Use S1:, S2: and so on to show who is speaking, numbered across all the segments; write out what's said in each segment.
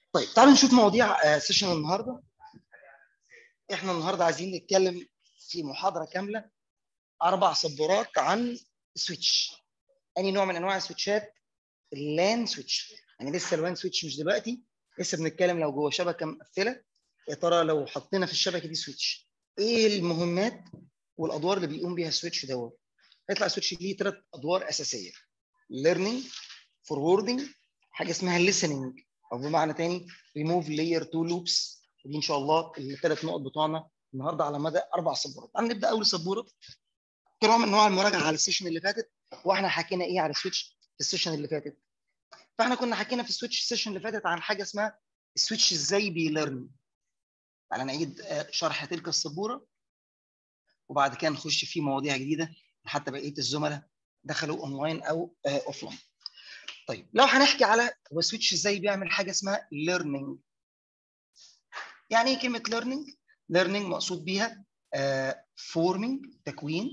S1: طيب تعالوا نشوف مواضيع آه، سيشن النهارده احنا النهارده عايزين نتكلم في محاضره كامله اربع سبورات عن سويتش اي نوع من انواع السويتشات اللان سويتش يعني لسه الوان سويتش مش دلوقتي لسه بنتكلم لو جوه شبكه مقفله يا ترى لو حطينا في الشبكه دي سويتش ايه المهمات والادوار اللي بيقوم بيها السويتش دوت هيطلع السويتش ليه ثلاث ادوار اساسيه learning forwarding حاجه اسمها listening او بمعنى تاني remove layer 2 loops ودي ان شاء الله الثلاث نقط بتوعنا النهارده على مدى اربع سبورات تعالوا نبدا اول سبوره كنوع من انواع المراجعه على السيشن اللي فاتت واحنا حكينا ايه على السويتش في السيشن اللي فاتت فاحنا كنا حكينا في السويتش السيشن اللي فاتت عن حاجه اسمها السويتش ازاي بيليرن تعالى نعيد شرح تلك السبوره وبعد كده نخش في مواضيع جديده حتى بقيه الزملاء دخلوا اونلاين او اوف لاين طيب لو هنحكي على هو سويتش ازاي بيعمل حاجه اسمها learning يعني ايه كلمه learning learning مقصود بيها uh, forming تكوين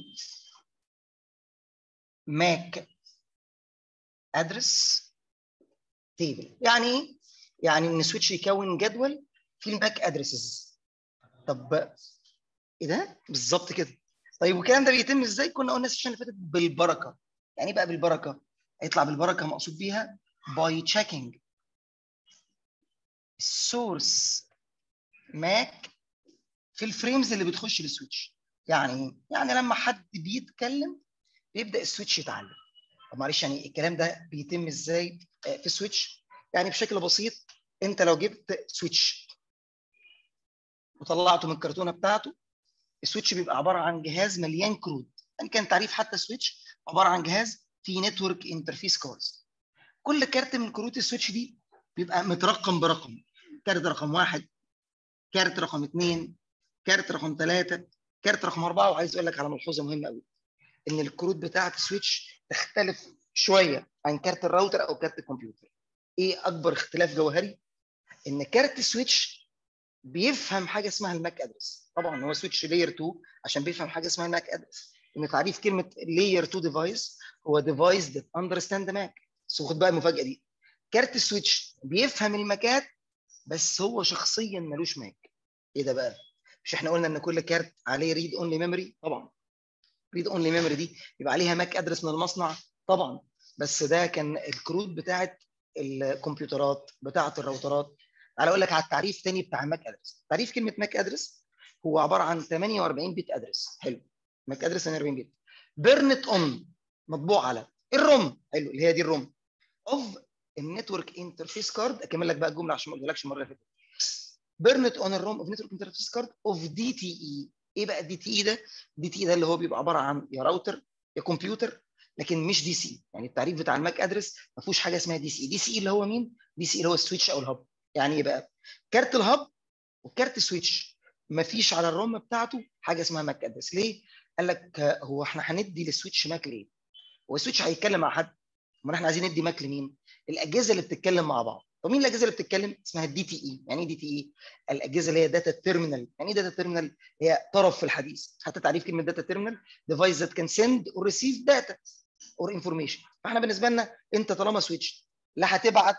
S1: MAC address table يعني ايه يعني ان سويتش يكون جدول في الماك ادريسز طب ايه ده بالظبط كده طيب والكلام ده بيتم ازاي كنا قلنا السيشن اللي فاتت بالبركه يعني ايه بقى بالبركه هيطلع بالبركه مقصود بيها by checking source ماك في الفريمز اللي بتخش للسويتش يعني يعني لما حد بيتكلم بيبدا السويتش يتعلم طب معلش يعني الكلام ده بيتم ازاي في السويتش يعني بشكل بسيط انت لو جبت سويتش وطلعته من الكرتونه بتاعته السويتش بيبقى عباره عن جهاز مليان كروت ان كان تعريف حتى سويتش عباره عن جهاز فيه نتورك انترفيس كاردز كل كارت من كروت السويتش دي بيبقى مترقم برقم كارت رقم واحد كارت رقم اثنين كارت رقم ثلاثه كارت رقم اربعه وعايز اقول لك على ملحوظه مهمه قوي ان الكروت بتاعه السويتش تختلف شويه عن كارت الراوتر او كارت الكمبيوتر ايه اكبر اختلاف جوهري ان كارت السويتش بيفهم حاجه اسمها الماك ادرس طبعا هو سويتش لاير 2 عشان بيفهم حاجه اسمها الماك ادرس ان تعريف كلمه لاير 2 ديفايس هو ديفايس ذات اندرستاند ماك بس خد بقى المفاجاه دي كارت السويتش بيفهم الماكات بس هو شخصيا ملوش ماك ايه ده بقى مش احنا قلنا ان كل كارت عليه ريد اونلي ميموري طبعا ريد اونلي ميموري دي يبقى عليها ماك ادرس من المصنع طبعا بس ده كان الكروت بتاعه الكمبيوترات بتاعه الراوترات تعالى اقول لك على التعريف تاني بتاع ماك ادرس تعريف كلمه ماك ادرس هو عباره عن 48 بت ادرس حلو ماك ادرس 48 بت بيرنت اون مطبوع على الروم حلو اللي هي دي الروم اوف النتورك انترفيس كارد اكمل لك بقى الجمله عشان ما اقولكش المره اللي فاتت بيرنت اون الروم اوف نتورك انترفيس كارد اوف دي تي اي ايه بقى الدي تي اي ده دي تي اي ده اللي هو بيبقى عباره عن يا راوتر يا كمبيوتر لكن مش دي سي يعني التعريف بتاع الماك ادرس ما فيهوش حاجه اسمها دي سي دي سي اللي هو مين دي سي اللي هو السويتش او الهب يعني ايه بقى كارت الهب وكارت السويتش ما فيش على الروم بتاعته حاجه اسمها ماك ادرس ليه قال لك هو احنا هندي للسويتش ماك ليه هو السويتش هيتكلم مع حد امال احنا عايزين ندي ماك لمين الاجهزه اللي بتتكلم مع بعض طب مين الاجهزه اللي بتتكلم اسمها الدي تي اي يعني ايه دي تي اي الاجهزه اللي هي داتا تيرمينال يعني ايه داتا تيرمينال هي طرف في الحديث حتى تعريف كلمه داتا تيرمينال ديفايس ذات كان سند اور ريسيف داتا اور انفورميشن فاحنا بالنسبه لنا انت طالما سويتش لا هتبعت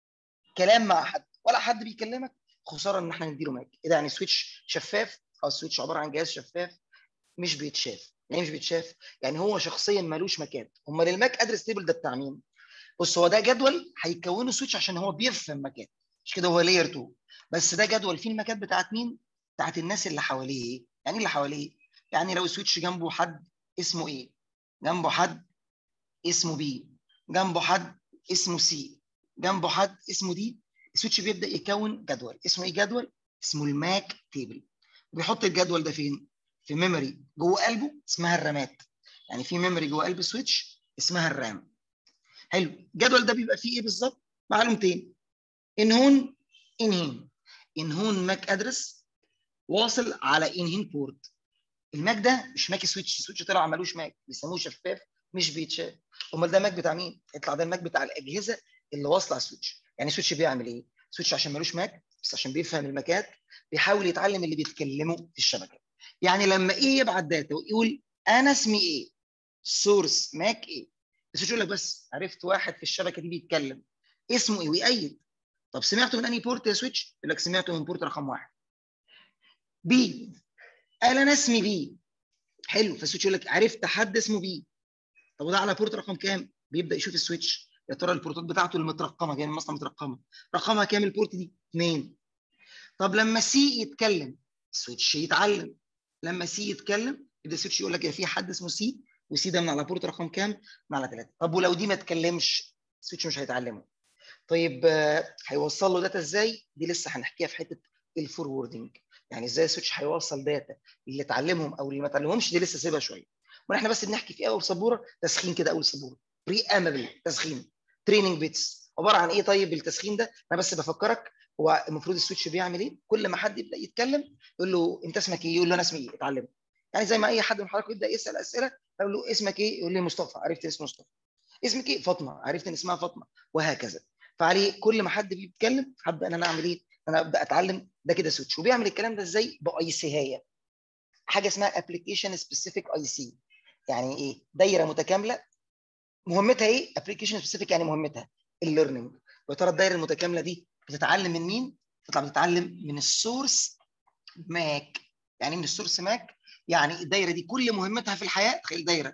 S1: كلام مع حد ولا حد بيكلمك خساره ان احنا نديله ماك ايه ده يعني سويتش شفاف او السويتش عباره عن جهاز شفاف مش بيتشاف يعني مش بيتشاف يعني هو شخصيا ملوش مكان امال الماك ادرس تيبل ده بتاع مين بص هو ده جدول هيكونه سويتش عشان هو بيفهم مكان مش كده هو لاير 2 بس ده جدول فيه المكات بتاعت مين بتاعت الناس اللي حواليه يعني اللي حواليه يعني لو السويتش جنبه حد اسمه ايه جنبه حد اسمه بي جنبه حد اسمه سي جنبه حد اسمه دي السويتش بيبدا يكون جدول اسمه ايه جدول اسمه الماك تيبل بيحط الجدول ده فين في ميموري جوه قلبه اسمها الرامات يعني في ميموري جوه قلب السويتش اسمها الرام حلو الجدول ده بيبقى فيه ايه بالظبط معلومتين ان هون ان هين ان هون ماك ادرس واصل على ان هين بورت الماك ده مش ماك سويتش السويتش طلع ملوش ماك بيسموه شفاف مش بيتشاف امال ده ماك بتاع مين يطلع ده الماك بتاع الاجهزه اللي واصله على السويتش يعني السويتش بيعمل ايه سويتش عشان ملوش ماك بس عشان بيفهم الماكات بيحاول يتعلم اللي بيتكلموا في الشبكه يعني لما ايه يبعت داتا ويقول انا اسمي ايه سورس ماك ايه السويتش يقول لك بس عرفت واحد في الشبكه دي بيتكلم اسمه ايه ويأيد طب سمعته من انهي بورت يا سويتش؟ يقول لك سمعته من بورت رقم واحد بي قال انا اسمي بي حلو فالسويتش يقول لك عرفت حد اسمه بي طب وده على بورت رقم كام؟ بيبدا يشوف السويتش يا ترى البورتات بتاعته المترقمه جايه من المصنع مترقمه رقمها كام البورت دي؟ اثنين طب لما سي يتكلم السويتش يتعلم لما سي يتكلم يبدا السويتش يقول لك يا في حد اسمه سي وسي ده من على بورت رقم كام؟ من على ثلاثه طب ولو دي ما اتكلمش السويتش مش هيتعلمه طيب هيوصل له داتا ازاي؟ دي لسه هنحكيها في حته الفوروردنج يعني ازاي السويتش هيوصل داتا اللي اتعلمهم او اللي ما اتعلمهمش دي لسه سيبها شويه واحنا بس بنحكي في اول سبوره تسخين كده اول سبوره بري امبل تسخين تريننج بيتس عباره عن ايه طيب التسخين ده انا بس بفكرك هو المفروض السويتش بيعمل ايه كل ما حد يبدا يتكلم يقول له انت اسمك ايه يقول له انا اسمي ايه اتعلم يعني زي ما اي حد من حضراتكم يبدا يسال اسئله اقول له اسمك ايه يقول لي مصطفى عرفت اسم مصطفى اسمك ايه فاطمه عرفت ان اسمها فاطمه وهكذا فعليه كل ما حد بيتكلم هبدا ان انا اعمل ايه انا ابدا اتعلم ده كده سويتش وبيعمل الكلام ده ازاي باي سي هي حاجه اسمها ابلكيشن سبيسيفيك اي سي يعني ايه دايره متكامله مهمتها ايه ابلكيشن سبيسيفيك يعني مهمتها الليرنينج ويا ترى الدايره المتكامله دي بتتعلم من مين تطلع بتتعلم من السورس ماك يعني من السورس ماك يعني الدايره دي كل مهمتها في الحياه تخيل دايره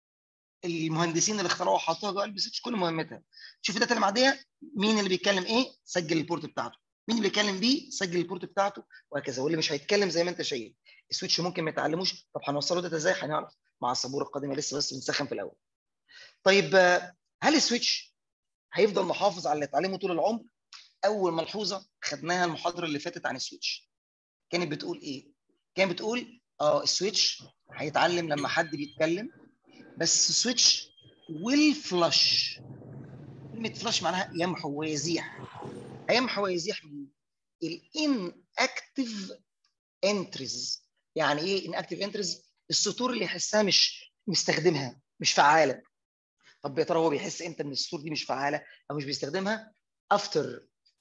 S1: المهندسين اللي اخترعوها حطوها جوه قلب سويتش كل مهمتها شوف الداتا اللي معديه مين اللي بيتكلم ايه سجل البورت بتاعته مين اللي بيتكلم بيه سجل البورت بتاعته وهكذا واللي مش هيتكلم زي ما انت شايف السويتش ممكن ما يتعلموش طب هنوصله داتا ازاي هنعرف مع السبوره القادمه لسه بس بنسخن في الاول طيب هل السويتش هيفضل محافظ على اللي اتعلمه طول العمر اول ملحوظه خدناها المحاضره اللي فاتت عن السويتش كانت بتقول ايه كانت بتقول اه السويتش هيتعلم لما حد بيتكلم بس السويتش ويل فلاش كلمه فلاش معناها يمحو ويزيح هيمحو ويزيح من الان اكتف انتريز يعني ايه ان اكتف انتريز السطور اللي يحسها مش مستخدمها مش فعاله طب يا ترى هو بيحس امتى ان السطور دي مش فعاله او مش بيستخدمها after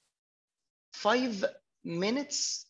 S1: 5 minutes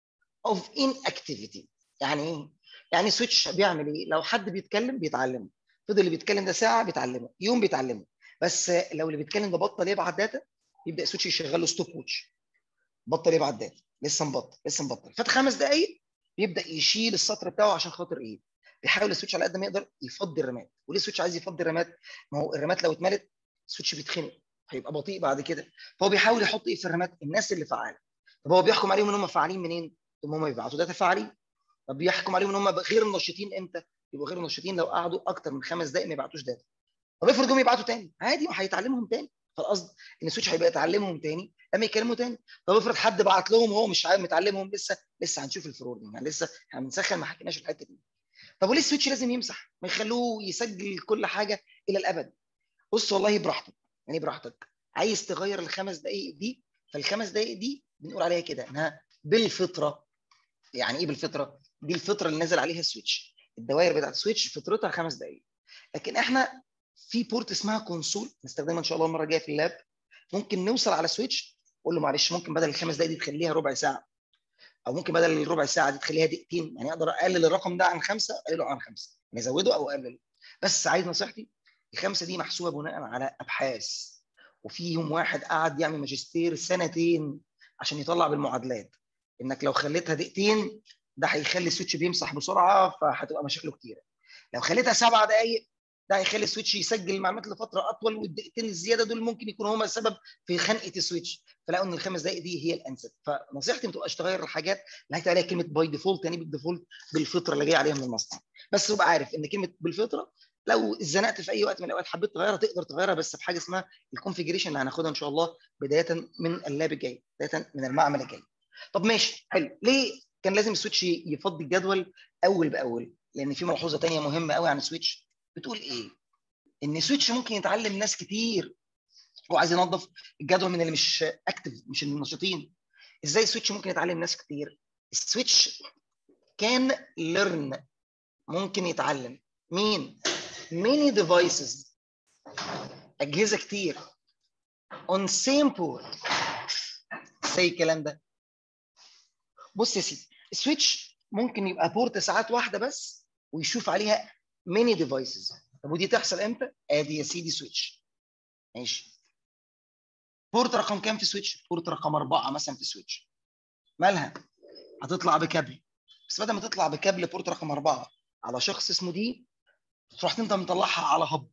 S1: of inactivity يعني ايه يعني سويتش بيعمل ايه لو حد بيتكلم بيتعلمه فضل اللي بيتكلم ده ساعه بيتعلمه يوم بيتعلمه بس لو اللي بيتكلم ده بطل يبعت داتا يبدا سويتش يشغل له ستوب ووتش بطل يبعت داتا لسه مبطل لسه مبطل فات خمس دقائق بيبدا يشيل السطر بتاعه عشان خاطر ايه بيحاول السويتش على قد ما يقدر يفضي الرامات وليه السويتش عايز يفضي الرامات ما هو الرامات لو اتملت السويتش بيتخنق هيبقى بطيء بعد كده فهو بيحاول يحط ايه في الرامات الناس اللي فعاله طب هو بيحكم عليهم ان هم فاعلين منين ان هم بيبعتوا داتا فاعلين طب بيحكم عليهم ان هم غير نشيطين امتى يبقوا غير نشيطين لو قعدوا اكتر من خمس دقائق ما يبعتوش داتا طب افرض جم يبعتوا تاني عادي ما هيتعلمهم تاني فالقصد ان السويتش هيبقى يتعلمهم تاني لما يكلموا تاني طب افرض حد بعت لهم وهو مش عارف متعلمهم لسه لسه هنشوف الفروردنج يعني لسه هنسخن ما حكيناش الحته دي طب وليه السويتش لازم يمسح ما يخلوه يسجل كل حاجه الى الابد بص والله براحتك يعني براحتك عايز تغير الخمس دقائق دي فالخمس دقائق دي بنقول عليها كده انها بالفطره يعني ايه بالفطره دي الفطره اللي نزل عليها السويتش الدوائر بتاعت السويتش فطرتها خمس دقائق لكن احنا في بورت اسمها كونسول نستخدمها ان شاء الله المره الجايه في اللاب ممكن نوصل على سويتش نقول له معلش ممكن بدل الخمس دقائق دي تخليها ربع ساعه او ممكن بدل الربع ساعه دي تخليها دقيقتين يعني اقدر اقلل الرقم ده عن خمسه اقلله عن خمسه يعني ازوده او اقلله بس عايز نصيحتي الخمسه دي محسوبه بناء على ابحاث وفيهم واحد قعد يعمل ماجستير سنتين عشان يطلع بالمعادلات انك لو خليتها دقيقتين ده هيخلي السويتش بيمسح بسرعه فهتبقى مشاكله كتيره لو خليتها سبع دقائق ده هيخلي السويتش يسجل المعلومات لفتره اطول والدقيقتين الزياده دول ممكن يكونوا هما السبب في خنقه السويتش فلقوا ان الخمس دقائق دي هي الانسب فنصيحتي ما تبقاش تغير الحاجات اللي هيتقال عليها كلمه باي ديفولت يعني بالديفولت بالفطره اللي جايه عليها من المصنع بس تبقى عارف ان كلمه بالفطره لو اتزنقت في اي وقت من الاوقات حبيت تغيرها تقدر تغيرها بس بحاجه اسمها الكونفجريشن اللي هناخدها ان شاء الله بدايه من اللاب الجاي بدايه من المعمل الجاي طب ماشي حلو ليه كان لازم السويتش يفضي الجدول اول باول لان في ملحوظه ثانيه مهمه قوي عن السويتش بتقول ايه ان سويتش ممكن يتعلم ناس كتير هو عايز ينظف الجدول من اللي مش اكتف مش النشيطين ازاي السويتش ممكن يتعلم ناس كتير السويتش كان ليرن ممكن يتعلم مين many devices اجهزه كتير on same port زي الكلام ده بص يا سيدي السويتش ممكن يبقى بورت ساعات واحده بس ويشوف عليها many devices طب ودي تحصل امتى؟ ادي يا سيدي سويتش ماشي بورت رقم كام في سويتش بورت رقم أربعة مثلا في سويتش مالها هتطلع بكابل بس بدل ما تطلع بكابل بورت رقم أربعة على شخص اسمه دي رحت انت مطلعها على هب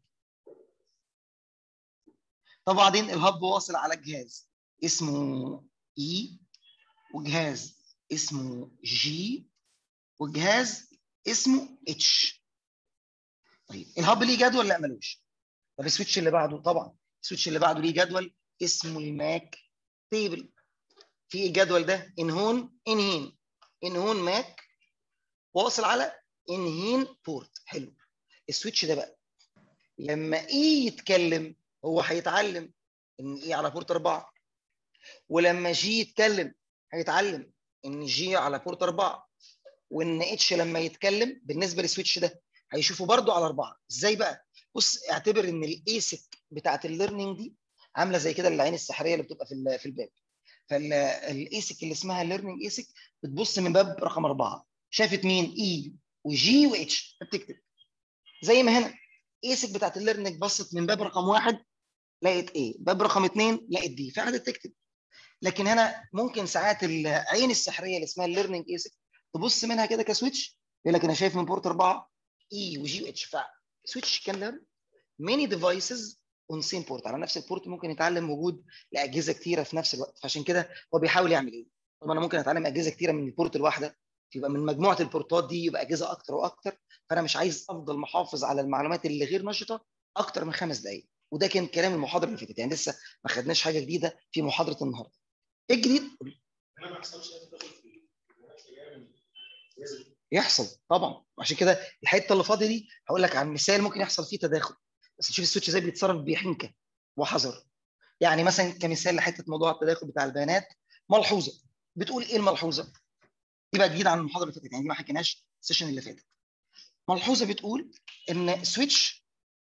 S1: طب بعدين الهب واصل على جهاز اسمه اي وجهاز اسمه جي وجهاز اسمه اتش طيب الهب ليه جدول لا ملوش طب السويتش اللي بعده طبعا السويتش اللي بعده ليه جدول اسمه الماك تيبل في الجدول ده انهون انهين انهون ماك واصل على انهين بورت حلو السويتش ده بقى لما اي يتكلم هو هيتعلم ان اي على بورت اربعه ولما جي يتكلم هيتعلم ان جي على بورت اربعه وان اتش لما يتكلم بالنسبه للسويتش ده هيشوفه برده على اربعه ازاي بقى؟ بص اعتبر ان الايسك بتاعت الليرنينج دي عامله زي كده العين السحريه اللي بتبقى في في الباب فالايسك اللي اسمها الليرنينج ايسك بتبص من باب رقم اربعه شافت مين؟ اي وجي واتش فبتكتب زي ما هنا ايسك بتاعت الليرنينج بصت من باب رقم واحد لقيت ايه باب رقم اثنين لقيت دي فقعدت تكتب لكن هنا ممكن ساعات العين السحريه اللي اسمها الليرنينج ايسك تبص منها كده كسويتش يقول لك انا شايف من بورت اربعه اي وجي واتش فسويتش كان ليرن ماني ديفايسز اون سيم بورت على نفس البورت ممكن يتعلم وجود لاجهزه كتيره في نفس الوقت فعشان كده هو بيحاول يعمل ايه؟ طب انا ممكن اتعلم اجهزه كتيره من البورت الواحده يبقى من مجموعه البورتات دي يبقى اجهزه اكتر واكتر فانا مش عايز افضل محافظ على المعلومات اللي غير نشطه اكتر من خمس دقائق وده كان كلام المحاضره اللي فاتت يعني لسه ما خدناش حاجه جديده في محاضره النهارده ايه الجديد؟
S2: انا ما حصلش اي تدخل في البيانات اللي جايه من لازم
S1: يحصل طبعا عشان كده الحته اللي فاضيه دي هقول لك عن مثال ممكن يحصل فيه تداخل بس تشوف السويتش ازاي بيتصرف بحنكه وحذر يعني مثلا كمثال لحته موضوع التداخل بتاع البيانات ملحوظه بتقول ايه الملحوظه؟ دي بقى جديده عن المحاضره اللي فاتت يعني دي ما حكيناش السيشن اللي فاتت ملحوظه بتقول ان سويتش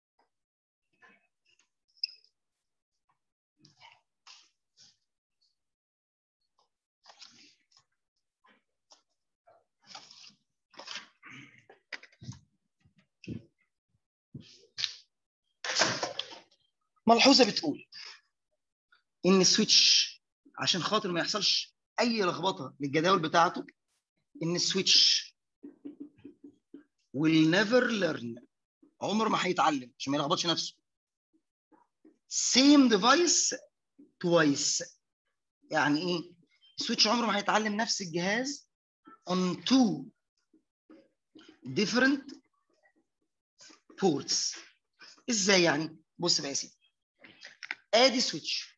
S1: ملحوظه بتقول ان السويتش عشان خاطر ما يحصلش اي لخبطه للجداول بتاعته ان السويتش will never learn عمر ما هيتعلم عشان ما يلخبطش نفسه same device twice يعني ايه السويتش عمره ما هيتعلم نفس الجهاز on two different ports ازاي يعني بص بقى يا سيدي ادي سويتش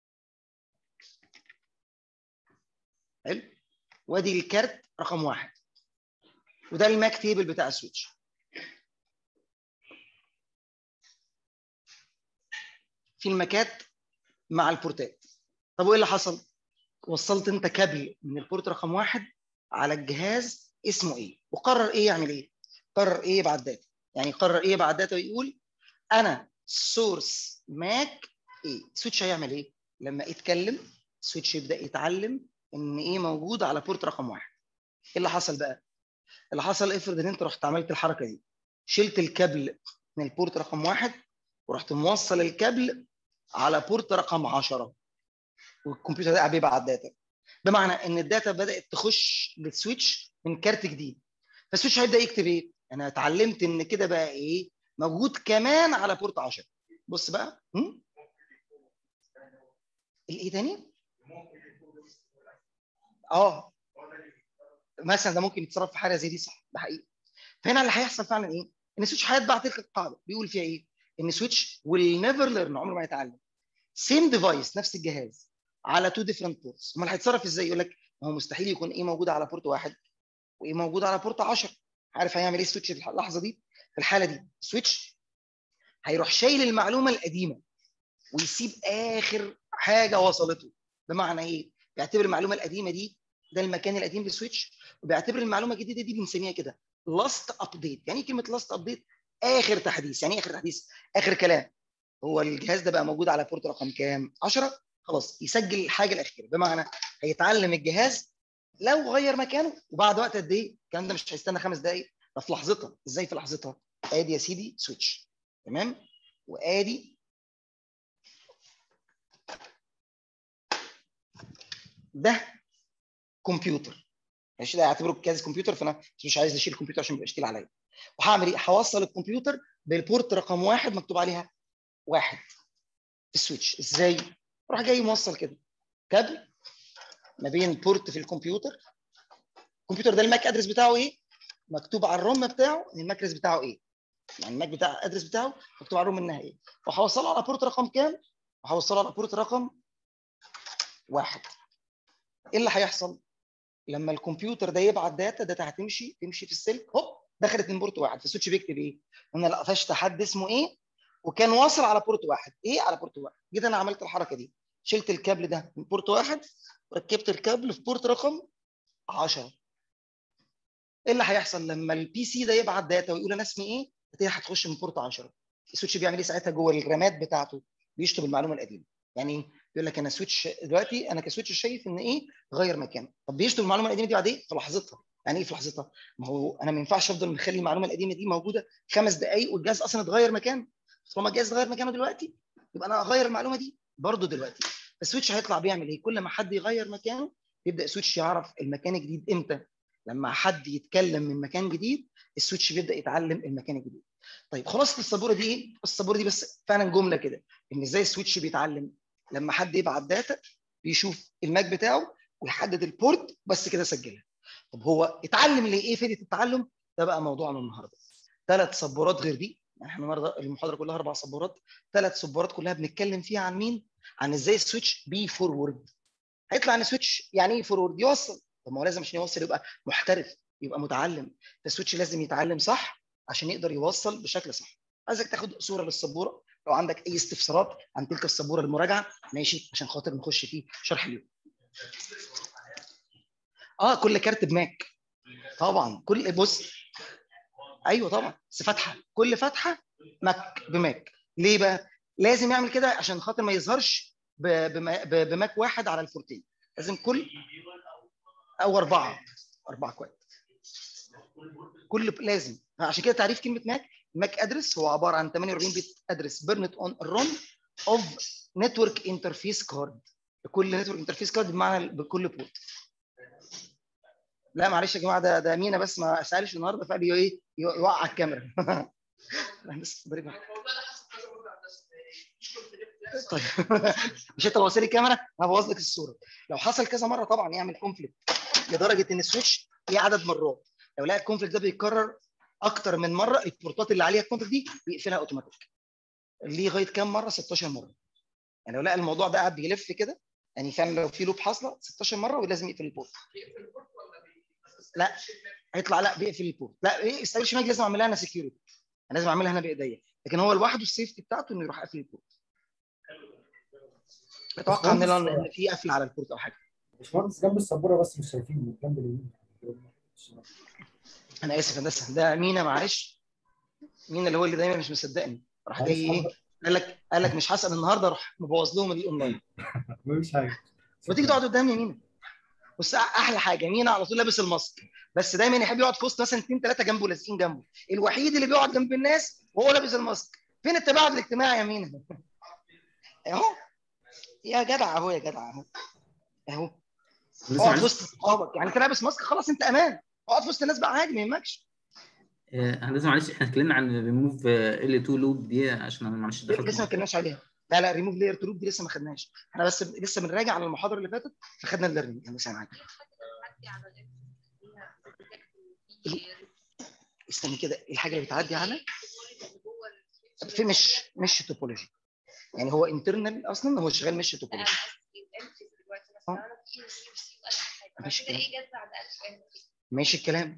S1: حلو وادي الكارت رقم واحد وده الماك تيبل بتاع السويتش في الماكات مع البورتات طب وايه اللي حصل؟ وصلت انت كابل من البورت رقم واحد على الجهاز اسمه ايه؟ وقرر ايه يعمل ايه؟ قرر ايه يبعت داتا يعني قرر ايه يبعت داتا ويقول انا سورس ماك ايه؟ السويتش هيعمل ايه؟ لما يتكلم السويتش يبدا يتعلم ان ايه موجود على بورت رقم واحد. ايه اللي حصل بقى؟ اللي حصل افرض ان انت رحت عملت الحركه دي شلت الكابل من البورت رقم واحد ورحت موصل الكابل على بورت رقم 10 والكمبيوتر ده بيبعت داتا بمعنى ان الداتا بدات تخش للسويتش من كارت جديد فالسويتش هيبدا يكتب ايه؟ انا اتعلمت ان كده بقى ايه؟ موجود كمان على بورت 10 بص بقى هم؟ الايه تاني؟ اه مثلا ده ممكن يتصرف في حاله زي دي صح ده حقيقي فهنا اللي هيحصل فعلا ايه؟ ان سويتش هيتبع تلك القاعده بيقول فيها ايه؟ ان سويتش will never learn عمره ما يتعلم سيم ديفايس نفس الجهاز على تو ديفرنت بورتس امال هيتصرف ازاي؟ يقول لك ما هو مستحيل يكون ايه موجود على بورت واحد وايه موجود على بورت 10 عارف هيعمل ايه سويتش في اللحظه دي؟ في الحاله دي سويتش هيروح شايل المعلومه القديمه ويسيب اخر حاجه وصلته بمعنى ايه؟ بيعتبر المعلومه القديمه دي ده المكان القديم للسويتش وبيعتبر المعلومه الجديده دي بنسميها كده لاست ابديت يعني ايه كلمه لاست ابديت اخر تحديث يعني ايه اخر تحديث اخر كلام هو الجهاز ده بقى موجود على بورت رقم كام 10 خلاص يسجل الحاجه الاخيره بمعنى هيتعلم الجهاز لو غير مكانه وبعد وقت قد ايه الكلام ده مش هيستنى خمس دقائق ده في لحظتها ازاي في لحظتها ادي يا سيدي سويتش تمام وادي ده كمبيوتر ماشي ده اعتبره جهاز كمبيوتر فانا مش عايز اشيل الكمبيوتر عشان يبقى شتيل عليا وهعمل ايه؟ هوصل الكمبيوتر بالبورت رقم واحد مكتوب عليها واحد في السويتش ازاي؟ اروح جاي موصل كده كابل ما بين بورت في الكمبيوتر الكمبيوتر ده الماك ادرس بتاعه ايه؟ مكتوب على الروم بتاعه ان الماك ادرس بتاعه ايه؟ يعني الماك بتاع الادرس بتاعه مكتوب على الروم انها ايه؟ وهوصله على بورت رقم كام؟ وهوصله على بورت رقم واحد. ايه اللي هيحصل؟ لما الكمبيوتر ده يبعت داتا داتا هتمشي تمشي في السلك هوب دخلت من بورت واحد فالسويتش بيكتب ايه؟ انا لا قفشت حد اسمه ايه؟ وكان واصل على بورت واحد، ايه على بورت واحد؟ جيت انا عملت الحركه دي شلت الكابل ده من بورت واحد وركبت الكابل في بورت رقم 10 ايه اللي هيحصل لما البي سي ده يبعت داتا ويقول انا اسمي ايه؟ هتلاقيها هتخش من بورت 10 السويتش بيعمل ايه ساعتها جوه الرامات بتاعته؟ بيشطب المعلومه القديمه يعني يقول لك انا سويتش دلوقتي انا كسويتش شايف ان ايه غير مكانه طب بيشطب المعلومه القديمه دي بعد ايه؟ في لحظتها يعني ايه في لحظتها؟ ما هو انا ما ينفعش افضل مخلي المعلومه القديمه دي موجوده خمس دقائق والجهاز اصلا اتغير مكانه طالما الجهاز اتغير مكانه دلوقتي يبقى انا اغير المعلومه دي برضه دلوقتي السويتش هيطلع بيعمل ايه؟ كل ما حد يغير مكانه يبدا السويتش يعرف المكان الجديد امتى لما حد يتكلم من مكان جديد السويتش بيبدا يتعلم المكان الجديد طيب خلاصه السبوره دي ايه السبوره دي بس فعلا جمله كده ان ازاي السويتش بيتعلم لما حد يبعت داتا بيشوف الماك بتاعه ويحدد البورت بس كده سجلها طب هو اتعلم ليه ايه فائده التعلم ده بقى موضوعنا النهارده ثلاث سبورات غير دي يعني احنا النهارده المحاضره كلها اربع سبورات ثلاث سبورات كلها بنتكلم فيها عن مين عن ازاي السويتش بي فورورد هيطلع عن السويتش يعني ايه فورورد يوصل طب ما هو لازم عشان يوصل يبقى محترف يبقى متعلم فالسويتش لازم يتعلم صح عشان يقدر يوصل بشكل صح عايزك تاخد صوره للسبوره لو عندك اي استفسارات عن تلك السبوره المراجعه ماشي عشان خاطر نخش في شرح اليوم اه كل كارت بماك طبعا كل بص ايوه طبعا بس فتحه كل فتحه ماك بماك ليه بقى لازم يعمل كده عشان خاطر ما يظهرش بماك واحد على الفورتين لازم كل او اربعه اربعه كويس كل لازم عشان كده تعريف كلمه ماك ماك ادرس هو عباره عن 48 بت ادرس بيرنت اون الروم اوف نتورك انترفيس كارد كل نتورك انترفيس كارد بمعنى بكل بورت لا معلش يا جماعه ده ده مينا بس ما سالش النهارده فقال ايه يوقع الكاميرا بس بريك طيب مش انت بوظ لي الكاميرا انا بوظ لك الصوره لو حصل كذا مره طبعا يعمل كونفليكت لدرجه ان السويتش ليه عدد مرات لو لقى الكونفليكت ده بيتكرر اكتر من مره البورتات اللي عليها الكونفليكت دي بيقفلها اوتوماتيك ليه لغايه كام مره 16 مره يعني لو لقى الموضوع ده قاعد بيلف كده يعني فعلا لو في لوب حاصله 16 مره ولازم يقفل البورت لا هيطلع لا بيقفل البورت لا ايه استقبل شمال لازم اعملها انا سكيورتي انا لازم اعملها انا بايديا لكن هو لوحده السيفتي بتاعته انه يروح قافل البورت اتوقع ان في قفل على البورت او حاجه
S3: باشمهندس جنب السبوره بس مش شايفين من جنب اليمين
S1: انا اسف هندسه ده مينا معلش مينا اللي هو اللي دايما مش مصدقني راح جاي ايه قال لك قال لك مش هسال النهارده راح مبوظ لهم الاونلاين
S3: مفيش حاجه
S1: وتيجي تقعد قدامي يا مينا بص احلى حاجه مينا على طول لابس الماسك بس دايما يحب يقعد في وسط مثلا اثنين ثلاثه جنبه لازقين جنبه الوحيد اللي بيقعد جنب الناس وهو لابس الماسك فين التباعد الاجتماعي يا مينا اهو يا جدع اهو يا جدع اهو اهو اقعد وسط اصحابك يعني انت لابس ماسك خلاص انت امان اقعد في وسط الناس بقى عادي ما يهمكش
S4: هندسه معلش احنا اتكلمنا عن ريموف ال 2 لوب دي عشان انا معلش
S1: لسه ما اتكلمناش عليها لا لا ريموف لاير تو لوب دي لسه ما خدناش احنا بس لسه بنراجع على المحاضره اللي فاتت فخدنا الليرنينج يعني مثلا معاك استني كده الحاجه اللي بتعدي على في مش مش توبولوجي يعني هو انترنال اصلا هو شغال مش توبولوجي ماشي الكلام ماشي الكلام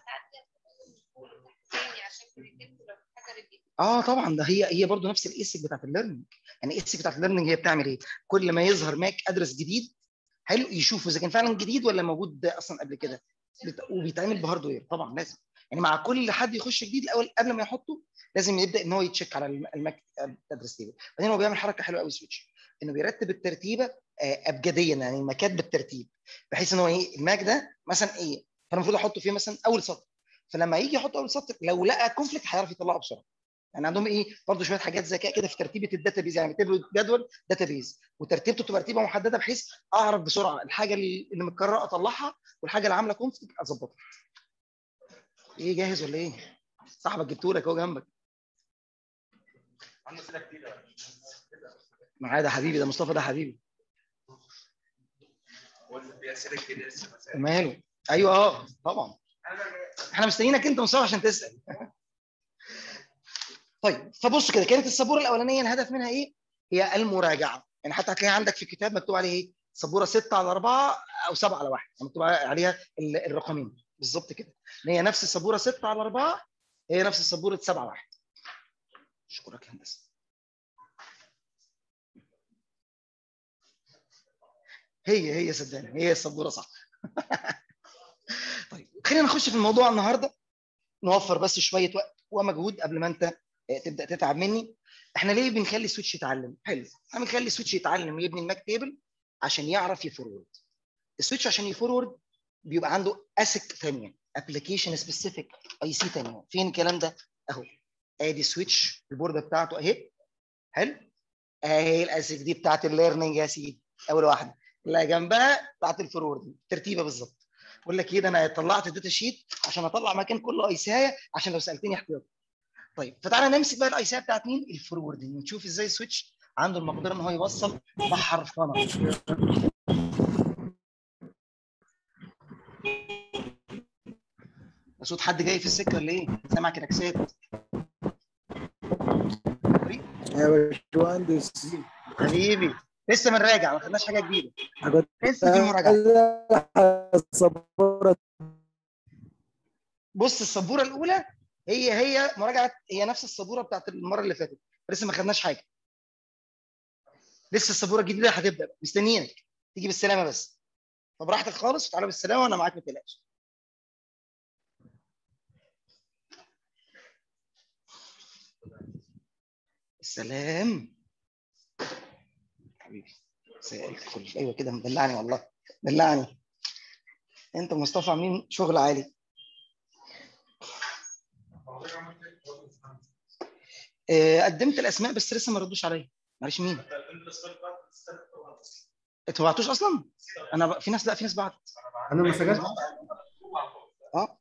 S1: اه طبعا ده هي هي برضه نفس الايسك بتاعت الليرنينج يعني الايسك بتاعت الليرنينج هي بتعمل ايه؟ كل ما يظهر ماك ادرس جديد حلو يشوفوا اذا كان فعلا جديد ولا موجود ده اصلا قبل كده وبيتعمل بهاردوير طبعا لازم يعني مع كل حد يخش جديد الاول قبل ما يحطه لازم يبدا ان هو يتشيك على الماك ادرس تيبل بعدين هو بيعمل حركه حلوه قوي سويتش انه بيرتب الترتيبه ابجديا يعني الماكات بالترتيب بحيث ان هو ايه الماك ده مثلا ايه فانا المفروض احطه فيه مثلا اول سطر فلما يجي يحط اول سطر لو لقى كونفليكت هيعرف يطلعه بسرعه يعني عندهم ايه برضه شويه حاجات ذكاء كده في ترتيبه الداتابيز يعني بيكتب له جدول داتابيز وترتيبته تبقى ترتيبه محدده بحيث اعرف بسرعه الحاجه اللي اللي متكرره اطلعها والحاجه اللي عامله كونفليكت اظبطها ايه جاهز ولا ايه صاحبك جبته لك اهو جنبك
S2: عنده اسئله كتير
S1: معايا ده حبيبي ده مصطفى ده حبيبي
S2: ولا في اسئله كتير لسه مسائل
S1: ماله ايوه اه طبعا احنا مستنيينك انت مصطفى عشان تسال طيب فبص كده كانت السبوره الاولانيه الهدف منها ايه هي المراجعه يعني حتى هتلاقي عندك في الكتاب مكتوب عليه ايه سبوره 6 على 4 او 7 على 1 مكتوب عليها ال- الرقمين بالظبط كده ان هي نفس السبوره 6 على 4 هي نفس السبوره 7 على 1 اشكرك يا هندسه هي هي صدقني هي السبوره صح طيب خلينا نخش في الموضوع النهارده نوفر بس شويه وقت ومجهود قبل ما انت آه، تبدا تتعب مني احنا ليه بنخلي سويتش يتعلم حلو احنا بنخلي سويتش يتعلم ويبني الماك تيبل عشان يعرف يفورورد السويتش عشان يفورورد بيبقى عنده اسك ثانيه ابلكيشن سبيسيفيك اي سي ثانيه فين الكلام ده اهو ادي سويتش البورده بتاعته اهي حلو اهي الاسك دي بتاعت الليرنينج يا سيدي اول واحده اللي جنبها بتاعت الفورورد ترتيبه بالظبط بقول لك ايه ده انا طلعت الداتا شيت عشان اطلع مكان كل ايسايه عشان لو سالتني احتياطي طيب فتعالى نمسك بقى الايسايه بتاعت مين الفوروردنج ونشوف ازاي السويتش عنده المقدره ان هو يوصل بحرفنه صوت حد جاي في السكه ولا ايه؟ سامع كلاكسات
S5: يا باشمهندس
S1: حبيبي لسه بنراجع ما خدناش حاجه جديده
S5: أنا كنت
S1: لسه في مراجعه
S5: الصبورة
S1: بص السبوره الاولى هي هي مراجعه هي نفس السبوره بتاعت المره اللي فاتت لسه ما خدناش حاجه لسه السبوره الجديده هتبدا بقى. مستنيينك تيجي بالسلامه بس فبراحتك خالص وتعالى بالسلامه وانا معاك ما تقلقش السلام حبيبي مساء الفل ايوه كده مدلعني والله دلعني انت ومصطفى عاملين شغل عالي آه، قدمت الاسماء بس لسه ما ردوش عليا معلش مين انتوا ما بعتوش اصلا انا ب... في ناس لا في ناس بعت
S3: انا ما سجلت
S1: اه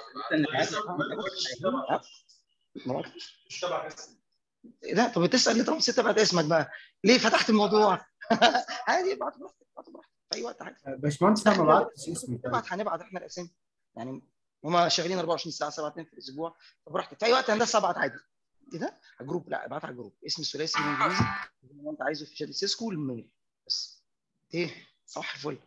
S1: آه. ما بعت.
S2: مش تبع اسمي
S1: إيه ده طب بتسال ليه طب نسيت ابعت اسمك بقى ليه فتحت الموضوع عادي ابعت براحتك ابعت براحتك في اي وقت عادي
S3: باشمهندس انا ما بعتش اسمي طيب.
S1: نبعت هنبعت احنا الاسامي يعني هما شغالين 24 ساعه سبعة ايام في الاسبوع فبراحتك في اي وقت هندسه ابعت عادي ايه ده؟ على الجروب لا ابعت على الجروب اسم الثلاثي بالانجليزي زي ما انت عايزه في شات سيسكو والميل بس ايه صح الفل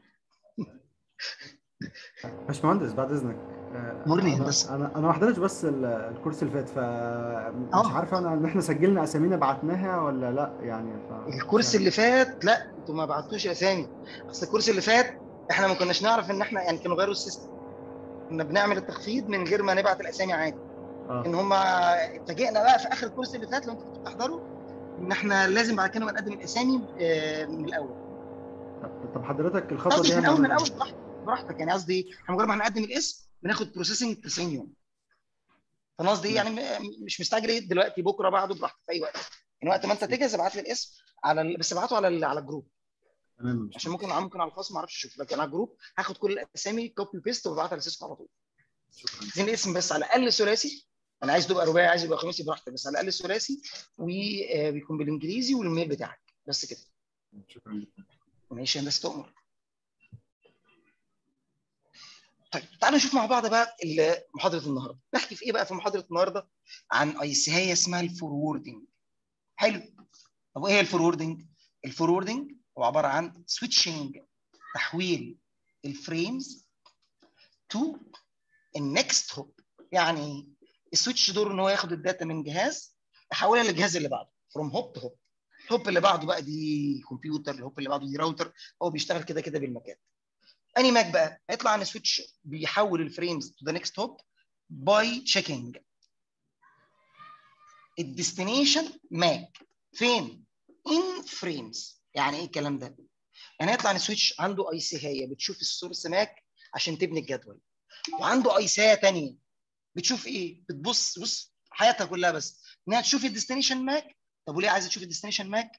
S3: باشمهندس بعد اذنك آه،
S1: مرني
S3: أنا-
S1: بس.
S3: انا انا ما حضرتش بس ال- الكورس اللي فات ف مش
S1: آه.
S3: عارف انا ان احنا سجلنا اسامينا بعتناها ولا لا يعني ف...
S1: الكورس اللي فات لا انتوا ما بعتوش اسامي اصل الكورس اللي فات احنا ما كناش نعرف ان احنا يعني كانوا غيروا السيستم كنا بنعمل التخفيض من غير ما نبعت الاسامي عادي
S3: آه.
S1: ان هم اتفاجئنا بقى في اخر الكورس اللي فات لو انتوا كنتوا بتحضروا ان احنا لازم بعد كده نقدم الاسامي آه، من الاول
S3: طب- طب حضرتك الخطوه
S1: قصدي
S3: دي
S1: من الاول من
S3: هنعملها
S1: الاول براحتك براحتك يعني قصدي احنا مجرد ما هنقدم الاسم بناخد بروسيسنج 90 يوم فانا قصدي ايه يعني م- مش مستعجل ايه دلوقتي بكره بعده براحتك في اي وقت يعني وقت ما انت تجهز ابعت لي الاسم على ال... بس ابعته على ال... على الجروب
S3: تمام
S1: عشان ممكن ممكن على الخاص ما اعرفش اشوف لكن على الجروب هاخد كل الاسامي كوبي بيست وابعتها لسيسكو على طول عايزين الاسم بس على الاقل ثلاثي انا عايز تبقى رباعي عايز يبقى خماسي براحتك بس على الاقل ثلاثي وبيكون بالانجليزي والميل بتاعك بس كده
S3: شكرا
S1: ماشي يا هندسه تؤمر طيب تعالوا نشوف مع بعض بقى ال- محاضره النهارده نحكي في ايه بقى في محاضره النهارده عن ايسايه اسمها الفوروردنج حلو طب ايه هي الفوروردنج الفوروردنج هو عباره عن سويتشنج تحويل الفريمز تو النكست هوب يعني السويتش دور ان هو ياخد الداتا من جهاز يحولها للجهاز اللي بعده فروم هوب تو هوب الهوب اللي بعده بقى دي كمبيوتر الهوب اللي بعده دي راوتر هو بيشتغل كده كده بالمكان اني ماك بقى هيطلع عن سويتش بيحول الفريمز تو ذا نيكست هوب باي تشيكينج الديستنيشن ماك فين ان فريمز يعني ايه الكلام ده يعني هيطلع عن سويتش عنده اي سي هي بتشوف السورس ماك عشان تبني الجدول وعنده اي سي ثانيه بتشوف ايه بتبص بص حياتها كلها بس انها تشوف الديستنيشن ماك طب وليه عايزه تشوف الديستنيشن ماك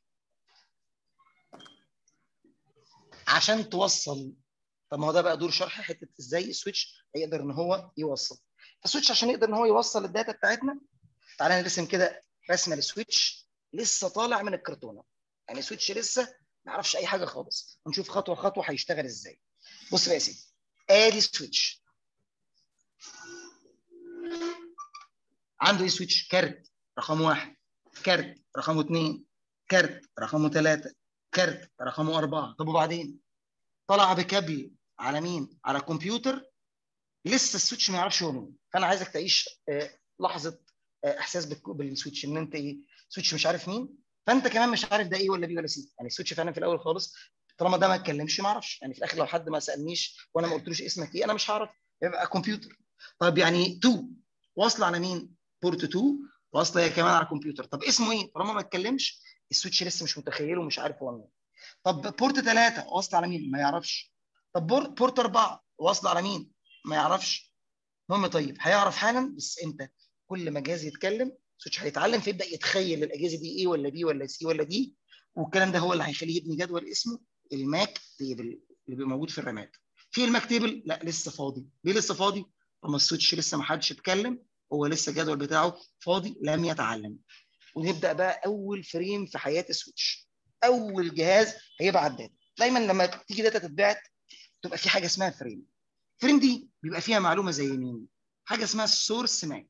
S1: عشان توصل طب ما هو ده بقى دور شرح حته ازاي السويتش هيقدر ان هو يوصل فالسويتش عشان يقدر ان هو يوصل الداتا بتاعتنا تعالى نرسم كده رسمه للسويتش لسه طالع من الكرتونه يعني سويتش لسه ما يعرفش اي حاجه خالص ونشوف خطوه خطوه هيشتغل ازاي بص بقى يا سيدي ادي سويتش عنده ايه سويتش كارت رقم واحد كارت رقم اثنين كارت رقم ثلاثة كارت رقم أربعة طب وبعدين طلع بكابل على مين؟ على كمبيوتر لسه السويتش ما يعرفش هو مين فأنا عايزك تعيش آه، لحظة آه، إحساس بالك- بالسويتش إن أنت إيه سويتش مش عارف مين فأنت كمان مش عارف ده إيه ولا بي ولا سي يعني السويتش فعلا في الأول خالص طالما ده ما اتكلمش ما اعرفش يعني في الاخر لو حد ما سالنيش وانا ما قلتلوش اسمك ايه انا مش هعرف يبقى كمبيوتر طب يعني 2 واصله على مين؟ بورت 2 واصله هي كمان على الكمبيوتر طب اسمه ايه؟ طالما ما اتكلمش السويتش لسه مش متخيله ومش عارف هو مين طب بورت 3 واصله على مين؟ ما يعرفش طب بور- بورت 4 واصله على مين؟ ما يعرفش المهم طيب هيعرف حالا بس امتى؟ كل ما جهاز يتكلم السويتش هيتعلم فيبدا يتخيل الاجهزه دي ايه ولا بي ولا سي ولا دي والكلام ده هو اللي هيخليه يبني جدول اسمه الماك تيبل اللي بيبقى موجود في الرامات في الماك تيبل لا لسه فاضي ليه لسه فاضي طب السويتش لسه ما حدش اتكلم هو لسه الجدول بتاعه فاضي لم يتعلم ونبدا بقى اول فريم في حياه السويتش اول جهاز هيبعت داتا دايما لما تيجي داتا تتبعت تبقى في حاجه اسمها فريم فريم دي بيبقى فيها معلومه زي مين حاجه اسمها السورس ماك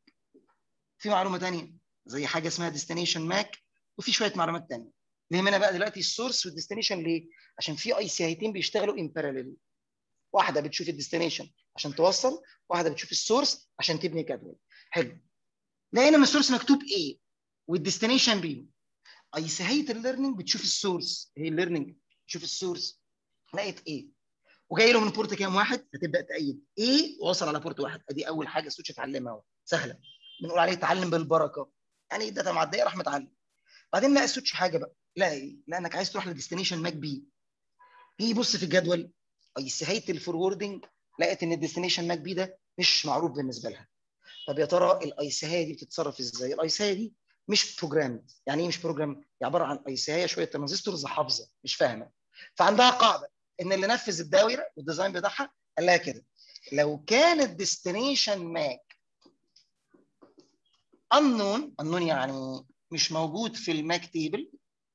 S1: في معلومه ثانيه زي حاجه اسمها ديستنيشن ماك وفي شويه معلومات ثانيه يهمنا بقى دلوقتي السورس والديستنيشن ليه عشان في اي سي ايتين بيشتغلوا ان باراليل واحده بتشوف الديستنيشن عشان توصل واحده بتشوف السورس عشان تبني جدول حلو لقينا ان السورس مكتوب ايه والديستنيشن بي اي سي هيئه الليرنينج بتشوف السورس هي الليرنينج تشوف السورس لقيت ايه وجاي له من بورت كام واحد فتبدا تأيد ايه وصل على بورت واحد ادي اول حاجه السويتش اتعلمها اهو سهله بنقول عليه تعلم بالبركه يعني الداتا معديه راح متعلم بعدين لقى السويتش حاجه بقى لا ايه لانك عايز تروح للديستنيشن ماك بي يجي يبص في الجدول اي هيئه الفوروردنج لقيت ان الديستنيشن ماك بي ده مش معروف بالنسبه لها طب يا ترى الايسهايه دي بتتصرف ازاي الايسهايه دي مش بروجرام يعني ايه مش بروجرام هي عباره عن ايسهايه شويه ترانزستورز حافظه مش فاهمه فعندها قاعده ان اللي نفذ الدايره والديزاين بتاعها قال لها كده لو كان الديستنيشن ماك unknown unknown يعني مش موجود في الماك تيبل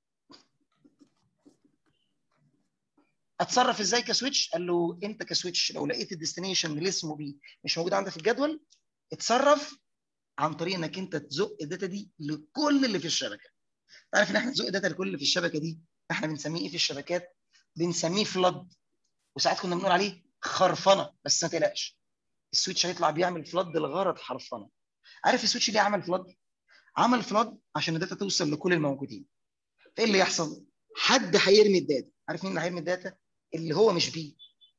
S1: اتصرف ازاي كسويتش؟ قال له انت كسويتش لو لقيت الديستنيشن اللي اسمه بي مش موجود عندك في الجدول اتصرف عن طريق انك انت تزق الداتا دي لكل اللي في الشبكه. تعرف ان احنا نزق الداتا لكل اللي في الشبكه دي احنا بنسميه ايه في الشبكات؟ بنسميه فلاد وساعات كنا بنقول عليه خرفنه بس ما تقلقش السويتش هيطلع بيعمل فلاد لغرض حرفنه. عارف السويتش ليه عمل فلاد؟ عمل فلاد عشان الداتا توصل لكل الموجودين. فايه اللي يحصل؟ حد هيرمي الداتا، عارف مين اللي هيرمي الداتا؟ اللي هو مش بيه.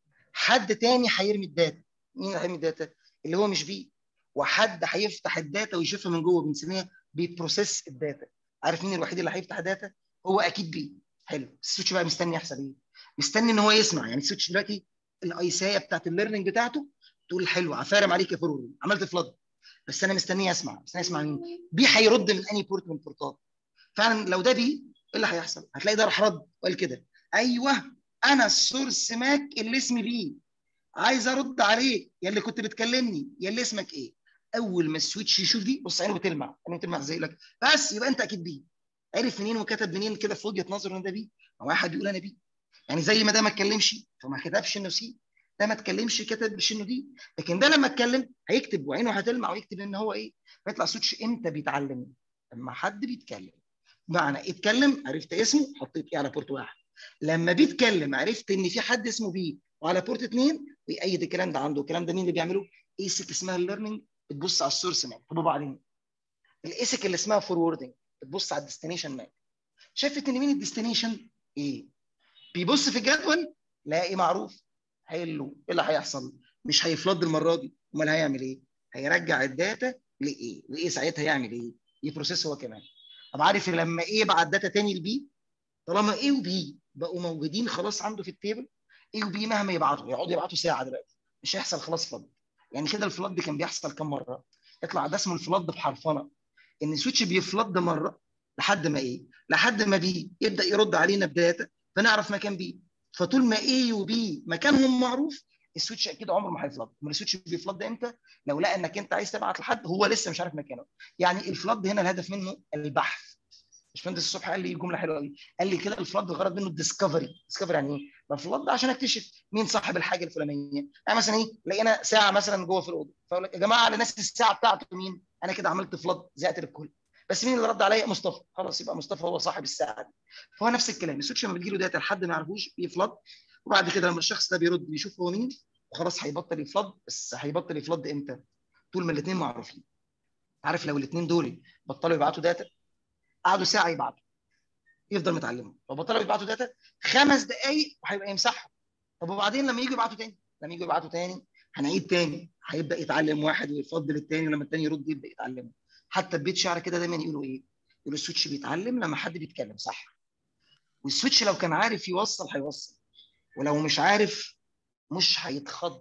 S1: حد تاني هيرمي الداتا، مين اللي هيرمي الداتا؟ اللي هو مش بيه. وحد هيفتح الداتا ويشوفها من جوه بنسميها بيبروسيس الداتا. عارف مين الوحيد اللي هيفتح داتا؟ هو اكيد بيه. حلو، السويتش بقى مستني يحصل ايه؟ مستني ان هو يسمع، يعني السويتش دلوقتي الايسايه بتاعت الليرنينج بتاعته تقول حلو عفارم عليك يا فروري عملت فلاد بس انا مستنيه اسمع مستنيه اسمع مين بي هيرد من انهي بورت من البورتات فعلا لو ده بي ايه اللي هيحصل هتلاقي ده راح رد وقال كده ايوه انا السورس ماك اللي اسمي بي عايز ارد عليك يا اللي كنت بتكلمني يا اللي اسمك ايه اول ما السويتش يشوف دي بص عينه بتلمع عينه بتلمع زي لك بس يبقى انت اكيد بي عرف منين وكتب منين كده في وجهه نظره ان ده بي واحد بيقول انا بي يعني زي ما ده ما اتكلمش فما كتبش انه سي ده ما اتكلمش كتب انه دي لكن ده لما اتكلم هيكتب وعينه هتلمع ويكتب ان هو ايه فيطلع سويتش امتى بيتعلم لما حد بيتكلم معنى اتكلم عرفت اسمه حطيت ايه على بورت واحد لما بيتكلم عرفت ان في حد اسمه بي وعلى بورت اثنين ويأيد الكلام ده عنده الكلام ده مين اللي بيعمله ايسك اسمها الليرنينج بتبص على السورس ماك طب وبعدين الايسك اللي اسمها فوروردنج بتبص على الديستنيشن ماك شافت ان مين الديستنيشن ايه بيبص في الجدول لاقي معروف هيقول له ايه اللي هيحصل مش هيفلد المره دي امال هيعمل ايه هيرجع الداتا لايه لايه ساعتها يعمل ايه يبروسيس هو كمان طب عارف لما ايه بعت داتا تاني لبي طالما ايه وبي بقوا موجودين خلاص عنده في التيبل ايه وبي مهما يبعتوا يقعدوا يبعتوا ساعه دلوقتي مش هيحصل خلاص فلد يعني كده الفلد كان بيحصل كم مره يطلع ده اسمه الفلد بحرفنه ان السويتش بيفلد مره لحد ما ايه لحد ما بي يبدا يرد علينا بداتا فنعرف مكان بي فطول ما ايه وبي مكانهم معروف السويتش اكيد عمره ما هيفلد امال السويتش بيفلد امتى لو لقى انك انت عايز تبعت لحد هو لسه مش عارف مكانه يعني الفلد هنا الهدف منه البحث باشمهندس الصبح قال لي جمله حلوه قوي قال لي كده الفلد الغرض منه الديسكفري ديسكفري يعني ايه بفلد عشان اكتشف مين صاحب الحاجه الفلانيه يعني مثلا ايه لقينا ساعه مثلا جوه في الاوضه فاقول لك يا جماعه على ناس الساعه بتاعته مين انا كده عملت فلد زعت الكل بس مين اللي رد عليا مصطفى خلاص يبقى مصطفى هو صاحب الساعه دي فهو نفس الكلام السويتش لما بتجي له داتا لحد ما يعرفوش بيفلد وبعد كده لما الشخص ده بيرد بيشوف هو مين وخلاص هيبطل يفلد بس هيبطل يفلد امتى طول ما الاثنين معروفين عارف لو الاثنين دول بطلوا يبعتوا داتا قعدوا ساعه يبعتوا يفضل متعلمهم لو بطلوا يبعتوا داتا خمس دقائق وهيبقى يمسحهم طب وبعدين لما يجوا يبعتوا تاني لما يجوا يبعتوا تاني هنعيد تاني هيبدا يتعلم واحد ويفضل التاني ولما التاني يرد يبدا يتعلم حتى البيت شعر كده دايما يقولوا ايه؟ يقولوا السويتش بيتعلم لما حد بيتكلم صح والسويتش لو كان عارف يوصل هيوصل ولو مش عارف مش هيتخض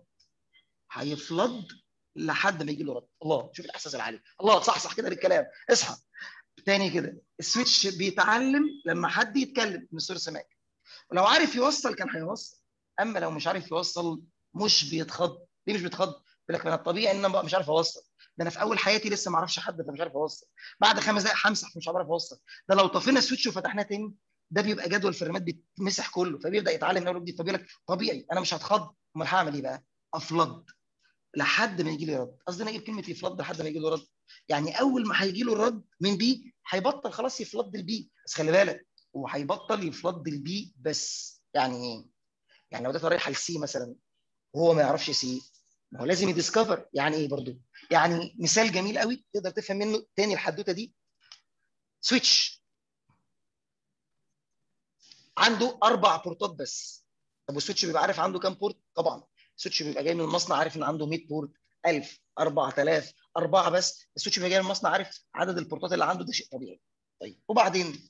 S1: هيفلض لحد ما يجي له رد الله شوف الاحساس العالي الله صح صح كده بالكلام اصحى تاني كده السويتش بيتعلم لما حد يتكلم من سورس ماك ولو عارف يوصل كان هيوصل اما لو مش عارف يوصل مش بيتخض ليه مش بيتخض؟ يقول لك انا الطبيعي ان انا بقى مش عارف اوصل ده انا في اول حياتي لسه ما اعرفش حد فمش عارف اوصل بعد خمس دقائق همسح مش عارف اوصل ده لو طفينا السويتش وفتحناه تاني ده بيبقى جدول الفريمات بيتمسح كله فبيبدا يتعلم من اول وجديد فبيقول لك طبيعي انا مش هتخض امال هعمل ايه بقى؟ افلض لحد ما يجي لي رد قصدي انا اجيب كلمه يفلض لحد ما يجي له رد يعني اول ما هيجي له الرد من بي هيبطل خلاص يفلض البي بس خلي بالك هو هيبطل يفلض البي بس يعني ايه؟ يعني لو ده رايح لسي مثلا وهو ما يعرفش سي ما هو لازم يديسكفر يعني ايه برضو؟ يعني مثال جميل قوي تقدر تفهم منه تاني الحدوته دي سويتش عنده اربع بورتات بس طب والسويتش بيبقى عارف عنده كام بورت؟ طبعا السويتش بيبقى جاي من المصنع عارف ان عنده 100 بورت 1000 4000 اربعه بس السويتش بيبقى جاي من المصنع عارف عدد البورتات اللي عنده ده شيء طبيعي طيب وبعدين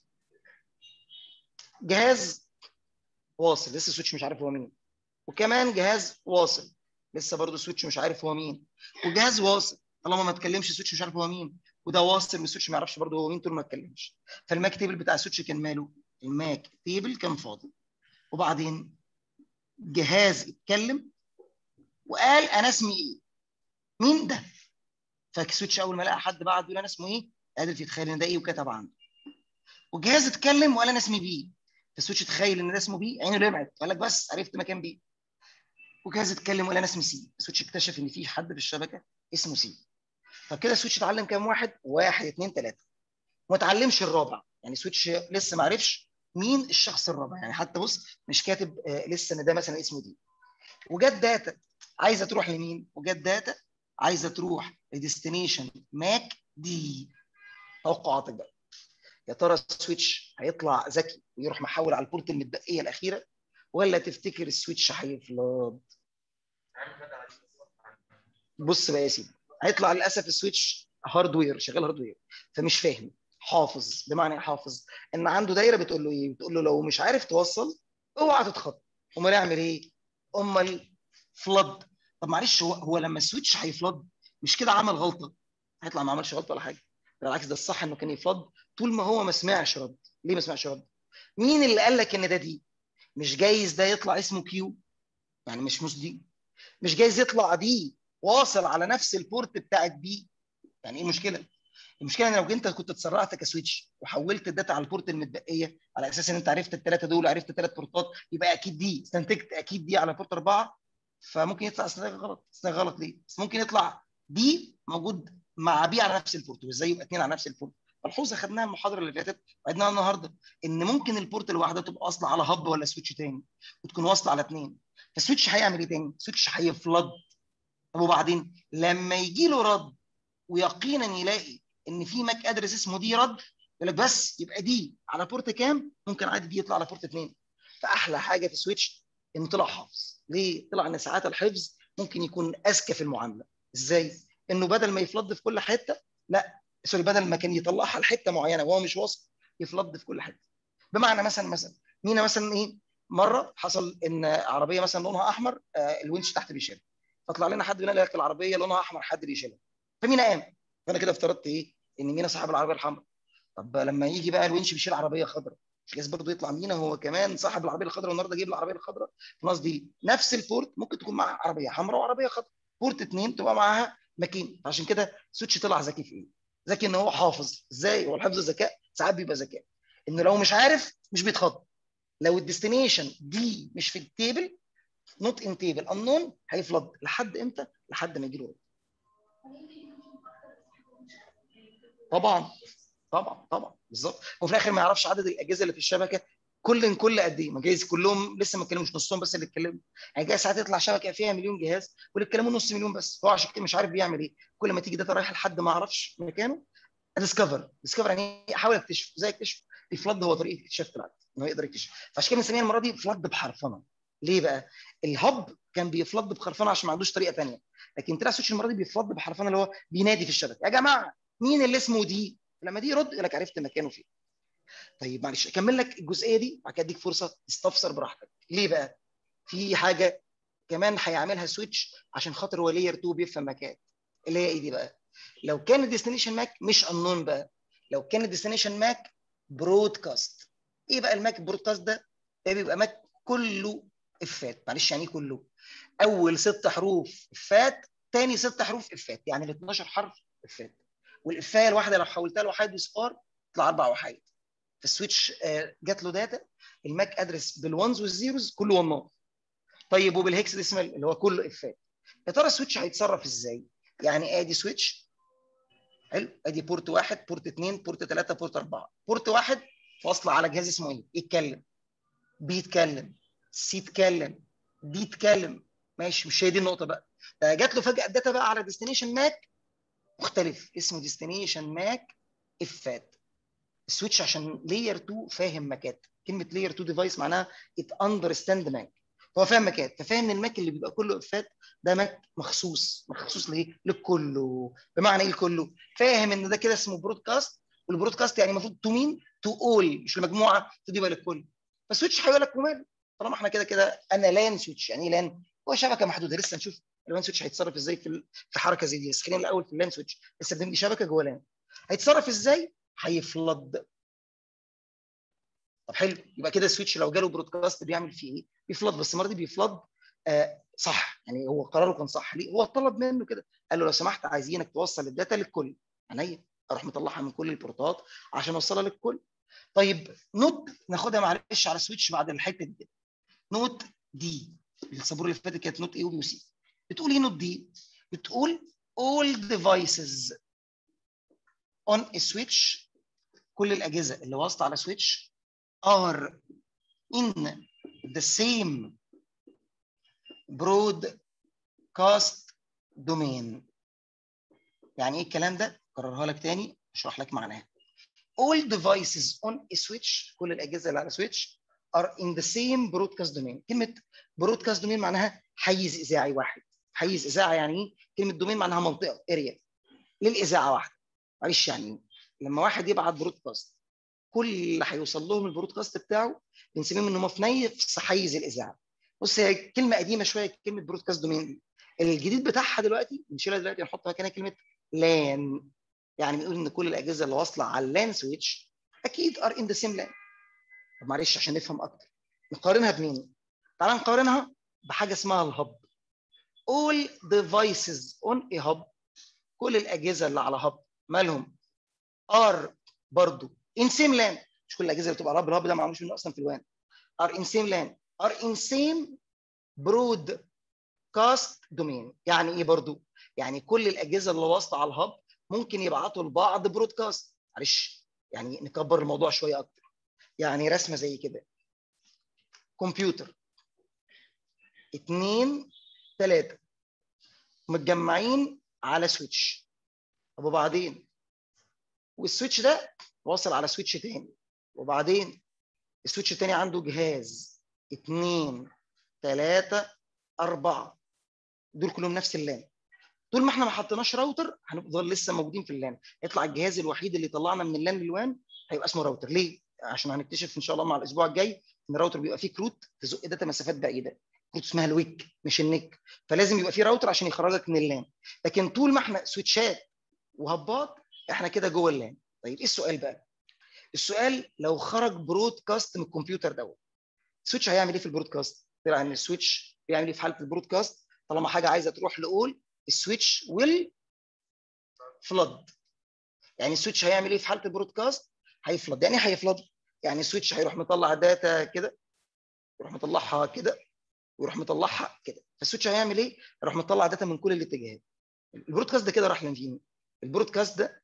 S1: جهاز واصل لسه السويتش مش عارف هو مين وكمان جهاز واصل لسه برضه السويتش مش عارف هو مين وجهاز واصل طالما ما اتكلمش السويتش مش عارف هو مين وده واصل والسويتش ما يعرفش برضه هو مين طول ما اتكلمش فالماك تيبل بتاع السويتش كان ماله الماك تيبل كان فاضي وبعدين جهاز اتكلم وقال انا اسمي ايه مين ده فالسويتش اول ما لقى حد بعد يقول انا اسمه ايه قادر يتخيل ان ده ايه وكتب عنده والجهاز اتكلم وقال انا اسمي بي فالسويتش تخيل ان ده اسمه بي عينه لمعت قال لك بس عرفت مكان بي وجهاز اتكلم وقال انا اسمي سي السويتش اكتشف ان في حد في الشبكه اسمه سي فكده السويتش اتعلم كام واحد واحد اثنين ثلاثه وما اتعلمش الرابع يعني سويتش لسه ما عرفش مين الشخص الرابع يعني حتى بص مش كاتب آه لسه ان ده مثلا اسمه دي وجت داتا عايزه تروح لمين وجت داتا عايزه تروح لديستنيشن ماك دي توقعاتك بقى يا ترى السويتش هيطلع ذكي ويروح محول على البورت المتبقيه الاخيره ولا تفتكر السويتش هيفلض بص بقى يا سيدي هيطلع للاسف السويتش هاردوير شغال هاردوير فمش فاهم حافظ بمعنى ايه حافظ ان عنده دايره بتقول له ايه بتقول له لو مش عارف توصل اوعى تتخطى امال يعمل ايه امال فلد طب معلش هو هو لما السويتش هيفلد مش كده عمل غلطه هيطلع ما عملش غلطه ولا حاجه بالعكس ده الصح انه كان يفلد طول ما هو ما سمعش رد ليه ما سمعش رد مين اللي قال لك ان ده دي مش جايز ده يطلع اسمه كيو يعني مش مش دي مش جايز يطلع دي واصل على نفس البورت بتاعت بي يعني ايه المشكله المشكله ان لو انت كنت اتسرعت كسويتش وحولت الداتا على البورت المتبقيه على اساس ان انت عرفت الثلاثه دول وعرفت الثلاث بورتات يبقى اكيد دي استنتجت اكيد دي على بورت اربعه فممكن يطلع استنتاج غلط استنتاج غلط ليه؟ بس ممكن يطلع دي موجود مع بي على نفس البورت وازاي يبقى اثنين على نفس البورت ملحوظه خدناها المحاضره اللي فاتت وعدناها النهارده ان ممكن البورت الواحده تبقى واصله على هب ولا سويتش تاني وتكون واصله على اثنين فالسويتش هيعمل ايه تاني؟ السويتش هيفلد طب وبعدين لما يجي له رد ويقينا يلاقي ان في ماك ادرس اسمه دي رد يقول لك بس يبقى دي على بورت كام؟ ممكن عادي دي يطلع على بورت اثنين فاحلى حاجه في سويتش انه طلع حافظ ليه؟ طلع ان ساعات الحفظ ممكن يكون اذكى في المعامله ازاي؟ انه بدل ما يفلد في كل حته لا سوري بدل ما كان يطلعها لحته معينه وهو مش واثق يفلد في كل حته بمعنى مثلا مثلا مينا مثلا ايه مره حصل ان عربيه مثلا لونها احمر آه الونش تحت بيشيلها فطلع لنا حد بيقول لك العربيه لونها احمر حد بيشيلها فمينا قام فانا كده افترضت ايه ان مينا صاحب العربيه الحمراء طب لما يجي بقى الونش بيشيل عربيه خضراء مش لازم برضه يطلع مينا هو كمان صاحب العربيه الخضراء والنهارده جايب العربيه الخضراء خلاص دي نفس البورت ممكن تكون معاها عربيه حمراء وعربيه خضراء بورت اثنين تبقى معاها ماكين عشان كده سويتش طلع ذكي في ايه؟ ذكي ان هو حافظ ازاي هو الحفظ ذكاء ساعات بيبقى ذكاء انه لو مش عارف مش بيتخض لو الديستنيشن دي مش في التيبل نوت ان تيبل انون هيفلض لحد امتى؟ لحد ما يجي له طبعا طبعا طبعا بالظبط وفي الاخر ما يعرفش عدد الاجهزه اللي في الشبكه كل كل قد ايه ما جايز كلهم لسه ما اتكلموش نصهم بس اللي اتكلموا يعني جاي ساعات يطلع شبكه فيها مليون جهاز واللي اتكلموا نص مليون بس هو عشان كده مش عارف بيعمل ايه كل ما تيجي داتا رايحه لحد ما اعرفش مكانه ديسكفر ديسكفر يعني احاول اكتشف زي اكتشف الفلد هو طريقه اكتشاف طلعت ان هو يقدر يكتشف فعشان كده بنسميها المره دي فلد بحرفنه ليه بقى؟ الهب كان بيفلد بخرفنه عشان ما عندوش طريقه ثانيه لكن طلع سويتش المره دي بيفلد بحرفنه اللي هو بينادي في الشبكه يا جماعه مين اللي اسمه دي؟ لما دي يرد يقول لك عرفت مكانه فين طيب معلش اكمل لك الجزئيه دي بعد كده اديك فرصه تستفسر براحتك ليه بقى في حاجه كمان هيعملها سويتش عشان خاطر هو لاير 2 بيفهم مكان اللي هي ايه دي بقى لو كان الديستنيشن ماك مش انون بقى لو كان الديستنيشن ماك برودكاست ايه بقى الماك برودكاست ده ده بيبقى ماك كله افات معلش يعني ايه كله اول ست حروف افات تاني ست حروف افات يعني ال 12 حرف افات والافايه الواحده لو حولتها لوحايد وصفار تطلع اربع وحايد فالسويتش جات له داتا الماك ادرس بالونز والزيروز كله ونات طيب وبالهكس ديسمال اللي هو كله افات يا ترى السويتش هيتصرف ازاي؟ يعني ادي سويتش حلو ادي بورت واحد بورت اثنين بورت ثلاثه بورت اربعه بورت واحد فاصله على جهاز اسمه ايه؟ يتكلم بيتكلم سي يتكلم دي يتكلم ماشي مش هي دي النقطه بقى ده جات له فجاه الداتا بقى على ديستنيشن ماك مختلف اسمه ديستنيشن ماك افات السويتش عشان لاير 2 فاهم ماكات كلمه لاير 2 ديفايس معناها ات اندرستاند ماك هو فاهم ماكات ففاهم ان الماك اللي بيبقى كله افات ده ماك مخصوص مخصوص لايه؟ للكله بمعنى ايه الكله؟ فاهم ان ده كده اسمه برودكاست والبرودكاست يعني المفروض تو مين؟ تو اول مش لمجموعه تدي بقى للكل فالسويتش هيقول لك وماله طالما احنا كده كده انا لان سويتش يعني ايه لان؟ هو شبكه محدوده لسه نشوف اللان سويتش هيتصرف ازاي في في حركه زي دي بس خلينا الاول في اللان سويتش لسه بنبني شبكه جوه لان هيتصرف ازاي؟ هيفلد طب حلو يبقى كده السويتش لو جاله برودكاست بيعمل فيه ايه؟ بيفلد بس المره دي بيفلد آه صح يعني هو قراره كان صح ليه؟ هو طلب منه كده قال له لو سمحت عايزينك توصل الداتا للكل عينيا اروح مطلعها من كل البورتات عشان اوصلها للكل طيب نوت ناخدها معلش على السويتش بعد الحته دي نوت دي السبوره اللي فاتت كانت نوت اي وبي وسي بتقول ايه نوت دي؟ بتقول all devices on a switch كل الاجهزه اللي واصله على سويتش are in the same broadcast domain يعني ايه الكلام ده؟ اكررها لك تاني اشرح لك معناها all devices on a switch كل الاجهزه اللي على سويتش are in the same broadcast domain كلمه broadcast domain معناها حيز اذاعي واحد حيز اذاعه يعني ايه؟ كلمه دومين معناها منطقه اريا للاذاعه واحده معلش يعني ايه؟ لما واحد يبعت برودكاست كل اللي هيوصل لهم البرودكاست بتاعه بنسميهم ان هم في نفس حيز الاذاعه بص هي كلمه قديمه شويه كلمه برودكاست دومين دي الجديد بتاعها دلوقتي بنشيلها دلوقتي نحط مكانها كلمه لان يعني بنقول ان كل الاجهزه اللي واصله على اللان سويتش اكيد ار ان ذا سيم لان طب معلش عشان نفهم اكتر نقارنها بمين؟ تعال نقارنها بحاجه اسمها الهب all devices on a hub كل الاجهزه اللي على هب مالهم are برضو in same LAN مش كل الاجهزه اللي بتبقى على هب الهب ده معمولش منه اصلا في الوان are in same LAN are in same broadcast domain يعني ايه برضو؟ يعني كل الاجهزه اللي واصله على الهب ممكن يبعتوا لبعض برودكاست معلش يعني نكبر الموضوع شويه اكتر يعني رسمه زي كده كمبيوتر اثنين ثلاثه متجمعين على سويتش طب وبعدين والسويتش ده واصل على سويتش تاني وبعدين السويتش التاني عنده جهاز اثنين ثلاثة أربعة دول كلهم نفس اللان طول ما احنا ما حطيناش راوتر هنفضل لسه موجودين في اللان يطلع الجهاز الوحيد اللي طلعنا من اللان للوان هيبقى اسمه راوتر ليه؟ عشان هنكتشف ان شاء الله مع الاسبوع الجاي ان الراوتر بيبقى فيه كروت تزق داتا مسافات بعيده كروت اسمها الويك مش النك فلازم يبقى فيه راوتر عشان يخرجك من اللان لكن طول ما احنا سويتشات وهبات احنا كده جوه اللان طيب ايه السؤال بقى السؤال لو خرج برودكاست من الكمبيوتر دوت السويتش هيعمل ايه في البرودكاست طلع ان السويتش بيعمل ايه في حاله البرودكاست طالما حاجه عايزه تروح لاول السويتش ويل فلود يعني السويتش هيعمل ايه في حاله البرودكاست هيفلد يعني ايه هيفلد يعني السويتش هيروح مطلع داتا كده يروح مطلعها كده ويروح مطلعها كده فالسويتش هيعمل ايه هيروح مطلع داتا من كل الاتجاهات البرودكاست ده كده راح لمين البرودكاست ده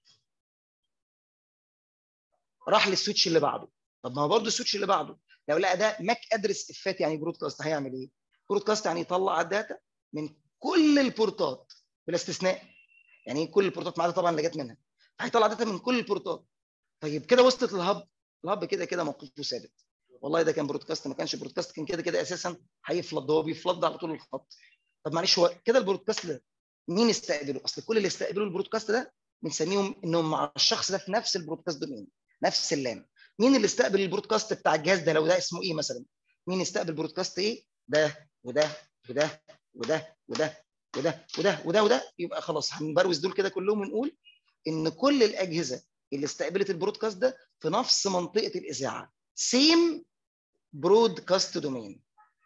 S1: راح للسويتش اللي بعده طب ما هو برضه السويتش اللي بعده لو لقى ده ماك ادرس افات يعني برودكاست هيعمل ايه برودكاست يعني يطلع الداتا من كل البورتات بلا استثناء يعني ايه كل البورتات ما عدا طبعا اللي جت منها هيطلع داتا من كل البورتات طيب كده وصلت للهب الهب كده كده موقفه ثابت والله ده كان برودكاست ما كانش برودكاست كان كده كده اساسا هيفلض هو بيفلض على طول الخط طب معلش هو كده البرودكاست ده مين استقبله اصل كل اللي استقبلوا البرودكاست ده بنسميهم انهم مع الشخص ده في نفس البرودكاست دومين نفس اللان مين اللي استقبل البرودكاست بتاع الجهاز ده لو ده اسمه ايه مثلا مين استقبل برودكاست ايه ده وده وده وده وده وده وده وده وده يبقى خلاص هنبروز دول كده كلهم ونقول ان كل الاجهزه اللي استقبلت البرودكاست ده في نفس منطقه الاذاعه سيم برودكاست دومين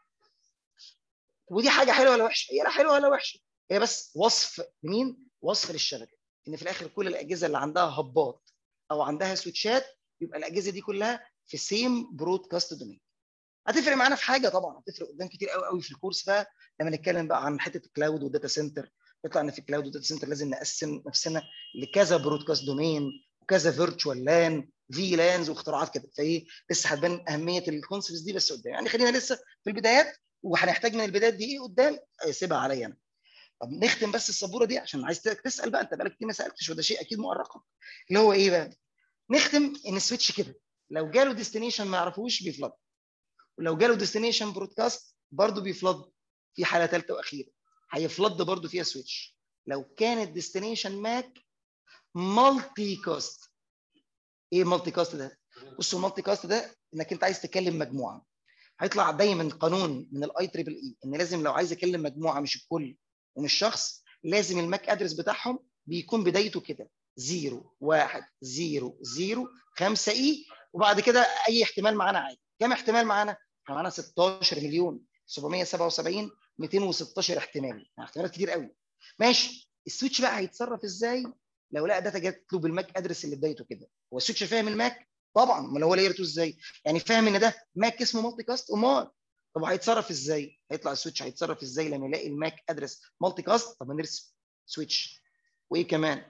S1: ودي حاجه حلوه ولا وحشه هي لا حلوه ولا وحشه هي بس وصف لمين وصف للشبكه ان في الاخر كل الاجهزه اللي عندها هبات او عندها سويتشات يبقى الاجهزه دي كلها في سيم برودكاست دومين هتفرق معانا في حاجه طبعا هتفرق قدام كتير قوي قوي في الكورس بقى لما نتكلم بقى عن حته الكلاود والداتا سنتر يطلع ان في الكلاود والداتا سنتر لازم نقسم نفسنا لكذا برودكاست دومين وكذا فيرتشوال لان في لانز واختراعات كده فايه لسه هتبان اهميه الكونسبتس دي بس قدام يعني خلينا لسه في البدايات وهنحتاج من البدايات دي ايه قدام سيبها عليا انا طب نختم بس السبوره دي عشان عايز تسال بقى انت بقالك كتير ما سالتش وده شيء اكيد مؤرقا اللي هو ايه بقى نختم ان السويتش كده لو جاله ديستنيشن ما يعرفوش بيفلد ولو جاله ديستنيشن برودكاست برضه بيفلد في حاله ثالثه واخيره هيفلد برضه فيها سويتش لو كانت ديستنيشن ماك مالتي كاست ايه مالتي كاست ده بصوا المالتي كاست ده انك انت عايز تكلم مجموعه هيطلع دايما قانون من الاي تريبل اي ان لازم لو عايز اكلم مجموعه مش الكل ومش شخص لازم الماك ادرس بتاعهم بيكون بدايته كده 0 1 0 0 5 اي وبعد كده اي احتمال معانا عادي كم احتمال معانا؟ احنا معانا 16 مليون 777 216 احتمال يعني احتمالات كتير قوي ماشي السويتش بقى هيتصرف ازاي لو لقى داتا جات له بالماك ادرس اللي بدايته كده هو السويتش فاهم الماك طبعا امال هو لاير 2 ازاي يعني فاهم ان ده ماك اسمه مالتي كاست امال طب هيتصرف ازاي هيطلع السويتش هيتصرف ازاي لما يلاقي الماك ادرس مالتي كاست طب نرسم سويتش وايه كمان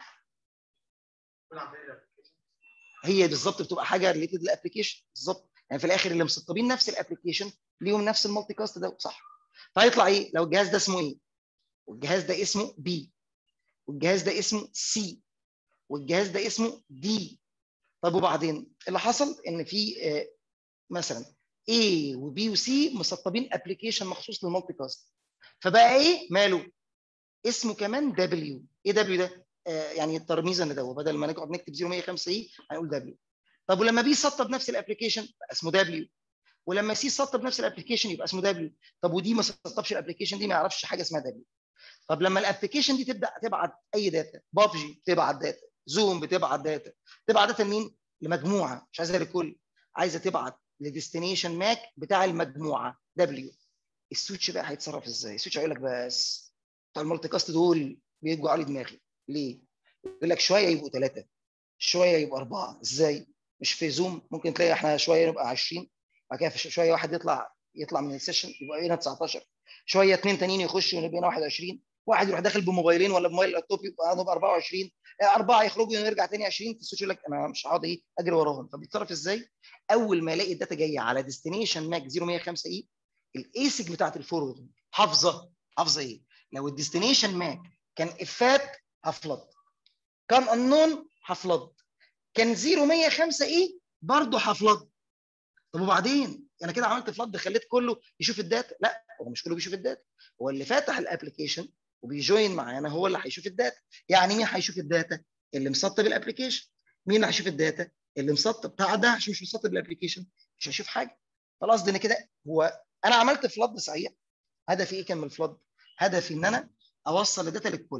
S1: هي بالظبط بتبقى حاجه ريليتد للابلكيشن بالظبط يعني في الاخر اللي مسطبين نفس الابلكيشن ليهم نفس المالتي كاست ده صح فهيطلع ايه لو الجهاز ده اسمه ايه والجهاز ده اسمه بي والجهاز ده اسمه سي والجهاز ده اسمه دي طب وبعدين اللي حصل ان في آه، مثلا A وبي وسي مسطبين ابلكيشن مخصوص للمالتي كاست فبقى ايه ماله اسمه كمان دبليو ايه دبليو ده آه يعني الترميزه اللي ده بدل ما نقعد نكتب 0105 اي هنقول دبليو طب ولما بي سطب نفس الابلكيشن بقى اسمه دبليو ولما سي سطب نفس الابلكيشن يبقى اسمه دبليو طب ودي ما سطبش الابلكيشن دي ما يعرفش حاجه اسمها دبليو طب لما الابلكيشن دي تبدا تبعت اي داتا بابجي بتبعت داتا زوم بتبعت داتا تبعت داتا لمين لمجموعه مش عايزه لكل عايزه تبعت لديستنيشن ماك بتاع المجموعه دبليو السويتش بقى هيتصرف ازاي السويتش هيقول لك بس بتوع المالتي كاست دول بيجوا علي دماغي ليه يقول لك شويه يبقوا ثلاثه شويه يبقوا اربعه ازاي مش في زوم ممكن تلاقي احنا شويه نبقى 20 بعد كده في شويه واحد يطلع يطلع من السيشن يبقى بقينا 19 شويه اثنين تانيين يخشوا ونبقى 21 واحد يروح داخل بموبايلين ولا بموبايل لابتوب يبقى نبقى 24 اربعه يخرجوا ونرجع تاني 20 السويتش يقول لك انا مش هقعد ايه اجري وراهم فبيتصرف ازاي؟ اول ما الاقي الداتا جايه على ديستنيشن ماك 0105 اي الايسك بتاعت الفورورد حافظه حافظه ايه؟ لو الديستنيشن ماك كان افات هفلد كان انون هفلد كان 0105 اي برضه هفلد طب وبعدين انا كده عملت فلد خليت كله يشوف الداتا لا هو مش كله بيشوف الداتا هو اللي فاتح الابلكيشن وبيجوين معانا هو اللي هيشوف الداتا يعني مين هيشوف الداتا اللي مسطب الابلكيشن مين اللي هيشوف الداتا اللي مسطب بتاع ده عشان مش مسطب الابلكيشن مش هيشوف حاجه فالقصد ان كده هو انا عملت فلد صحيح هدفي ايه كان من الفلد هدفي ان انا اوصل الداتا للكل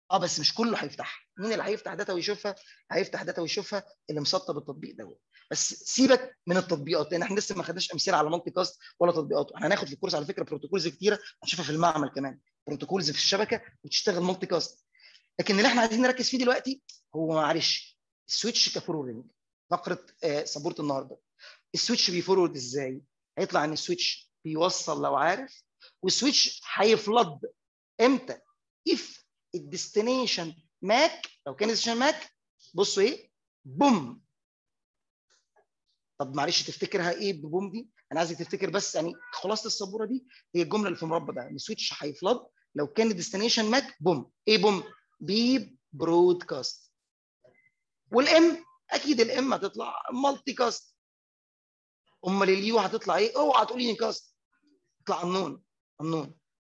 S1: اه بس مش كله هيفتحها مين اللي هيفتح داتا ويشوفها هيفتح داتا ويشوفها اللي مسطب التطبيق دوت بس سيبك من التطبيقات لان احنا لسه ما خدناش امثله على مالتي كاست ولا تطبيقات احنا هناخد في الكورس على فكره بروتوكولز كتيره هنشوفها في المعمل كمان بروتوكولز في الشبكه وتشتغل مالتي كاست لكن اللي احنا عايزين نركز فيه دلوقتي هو معلش السويتش كفورورنج فقره آه سبورة النهارده السويتش بيفورورد ازاي هيطلع ان السويتش بيوصل لو عارف والسويتش هيفلد امتى if الديستنيشن ماك لو كان الديستنيشن ماك بصوا ايه بوم طب معلش تفتكرها ايه ببوم دي انا عايزك تفتكر بس يعني خلاصه السبوره دي هي الجمله اللي في المربع ده السويتش هيفلد لو كان الديستنيشن ماك بوم ايه بوم بيب برودكاست والام اكيد الام هتطلع مالتي كاست امال اليو هتطلع ايه اوعى تقولي لي كاست تطلع النون النون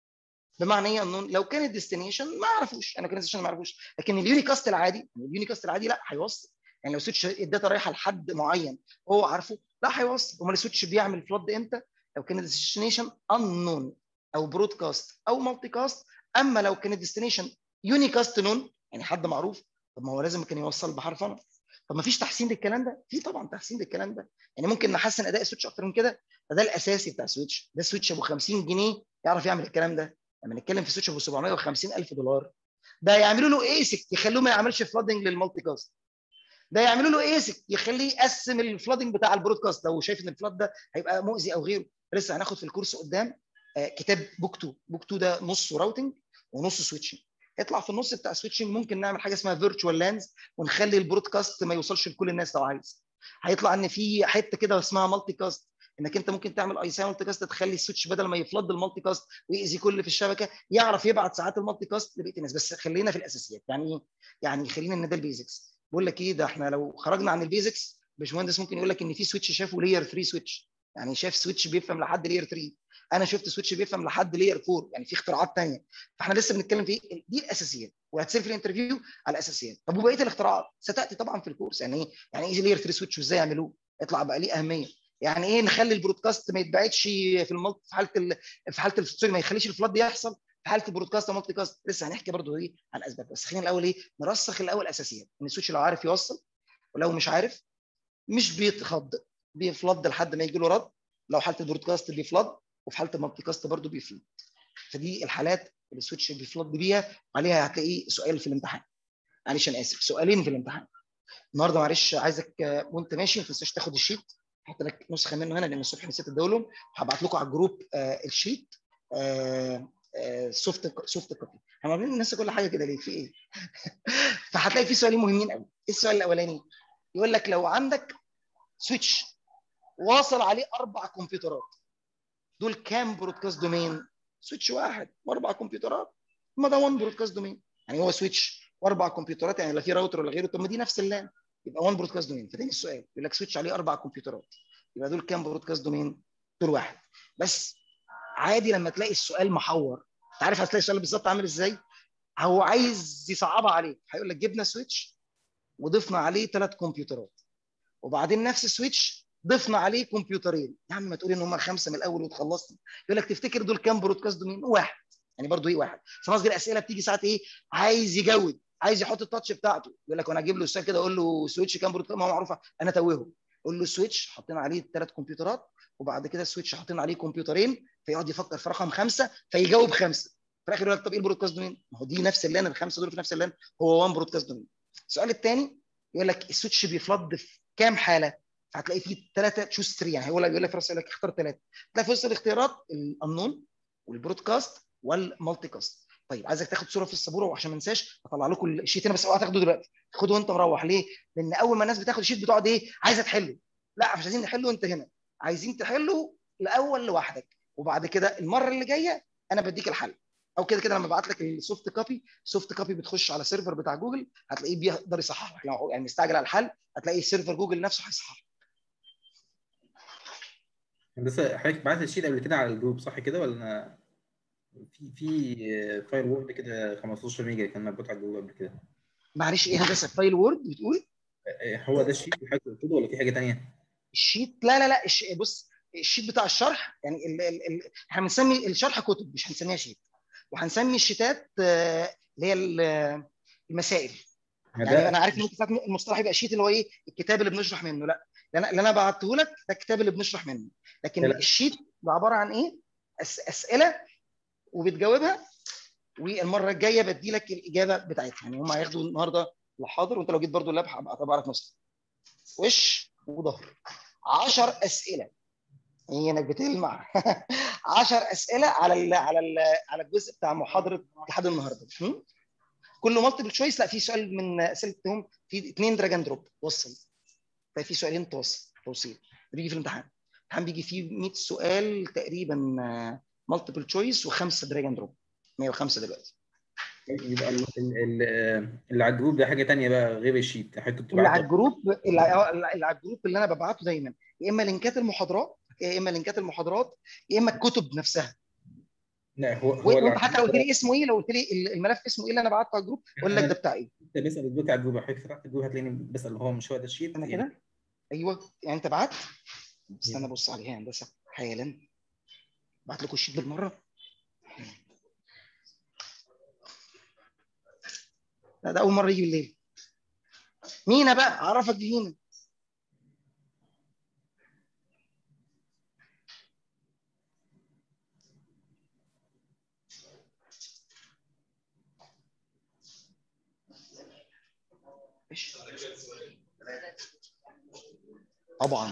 S1: بمعنى ايه النون لو كان الديستنيشن ما اعرفوش انا كان الديستنيشن ما اعرفوش لكن اليونيكاست العادي اليونيكاست العادي لا هيوصل يعني لو سويتش الداتا رايحه لحد معين هو عارفه لا هيوصل امال السويتش بيعمل فلود امتى لو كان الديستنيشن انون او برودكاست او مالتي كاست اما لو كان الديستنيشن يونيكاست نون يعني حد معروف طب ما هو لازم كان يوصل بحرف انا طب ما فيش تحسين للكلام ده في طبعا تحسين للكلام ده يعني ممكن نحسن اداء السويتش اكتر من كده فده الاساسي بتاع السويتش ده سويتش ابو 50 جنيه يعرف يعمل الكلام ده لما نتكلم في سويتش ابو 750 الف دولار ده يعملوا له ايسك يخلوه ما يعملش فلودنج للمالتي كاست ده يعملوا له ايسك يخليه يقسم الفلودنج بتاع البرودكاست لو شايف ان الفلود ده هيبقى مؤذي او غيره لسه هناخد في الكورس قدام آه كتاب بوك 2 بوك 2 ده نصه راوتنج ونصه سويتشنج يطلع في النص بتاع سويتشنج ممكن نعمل حاجه اسمها فيرتشوال لانز ونخلي البرودكاست ما يوصلش لكل الناس لو عايز هيطلع ان في حته كده اسمها مالتي كاست انك انت ممكن تعمل اي سي مالتي كاست تخلي السويتش بدل ما يفلد المالتي كاست ويأذي كل في الشبكه يعرف يبعت ساعات المالتي كاست لبقيه الناس بس خلينا في الاساسيات يعني ايه؟ يعني خلينا ان ده البيزكس بقول لك ايه ده احنا لو خرجنا عن البيزكس باشمهندس ممكن يقول لك ان في سويتش شافه لاير 3 سويتش يعني شاف سويتش بيفهم لحد لاير 3 انا شفت سويتش بيفهم لحد لاير 4 يعني في اختراعات ثانيه فاحنا لسه بنتكلم في دي الاساسيات وهتصير في الانترفيو على الاساسيات طب وبقيه الاختراعات ستاتي طبعا في الكورس يعني ايه يعني ايه لاير 3 سويتش وازاي يعملوه يطلع بقى ليه اهميه يعني ايه نخلي البرودكاست ما يتبعتش في المالت في حاله ال... في حاله سوري ما يخليش الفلاد يحصل في حاله البرودكاست ومالتي كاست لسه هنحكي برضه ايه عن اسباب بس خلينا الاول ايه نرسخ الاول اساسيات ان السويتش لو عارف يوصل ولو مش عارف مش بيتخض بيفلد لحد ما يجي له رد لو حاله البرودكاست بيفلد وفي حاله المالتي كاست برضه بيفلد فدي الحالات اللي السويتش بيفلد بيها وعليها هتلاقي سؤال في الامتحان معلش انا اسف سؤالين في الامتحان النهارده معلش عايزك وانت ماشي ما تنساش تاخد الشيت هحط لك نسخه منه هنا لان الصبح نسيت ادولهم وهبعت لكم على الجروب آه الشيت آه آه سوفت سوفت كوبي احنا عاملين الناس كل حاجه كده ليه في ايه فهتلاقي في سؤالين مهمين قوي ايه السؤال الاولاني يقول لك لو عندك سويتش واصل عليه اربع كمبيوترات دول كام برودكاست دومين سويتش واحد واربع كمبيوترات ما ده 1 برودكاست دومين يعني هو سويتش واربع كمبيوترات يعني لا في راوتر ولا غيره طب ما دي نفس اللان يبقى 1 برودكاست دومين فتاني السؤال يقول لك سويتش عليه اربع كمبيوترات يبقى دول كام برودكاست دومين دول واحد بس عادي لما تلاقي السؤال محور انت عارف هتلاقي السؤال بالظبط عامل ازاي هو عايز يصعبها عليك هيقول لك جبنا سويتش وضفنا عليه ثلاث كمبيوترات وبعدين نفس السويتش ضفنا عليه كمبيوترين يا عم ما تقولي ان هم خمسه من الاول وتخلصنا يقول لك تفتكر دول كام برودكاست دومين واحد يعني برضه ايه واحد بس قصدي الاسئله بتيجي ساعات ايه عايز يجود عايز يحط التاتش بتاعته يقول لك وانا اجيب له السؤال كده اقول له سويتش كام برودكاست ما هو معروف انا توهه قول له سويتش حطينا عليه ثلاث كمبيوترات وبعد كده السويتش حاطين عليه كمبيوترين فيقعد يفكر في رقم خمسه فيجاوب خمسه في الاخر يقول لك طب ايه البرودكاست دومين؟ ما هو دي نفس اللان الخمسه دول في نفس اللان هو 1 برودكاست دومين السؤال الثاني يقول لك السويتش بيفلد في كام حاله؟ فهتلاقي فيه ثلاثه تشوز 3 يعني هيقول لك يقول لك في راس لك اختار ثلاثه تلاقي في وسط الاختيارات الانون والبرودكاست والمالتي كاست طيب عايزك تاخد صوره في السبوره وعشان ما انساش هطلع لكم الشيت هنا بس اوعى تاخده دلوقتي خده وانت مروح ليه؟ لان اول ما الناس بتاخد الشيت بتقعد ايه؟ عايزه تحله لا مش عايزين نحله وانت هنا عايزين تحله الاول لوحدك وبعد كده المره اللي جايه انا بديك الحل او كده كده لما ابعت لك السوفت كوبي سوفت كوبي بتخش على سيرفر بتاع جوجل هتلاقيه بيقدر يصحح لك لو يعني مستعجل على الحل هتلاقي سيرفر جوجل نفسه هيصحح
S4: بس حضرتك بعت الشيت قبل كده على الجروب صح كده ولا أنا في في فايل وورد كده 15 ميجا كان مربوط على الجروب قبل كده
S1: معلش ايه هندسه فايل وورد بتقول
S4: هو ده الشيت اللي حضرتك قلت له ولا في حاجه ثانيه؟
S1: الشيت لا لا لا الش... بص الشيت بتاع الشرح يعني ال... ال... ال... احنا بنسمي الشرح كتب مش هنسميها شيت وهنسمي الشيتات اللي هي ال- المسائل
S4: ما
S1: يعني
S4: ده
S1: انا عارف ان انت ساعات المصطلح يبقى شيت اللي هو ايه الكتاب اللي بنشرح منه لا اللي انا اللي انا بعته لك ده الكتاب اللي بنشرح منه لكن
S4: لا.
S1: الشيت ده عباره عن ايه أس اسئله وبتجاوبها والمره الجايه بدي لك الاجابه بتاعتها يعني هم هياخدوا النهارده الحاضر وانت لو جيت برضو اللاب هبقى اطبع لك نسخه وش وظهر 10 اسئله هي انك بتلمع 10 اسئله على ال على ال على الجزء بتاع محاضره لحد النهارده م? كله مالتيبل تشويس لا في سؤال من اسئلتهم في اثنين دراج اند دروب وصل ففي سؤالين توصل توصيل بيجي في الامتحان الامتحان بيجي فيه 100 سؤال تقريبا مالتيبل تشويس وخمسه دراج اند دروب 105 دلوقتي
S4: يبقى ال- ال- ال- اللي على الجروب ده حاجه تانية بقى غير الشيت حضرتك
S1: اللي على
S4: بتبعته
S1: الجروب اللي على اللي على الجروب اللي انا ببعته دايما يا اما لينكات المحاضرات يا اما لينكات المحاضرات يا اما الكتب نفسها
S4: لا هو هو اللي
S1: وانت
S4: على
S1: حتى لو قلت لي اسمه ايه لو قلت لي الملف اسمه ايه اللي انا بعته على الجروب اقول لك ده بتاع ايه
S4: انت بسال دلوقتي على الجروب حضرتك فتحت الجروب هتلاقيني بسال هو مش هو ده الشيت
S1: انا
S4: يعني
S1: كده ايوه يعني انت بعت استنى ابص عليها يا هندسه حالا بعت لكم الشيت بالمره لا ده اول مره يجي بالليل مينا بقى عرفك بمينا إيش؟ طبعا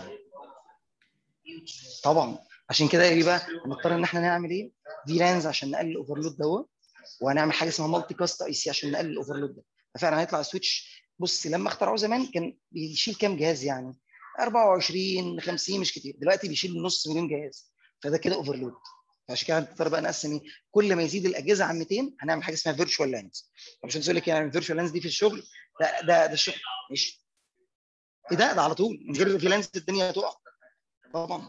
S1: طبعا عشان كده ايه بقى نضطر ان احنا نعمل ايه دي لانز عشان نقلل الاوفرلود دوت وهنعمل حاجه اسمها مالتي كاست اي سي عشان نقلل الاوفرلود ده ففعلا هيطلع سويتش بص لما اخترعوه زمان كان بيشيل كام جهاز يعني 24 50 مش كتير دلوقتي بيشيل نص مليون جهاز فده كده اوفرلود عشان كده هنضطر بقى نقسم ايه كل ما يزيد الاجهزه عن 200 هنعمل حاجه اسمها فيرتشوال لانز مش هنقول لك يعني فيرتشوال لانز دي في الشغل لا ده ده الشغل ماشي ايه ده ده على طول من غير في لانز الدنيا هتقع طبعا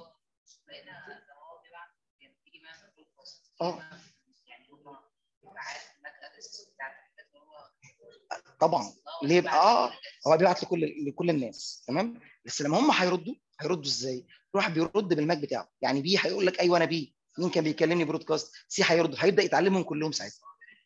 S1: اه طبعا ليه بقى اه هو بيبعت لكل لكل الناس تمام بس لما هم هيردوا هيردوا ازاي؟ كل واحد بيرد بالماك بتاعه يعني بي هيقول لك ايوه انا بي مين كان بيكلمني برودكاست سي هيرد هيبدا يتعلمهم كلهم ساعتها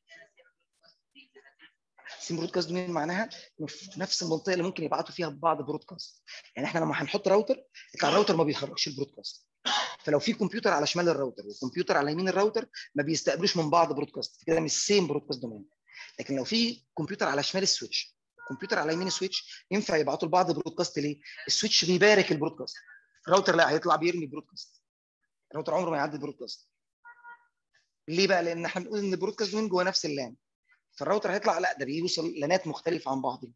S1: سي برودكاست دي معناها إنه في نفس المنطقه اللي ممكن يبعتوا فيها بعض برودكاست يعني احنا لما هنحط راوتر يطلع الراوتر ما بيخرجش البرودكاست فلو في كمبيوتر على شمال الراوتر وكمبيوتر على يمين الراوتر ما بيستقبلوش من بعض برودكاست كده مش سيم برودكاست دومين لكن لو في كمبيوتر على شمال السويتش كمبيوتر على يمين السويتش ينفع يبعتوا لبعض برودكاست ليه؟ السويتش بيبارك البرودكاست الراوتر لا هيطلع بيرمي برودكاست الراوتر عمره ما يعدي البرودكاست ليه بقى؟ لان احنا بنقول ان البرودكاست دومين جوه نفس اللان فالراوتر هيطلع لا ده بيوصل لانات مختلفه عن بعض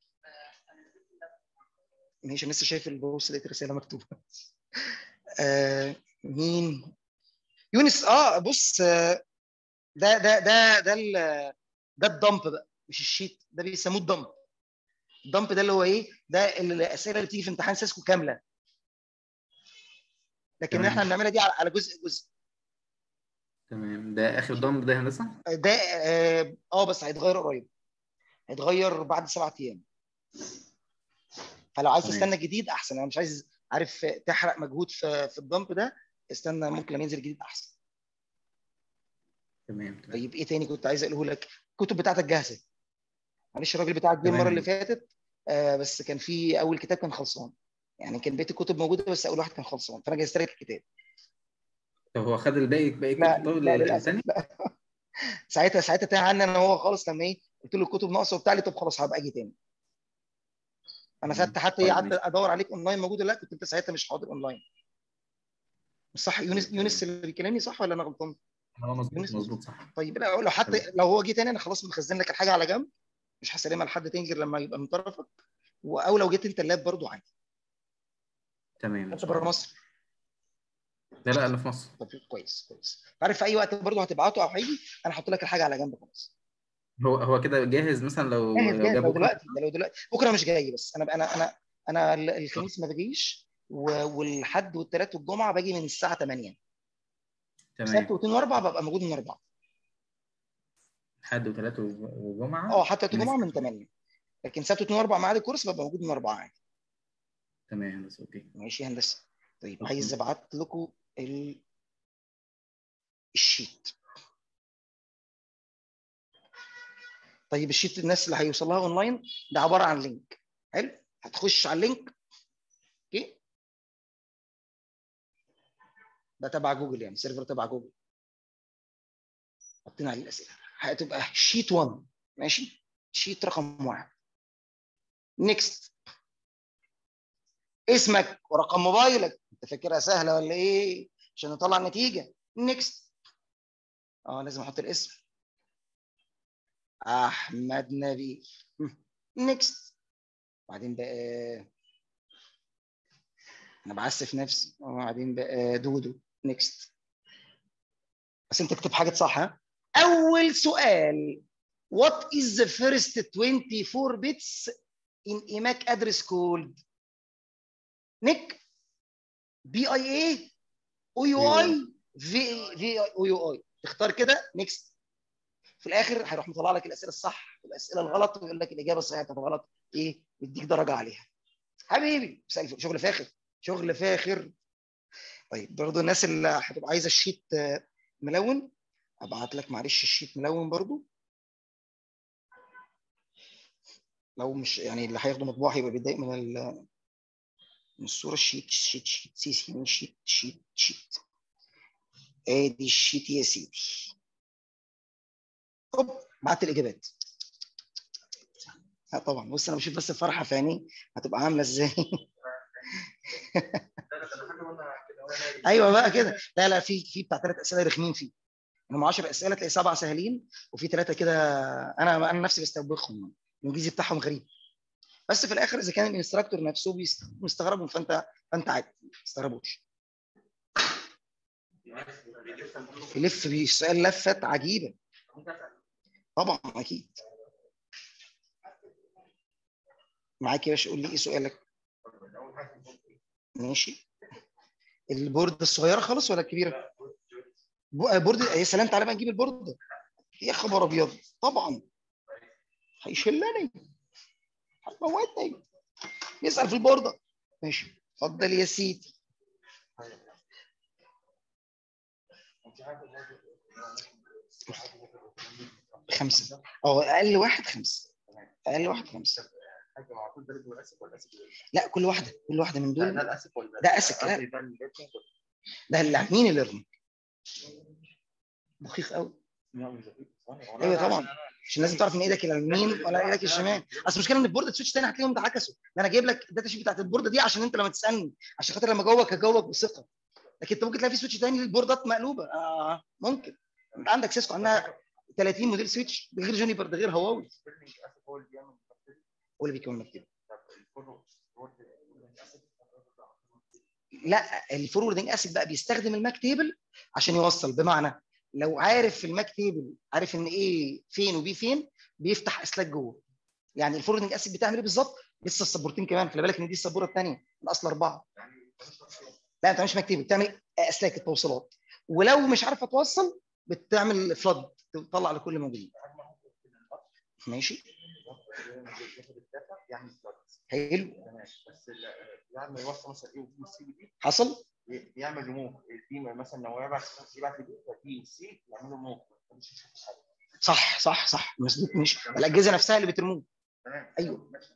S1: ماشي انا لسه شايف البوست لقيت رساله مكتوبه آه مين يونس اه بص آه ده ده ده ده ال- ده الدمب بقى مش الشيت ده بيسموه الدمب الدمب ده اللي هو ايه ده الاسئله اللي بتيجي في امتحان سيسكو كامله لكن
S4: تمام.
S1: احنا بنعملها دي على على جزء جزء
S4: تمام ده اخر ضم ده هندسه
S1: ده اه آه، بس هيتغير قريب هيتغير بعد سبعة ايام فلو عايز
S4: تمام.
S1: تستنى جديد احسن انا مش عايز عارف تحرق مجهود في في الدمب ده استنى ممكن لما ينزل جديد احسن
S4: تمام تمام
S1: طيب ايه تاني كنت عايز اقوله لك الكتب بتاعتك جاهزه معلش الراجل بتاعك جه
S4: تمام.
S1: المره اللي فاتت آه بس كان في اول كتاب كان خلصان يعني كان بقيه الكتب موجوده بس اول واحد كان خلصان فانا جهزت لك الكتاب
S4: طب هو خد الباقي باقي
S1: لا
S4: كتب طب
S1: لا للاسف
S4: الثاني
S1: لا ساعتها ساعتها تاه عني انا هو خالص لما ايه قلت له الكتب ناقصه وبتاع لي طب خلاص هبقى اجي تاني انا
S4: مم.
S1: ساعتها حتى
S4: طيب
S1: ايه قعدت
S4: ماشي.
S1: ادور عليك اونلاين موجود ولا لا كنت انت ساعتها مش حاضر اونلاين مش صح يونس
S4: طيب،
S1: يونس اللي بيكلمني صح ولا انا غلطان؟
S4: اه مظبوط
S1: يونس
S4: مظبوط صح
S1: طيب لا لو حتى
S4: تمام.
S1: لو هو جه تاني انا خلاص مخزن لك الحاجه على جنب مش هسلمها لحد تاني غير لما يبقى من طرفك و- او لو جيت انت اللاب برضو عادي
S4: تمام
S1: انت بره مصر
S4: لا لا انا في مصر
S1: طب كويس كويس عارف في اي وقت برضو هتبعته او هيجي انا هحط لك الحاجه على جنب خلاص
S4: هو هو كده جاهز مثلا لو
S1: جاهز
S4: لو
S1: جاهز
S4: جاب
S1: لو
S4: بكره
S1: دلوقتي ده لو دلوقتي بكره مش جاي بس انا انا انا انا ال- الخميس ما بجيش و- والحد والثلاث والجمعه باجي من الساعه 8 سبت
S4: تمام
S1: واثنين واربع ببقى موجود من اربعه
S4: حد وثلاثة وجمعة
S1: اه حتى
S4: من
S1: الجمعه من
S4: الساعة
S1: 8 لكن سبت واثنين واربع ميعاد الكورس ببقى موجود من اربعه عادي
S4: تمام يا هندسة اوكي
S1: ماشي يا هندسه طيب
S4: شكراً.
S1: عايز ابعت لكم ال... الشيت طيب الشيت الناس اللي هيوصل لها اونلاين ده عباره عن لينك حلو هتخش على اللينك اوكي ده تبع جوجل يعني سيرفر تبع جوجل حاطين عليه الاسئله هتبقى شيت 1 ماشي شيت رقم واحد نيكست اسمك ورقم موبايلك انت فاكرها سهله ولا ايه عشان نطلع النتيجه نيكست اه لازم احط الاسم احمد نبيل نيكست بعدين بقى انا بعسف نفسي وبعدين بقى دودو نيكست بس انت اكتب حاجه صح ها اول سؤال what is the first 24 bits in EMAC address called نيك بي اي اي او يو اي في في او يو اي تختار كده نيكست في الاخر هيروح مطلع لك الاسئله الصح والاسئله الغلط ويقول لك الاجابه الصحيحه بتاعت الغلط ايه يديك درجه عليها حبيبي مساء شغل فاخر شغل فاخر طيب برضو الناس اللي هتبقى عايزه الشيت آه، ملون ابعت لك معلش الشيت ملون برضو لو مش يعني اللي هياخده مطبوع هيبقى بيتضايق من ال من الصوره الشيت شيت شيت سي سي شيت شيت شيت ادي الشيت يا سيدي هوب بعت الاجابات لا طبعا بص انا بشوف بس الفرحه في عينيه هتبقى عامله ازاي ايوه بقى كده لا لا في في بتاع ثلاث اسئله رخمين فيه هم 10 اسئله تلاقي سبعه سهلين وفي ثلاثه كده انا انا نفسي بستوبخهم الانجليزي بتاعهم غريب بس في الاخر اذا كان الانستراكتور نفسه بيست- مستغربهم فانت فانت عادي ما تستغربوش يلف بيه السؤال لفت عجيبه طبعا اكيد معاك يا باشا قول لي ايه سؤالك ماشي البورد الصغيره خالص ولا الكبيره بو- بورد يا سلام تعالى بقى نجيب البورد يا خبر ابيض طبعا هيشلني هتموتني نسال في البورده ماشي اتفضل يا سيدي خمسه اه اقل واحد خمسه اقل واحد خمسه لا كل واحده كل واحده من دول
S2: الاسف ولا
S1: ده اسك لا ده اللي مين الليرنينج دقيق قوي ايوه طبعا عشان لازم تعرف ان ايدك اليمين ولا ايدك الشمال اصل المشكله ان البورده سويتش تاني هتلاقيهم اتعكسوا ده انا جايب لك الداتا شيت بتاعت البورده دي عشان انت لما تسالني عشان خاطر لما اجاوبك اجاوبك بثقه لكن انت ممكن تلاقي في سويتش تاني للبوردات مقلوبه آه ممكن انت عندك سيسكو عندها 30 موديل سويتش ده غير جونيبر ده غير هواوي هو اللي بيكون مكتب لا الفوروردنج اسيد بقى بيستخدم الماك تيبل عشان يوصل بمعنى لو عارف في الماك تيبل عارف ان ايه فين وبي فين بيفتح اسلاك جوه يعني الفوروردنج اسيد بتعمل ايه بالظبط لسه السبورتين كمان خلي بالك ان دي السبوره الثانيه الاصل اربعه لا انت مش ماك تيبل بتعمل اسلاك التوصيلات ولو مش عارفه توصل بتعمل فلاد تطلع لكل موجودين ماشي حلو
S2: بس يعني يوصل مثلا ايه وبي سي دي
S1: حصل
S2: يعمل ريموف دي مثلا لو يبعت يبعت دي بي سي يعمل له ريموف مش هيشوف حاجه
S1: صح صح صح مظبوط مش الاجهزه نفسها اللي بترموه
S2: تمام
S1: ايوه
S2: ماشي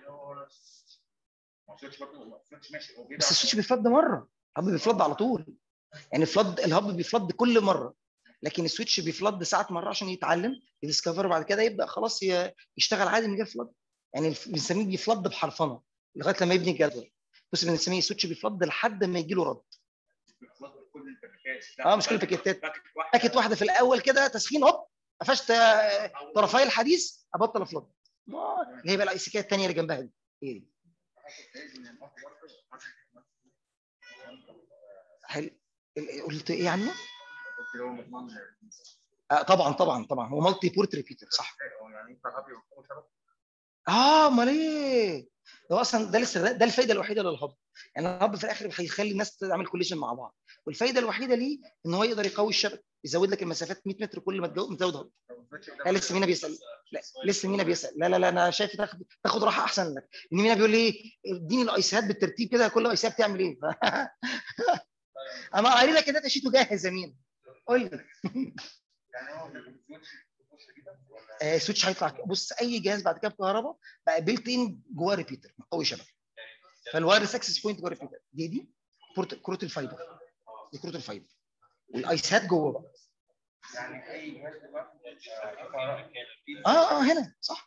S2: ما وصلش برضه ما وصلش ماشي هو
S1: بس
S2: بيبعت
S1: السويتش بيفلد مره الهب بيفلد على طول يعني فلد الهب بيفلد كل مره لكن السويتش بيفلد ساعات مره عشان يتعلم يديسكفر بعد كده يبدا خلاص ي- يشتغل عادي من غير فلد يعني الف- بنسميه بيفلد بحرفنه لغايه لما يبني الجدول بص بنسميه سويتش بيفلد لحد ما يجي له رد
S2: كل الباكيتات
S1: اه مش كل الباكيتات
S2: باكيت واحد
S1: باكت واحده في الاول كده تسخين هوب قفشت آه، طرفي الحديث ابطل افلد آه، اللي هي بقى الايسيكات الثانيه اللي جنبها دي هي دي حلو ال- قلت ايه عنه؟ آه طبعا طبعا طبعا هو مالتي بورت ريبيتر صح
S2: يعني انت ابيض وشبك
S1: اه امال ايه؟ ده اصلا ده لسه ده الفايده الوحيده للهب يعني الهب في الاخر هيخلي الناس تعمل كوليجن مع بعض والفايده الوحيده ليه ان هو يقدر يقوي الشبكه يزود لك المسافات 100 متر كل ما تجو- ما تزود هب لا لسه مينا بيسال لا لسه مينا بيسال لا لا لا انا شايف تاخد تاخد راحه احسن لك ان مينا بيقول لي ايه اديني الايسات بالترتيب كده كل ايسيه بتعمل ايه انا قايل لك ان انت شيته جاهز يا مينا قول لي
S2: يعني هو السويتش
S1: آه سويتش هيطلع بص اي جهاز بعد كده بكهرباء بقى بيلت ان جواه ريبيتر مقوي شبكه فالوايرلس اكسس بوينت جواه ريبيتر دي دي كروت كروت الفايبر دي كروت الفايبر والايسات جوه بقى
S2: يعني اي جهاز دلوقتي آه،
S1: اه اه هنا صح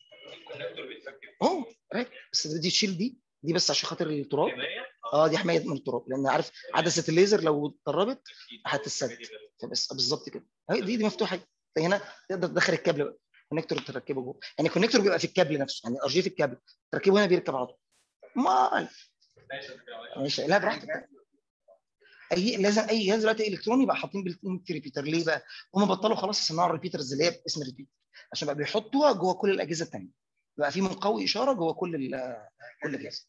S1: اهو رايك بس دي تشيل دي دي بس عشان خاطر التراب اه دي حمايه من التراب لان عارف عدسه الليزر لو اتطربت هتتسد فبس بالظبط كده اهي دي دي مفتوحه هنا تقدر تدخل الكابل بقى كونكتور تركبه جوه يعني الكونكتور بيبقى في الكابل نفسه يعني ار جي في الكابل تركبه هنا بيركب على طول ما ماشي لا براحتك اي لازم اي جهاز دلوقتي الكتروني بقى حاطين بالتين ريبيتر ليه بقى؟ هم بطلوا خلاص يصنعوا الريبيترز اللي هي باسم ريبيتر عشان بقى بيحطوها جوه كل الاجهزه الثانيه بقى في مقوي اشاره جوه كل ال- كل جهاز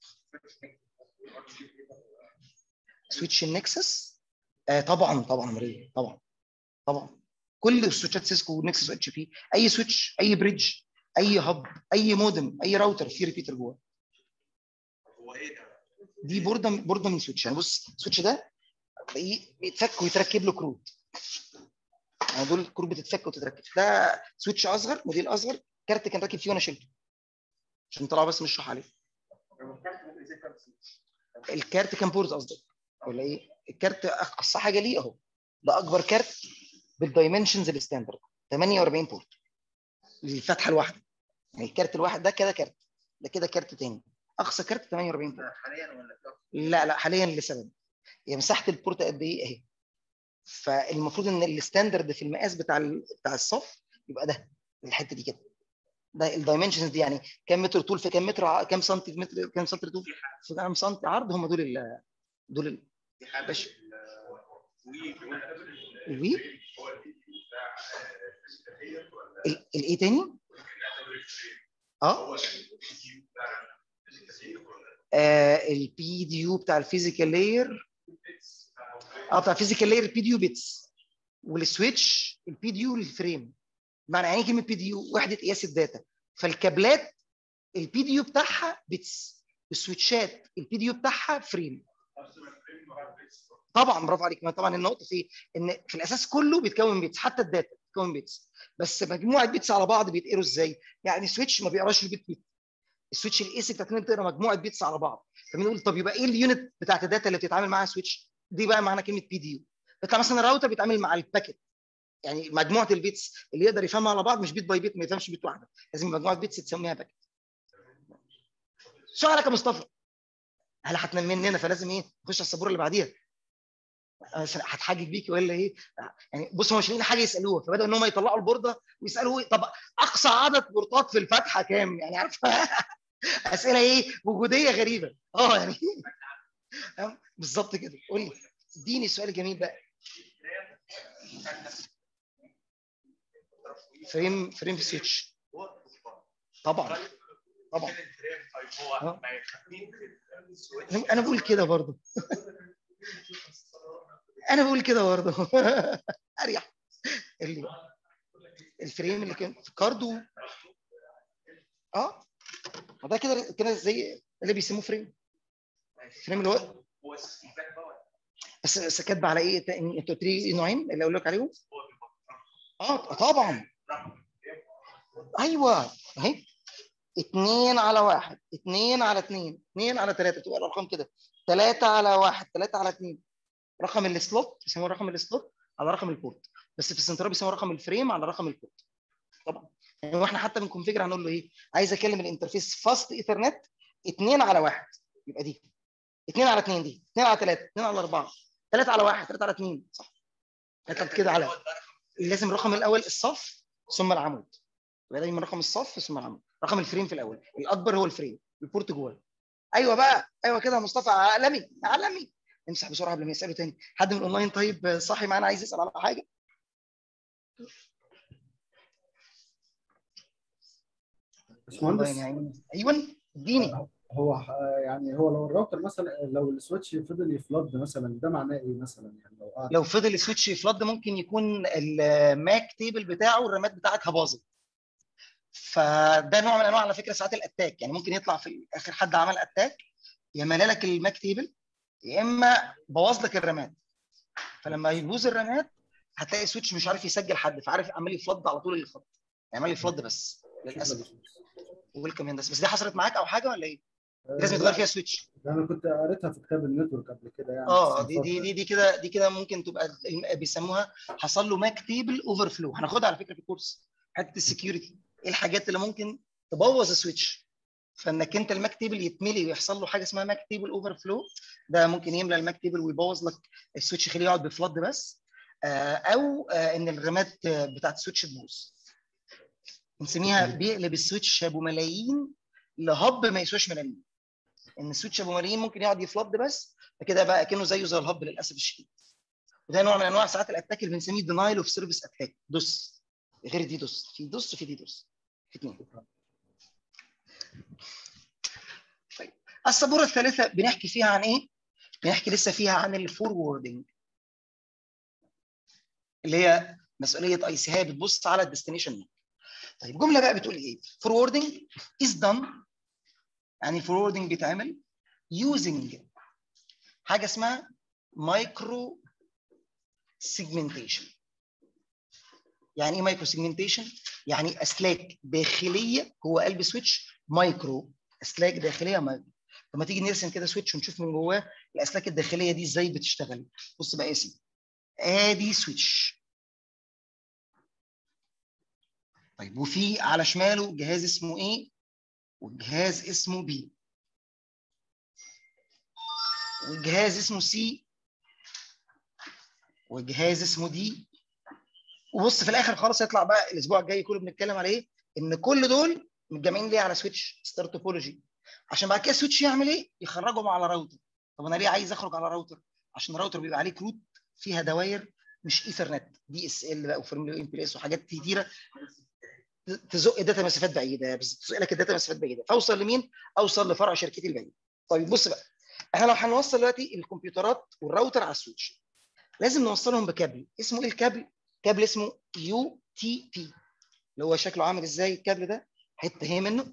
S1: سويتش النكسس آه طبعا طبعا مريم طبعا طبعا كل السويتشات سيسكو ونكسس واتش بي اي سويتش اي بريدج اي هب اي مودم اي راوتر فيه ريبيتر جوه دي بورده بورده من سويتش يعني بص السويتش ده تلاقيه بيتفك ويتركب له كروت يعني دول الكروت بتتفك وتتركب ده سويتش اصغر موديل اصغر كارت كان راكب فيه وانا شلته عشان طلع بس مش شرح عليه الكارت كان بورد قصدك ولا ايه؟ الكارت اقصى حاجه ليه اهو ده اكبر كارت بالدايمنشنز الستاندرد 48 بورت الفتحه الواحده يعني الكارت الواحد ده كده كارت ده كده كارت تاني اقصى كارت 48 بورت
S2: حاليا ولا
S1: لا لا حاليا لسبب هي مساحه البورت قد ايه اهي فالمفروض ان الستاندرد في المقاس بتاع ال- بتاع الصف يبقى ده الحته دي كده ده الدايمنشنز دي يعني كام متر طول في كام متر ع- كام سنتي في متر كام سنتي طول في كام سنتي عرض هم دول ال دول ال باش الوي ال- الايه تاني؟ اه البي دي يو بتاع الفيزيكال لاير اه بتاع الفيزيكال لاير البي دي يو بيتس والسويتش البي دي يو للفريم معنى يعني إيه كلمه بي دي يو وحده قياس الداتا فالكابلات البي دي يو بتاعها بيتس السويتشات البي دي يو بتاعها فريم طبعا برافو عليك ما طبعا النقطه في إيه؟ ان في الاساس كله بيتكون من بيتس حتى الداتا بيتكون بيتس بس مجموعه بيتس على بعض بيتقروا ازاي؟ يعني سويتش ما بيقراش البيت بيت السويتش الايسي بتاعتنا بتقرا مجموعه بيتس على بعض فبنقول طب يبقى ايه اليونت بتاعت الداتا اللي بتتعامل معاها سويتش دي بقى معنى كلمه بي دي يو بيطلع مثلا الراوتر بيتعامل مع الباكت يعني مجموعه البيتس اللي يقدر يفهمها على بعض مش بيت باي بيت ما يفهمش بيت واحده لازم مجموعه بيتس تسميها باكت سؤالك يا مصطفى هل هتنام مننا فلازم ايه نخش على السبوره اللي بعديها أه، هتحاجج بيكي ولا ايه يعني بص هم مش لاقيين حاجه يسالوها فبداوا ان هم يطلعوا البورده ويسالوا إيه؟ طب اقصى عدد بورتات في الفتحه كام يعني عارف اسئله ايه وجوديه غريبه اه يعني فاهم؟ بالظبط كده قول لي اديني السؤال الجميل بقى فريم فريم في سويتش طبعا طبعا آه. انا بقول كده برضه انا بقول كده برضه اريح اللي الفريم اللي كان في كاردو اه ما ده كده كده زي اللي بيسموه فريم فريم اللي هو بس بس كاتبه على ايه تاني؟ انت قلت لي نوعين اللي اقول لك عليهم اه طبعا ايوه اهي اتنين على واحد اتنين على اتنين اتنين على تلاته تبقى الارقام كده تلاته على واحد تلاته على اتنين رقم السلوت بيسموه رقم السلوت على رقم البورت بس في السنترال بيسموه رقم الفريم على رقم البورت طبعا يعني واحنا حتى بنكونفيجر هنقول له ايه عايز اكلم الانترفيس فاست ايثرنت اتنين على واحد يبقى دي اتنين على اتنين دي اتنين على تلاته اتنين على اربعه تلاته على واحد تلاته على اتنين صح كتبت كده على لازم الرقم الاول الصف ثم العمود يبقى دايما رقم الصف ثم العمود رقم الفريم في الاول الاكبر هو الفريم البورت جوه ايوه بقى ايوه كده يا مصطفى عالمي عالمي امسح بسرعه قبل ما يسالوا تاني حد من الاونلاين طيب صاحي معانا عايز يسال على حاجه
S3: باشمهندس
S1: والله يعني ايوه اديني
S3: هو ح- يعني هو لو الراوتر مثلا لو السويتش فضل يفلد مثلا ده معناه ايه مثلا يعني لو قعد
S1: لو فضل السويتش يفلد ممكن يكون الماك تيبل بتاعه الرامات بتاعتها باظت فده نوع من انواع على فكره ساعات الاتاك يعني ممكن يطلع في اخر حد عمل اتاك يا ملا لك الماك تيبل يا اما بوظ لك الرامات فلما يبوظ الرامات هتلاقي سويتش مش عارف يسجل حد فعارف عمال يفلد على طول الخط عمال يفلد بس للاسف ويلكم هندسه بس دي حصلت معاك او حاجه ولا ايه؟ لازم يتغير فيها سويتش
S3: ده انا كنت قريتها في كتاب النتورك قبل كده يعني
S1: اه
S3: بس
S1: دي
S3: من
S1: دي
S3: فترة.
S1: دي, دي كده دي كده ممكن تبقى الم- بيسموها حصل له ماك تيبل اوفر فلو هناخدها على فكره في الكورس حته السكيورتي ايه الحاجات اللي ممكن تبوظ السويتش فانك انت الماك تيبل يتملي ويحصل له حاجه اسمها ماك تيبل اوفر فلو ده ممكن يملى الماك تيبل ويبوظ لك السويتش يخليه يقعد بفلد بس آه، او آه، ان الرامات آه، بتاعت السويتش تبوظ بنسميها بيقلب السويتش ابو ملايين لهب ما يسواش ملايين ان السويتش ابو ملايين ممكن يقعد يفلد بس فكده بقى كانه زيه زي الهب للاسف الشديد وده نوع من انواع ساعات الاتاك اللي بنسميه دينايل اوف سيرفيس اتاك دوس غير دي دوس في دوس وفي دي دوس في اثنين طيب السبوره الثالثه بنحكي فيها عن ايه؟ بنحكي لسه فيها عن الفوروردنج اللي هي مسؤوليه اي سي هي بتبص على الديستنيشن طيب جمله بقى بتقول ايه؟ فوروردنج از done يعني الفوروردنج بيتعمل using حاجه اسمها مايكرو سيجمنتيشن يعني ايه مايكرو سيجمنتيشن يعني اسلاك داخليه جوه قلب سويتش مايكرو اسلاك داخليه مايكرو لما تيجي نرسم كده سويتش ونشوف من جواه الاسلاك الداخليه دي ازاي بتشتغل بص بقى يا سيدي ادي سويتش طيب وفي على شماله جهاز اسمه ايه والجهاز اسمه بي والجهاز اسمه سي وجهاز اسمه دي وبص في الاخر خالص يطلع بقى الاسبوع الجاي كله بنتكلم على ايه؟ ان كل دول متجمعين ليه على سويتش ستار توبولوجي عشان بعد كده سويتش يعمل ايه؟ يخرجهم على راوتر طب انا ليه عايز اخرج على راوتر؟ عشان الراوتر بيبقى عليه كروت فيها دواير مش ايثرنت دي اس ال بقى وفورمولا ام بي اس وحاجات كتيره تزق داتا مسافات بعيده بس تزق لك الداتا مسافات بعيده فاوصل لمين؟ اوصل لفرع شركتي البعيد طيب بص بقى احنا لو هنوصل دلوقتي الكمبيوترات والراوتر على السويتش لازم نوصلهم بكابل اسمه ايه الكابل؟ كابل اسمه يو تي بي اللي هو شكله عامل ازاي الكابل ده؟ حته هي منه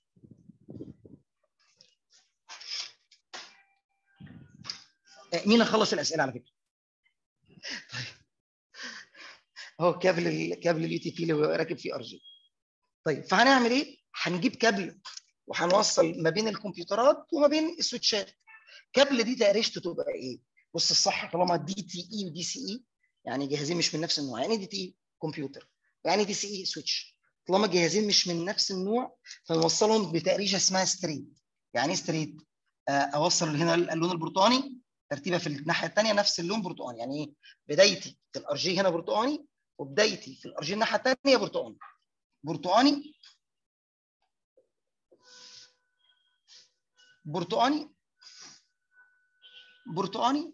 S1: آه، مين خلص الاسئله على فكره؟ طيب اهو كابل ال- كابل اليو تي بي اللي هو راكب فيه ار جي طيب فهنعمل ايه؟ هنجيب كابل وهنوصل ما بين الكمبيوترات وما بين السويتشات كابل دي تقريشته تبقى ايه؟ بص الصح طالما دي تي اي ودي سي اي يعني جهازين مش من نفس النوع يعني دي تي اي كمبيوتر يعني دي سي اي سويتش طالما جهازين مش من نفس النوع فنوصلهم بتقريشه اسمها ستريت يعني ايه ستريت؟ آه، اوصل هنا اللون البرتقاني ترتيبه في الناحيه الثانيه نفس اللون برتقاني يعني ايه؟ بدايتي في الار جي هنا برتقاني وبدايتي في الار جي الناحيه الثانيه برتقاني برتقاني برتقاني برتقاني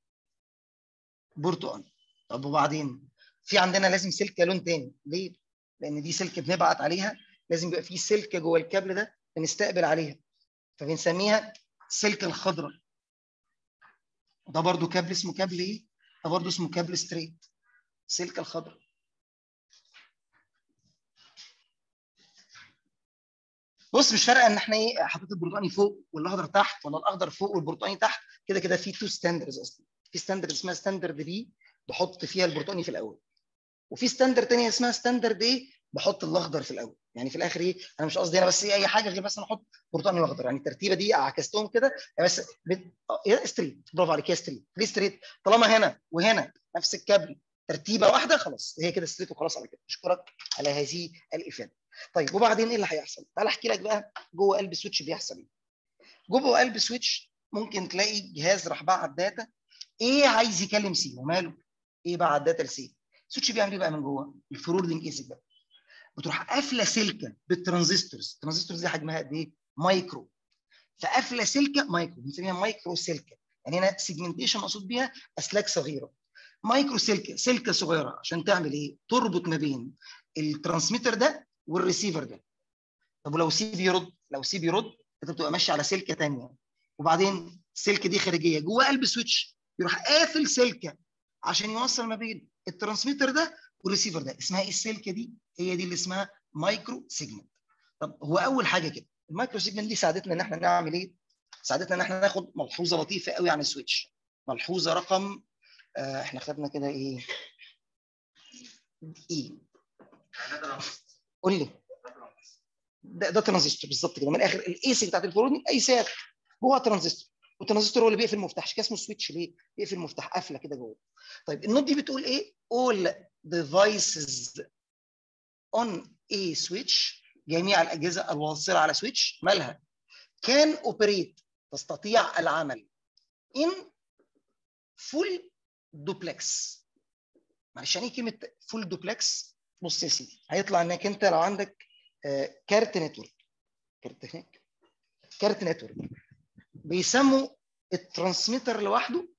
S1: برتقاني طب وبعدين في عندنا لازم سلكه لون تاني ليه؟ لان دي سلكه بنبعت عليها لازم يبقى في سلكه جوه الكابل ده بنستقبل عليها فبنسميها السلكه الخضراء ده برضو كابل اسمه كابل ايه؟ ده برضو اسمه كابل ستريت السلكه الخضراء بص مش فارقه ان احنا ايه حطيت البرتقاني فوق والاخضر تحت ولا الاخضر فوق والبرتقاني تحت كده كده في تو ستاندردز اصلا في ستاندرد اسمها ستاندرد بي بحط فيها البرتقاني في الاول وفي ستاندرد تانية اسمها ستاندرد ايه بحط الاخضر في الاول يعني في الاخر ايه انا مش قصدي هنا بس ايه اي حاجه غير بس انا احط برتقاني واخضر يعني الترتيبه دي عكستهم كده يعني بس بت... آه، يا ستريت برافو عليك يا ستريت ليه ستريت طالما هنا وهنا نفس الكابل ترتيبه واحده خلاص هي كده ستريت وخلاص على كده اشكرك على هذه الافاده طيب وبعدين ايه اللي هيحصل تعال احكي لك بقى جوه قلب سويتش بيحصل ايه جوه قلب سويتش ممكن تلاقي جهاز راح بعت داتا ايه عايز يكلم سي وماله ايه بعت داتا لسي سويتش بيعمل ايه بقى من جوه الفوروردنج ايزك بقى بتروح قافله سلكه بالترانزستورز الترانزستورز دي حجمها قد ايه مايكرو فقافله سلكه مايكرو بنسميها مايكرو سلكه يعني هنا سيجمنتيشن مقصود بيها اسلاك صغيره مايكرو سلكه سلكه صغيره عشان تعمل ايه تربط ما بين الترانسميتر ده والريسيفر ده طب ولو سي بيرد لو سي بيرد انت بتبقى ماشي على سلكه ثانيه وبعدين السلكه دي خارجيه جوه قلب سويتش يروح قافل سلكه عشان يوصل ما بين الترانسميتر ده والريسيفر ده اسمها ايه السلكه دي هي دي اللي اسمها مايكرو سيجمنت طب هو اول حاجه كده المايكرو سيجمنت دي ساعدتنا ان احنا نعمل ايه ساعدتنا ان احنا ناخد ملحوظه لطيفه قوي عن السويتش ملحوظه رقم آه احنا خدنا كده ايه ايه قول لي ده ده ترانزستور بالظبط كده من الاخر الاي سي بتاعت الفروني اي سي جوه ترانزستور والترانزستور هو اللي بيقفل المفتاح عشان كده اسمه سويتش ليه؟ بيقفل المفتاح قافله كده جوه طيب النوت دي بتقول ايه؟ all devices on a switch جميع الاجهزه الواصله على سويتش مالها؟ كان اوبريت تستطيع العمل in full duplex معلش يعني ايه كلمه فول دوبلكس؟ بص يا سيدي هيطلع انك انت لو عندك آه، كارت نتورك كارت هناك كارت نتورك بيسموا الترانسميتر لوحده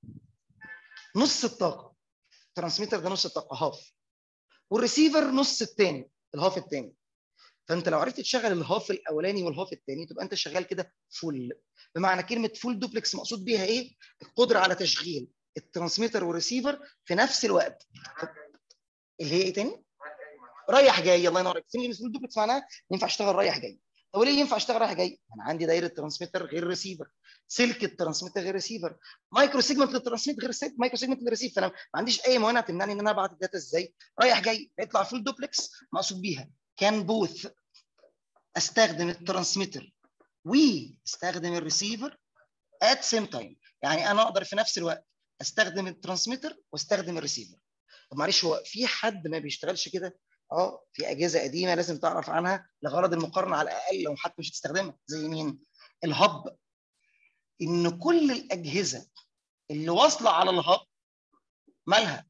S1: نص الطاقه الترانسميتر ده نص الطاقه هاف والريسيفر نص الثاني الهاف الثاني فانت لو عرفت تشغل الهاف الاولاني والهاف الثاني تبقى انت شغال كده فول بمعنى كلمه فول دوبلكس مقصود بيها ايه؟ القدره على تشغيل الترانسميتر والريسيفر في نفس الوقت اللي هي ايه تاني؟ رايح جاي الله ينور عليك فين فول دوبلكس معناها ينفع اشتغل رايح جاي طب ليه ينفع اشتغل رايح جاي؟ انا عندي دايره ترانسميتر غير ريسيفر سلك الترانسميتر غير ريسيفر مايكرو سيجمنت للترانسميت غير سيج- مايكرو سيجمنت للريسيف فانا ما عنديش اي موانع تمنعني ان انا ابعت الداتا ازاي رايح جاي يطلع فول دوبلكس مقصود بيها كان بوث استخدم الترانسميتر واستخدم الريسيفر ات سيم تايم يعني انا اقدر في نفس الوقت استخدم الترانسميتر واستخدم الريسيفر طب معلش هو في حد ما بيشتغلش كده اه في اجهزه قديمه لازم تعرف عنها لغرض المقارنه على الاقل لو حتى مش هتستخدمها زي مين الهب ان كل الاجهزه اللي واصله على الهب مالها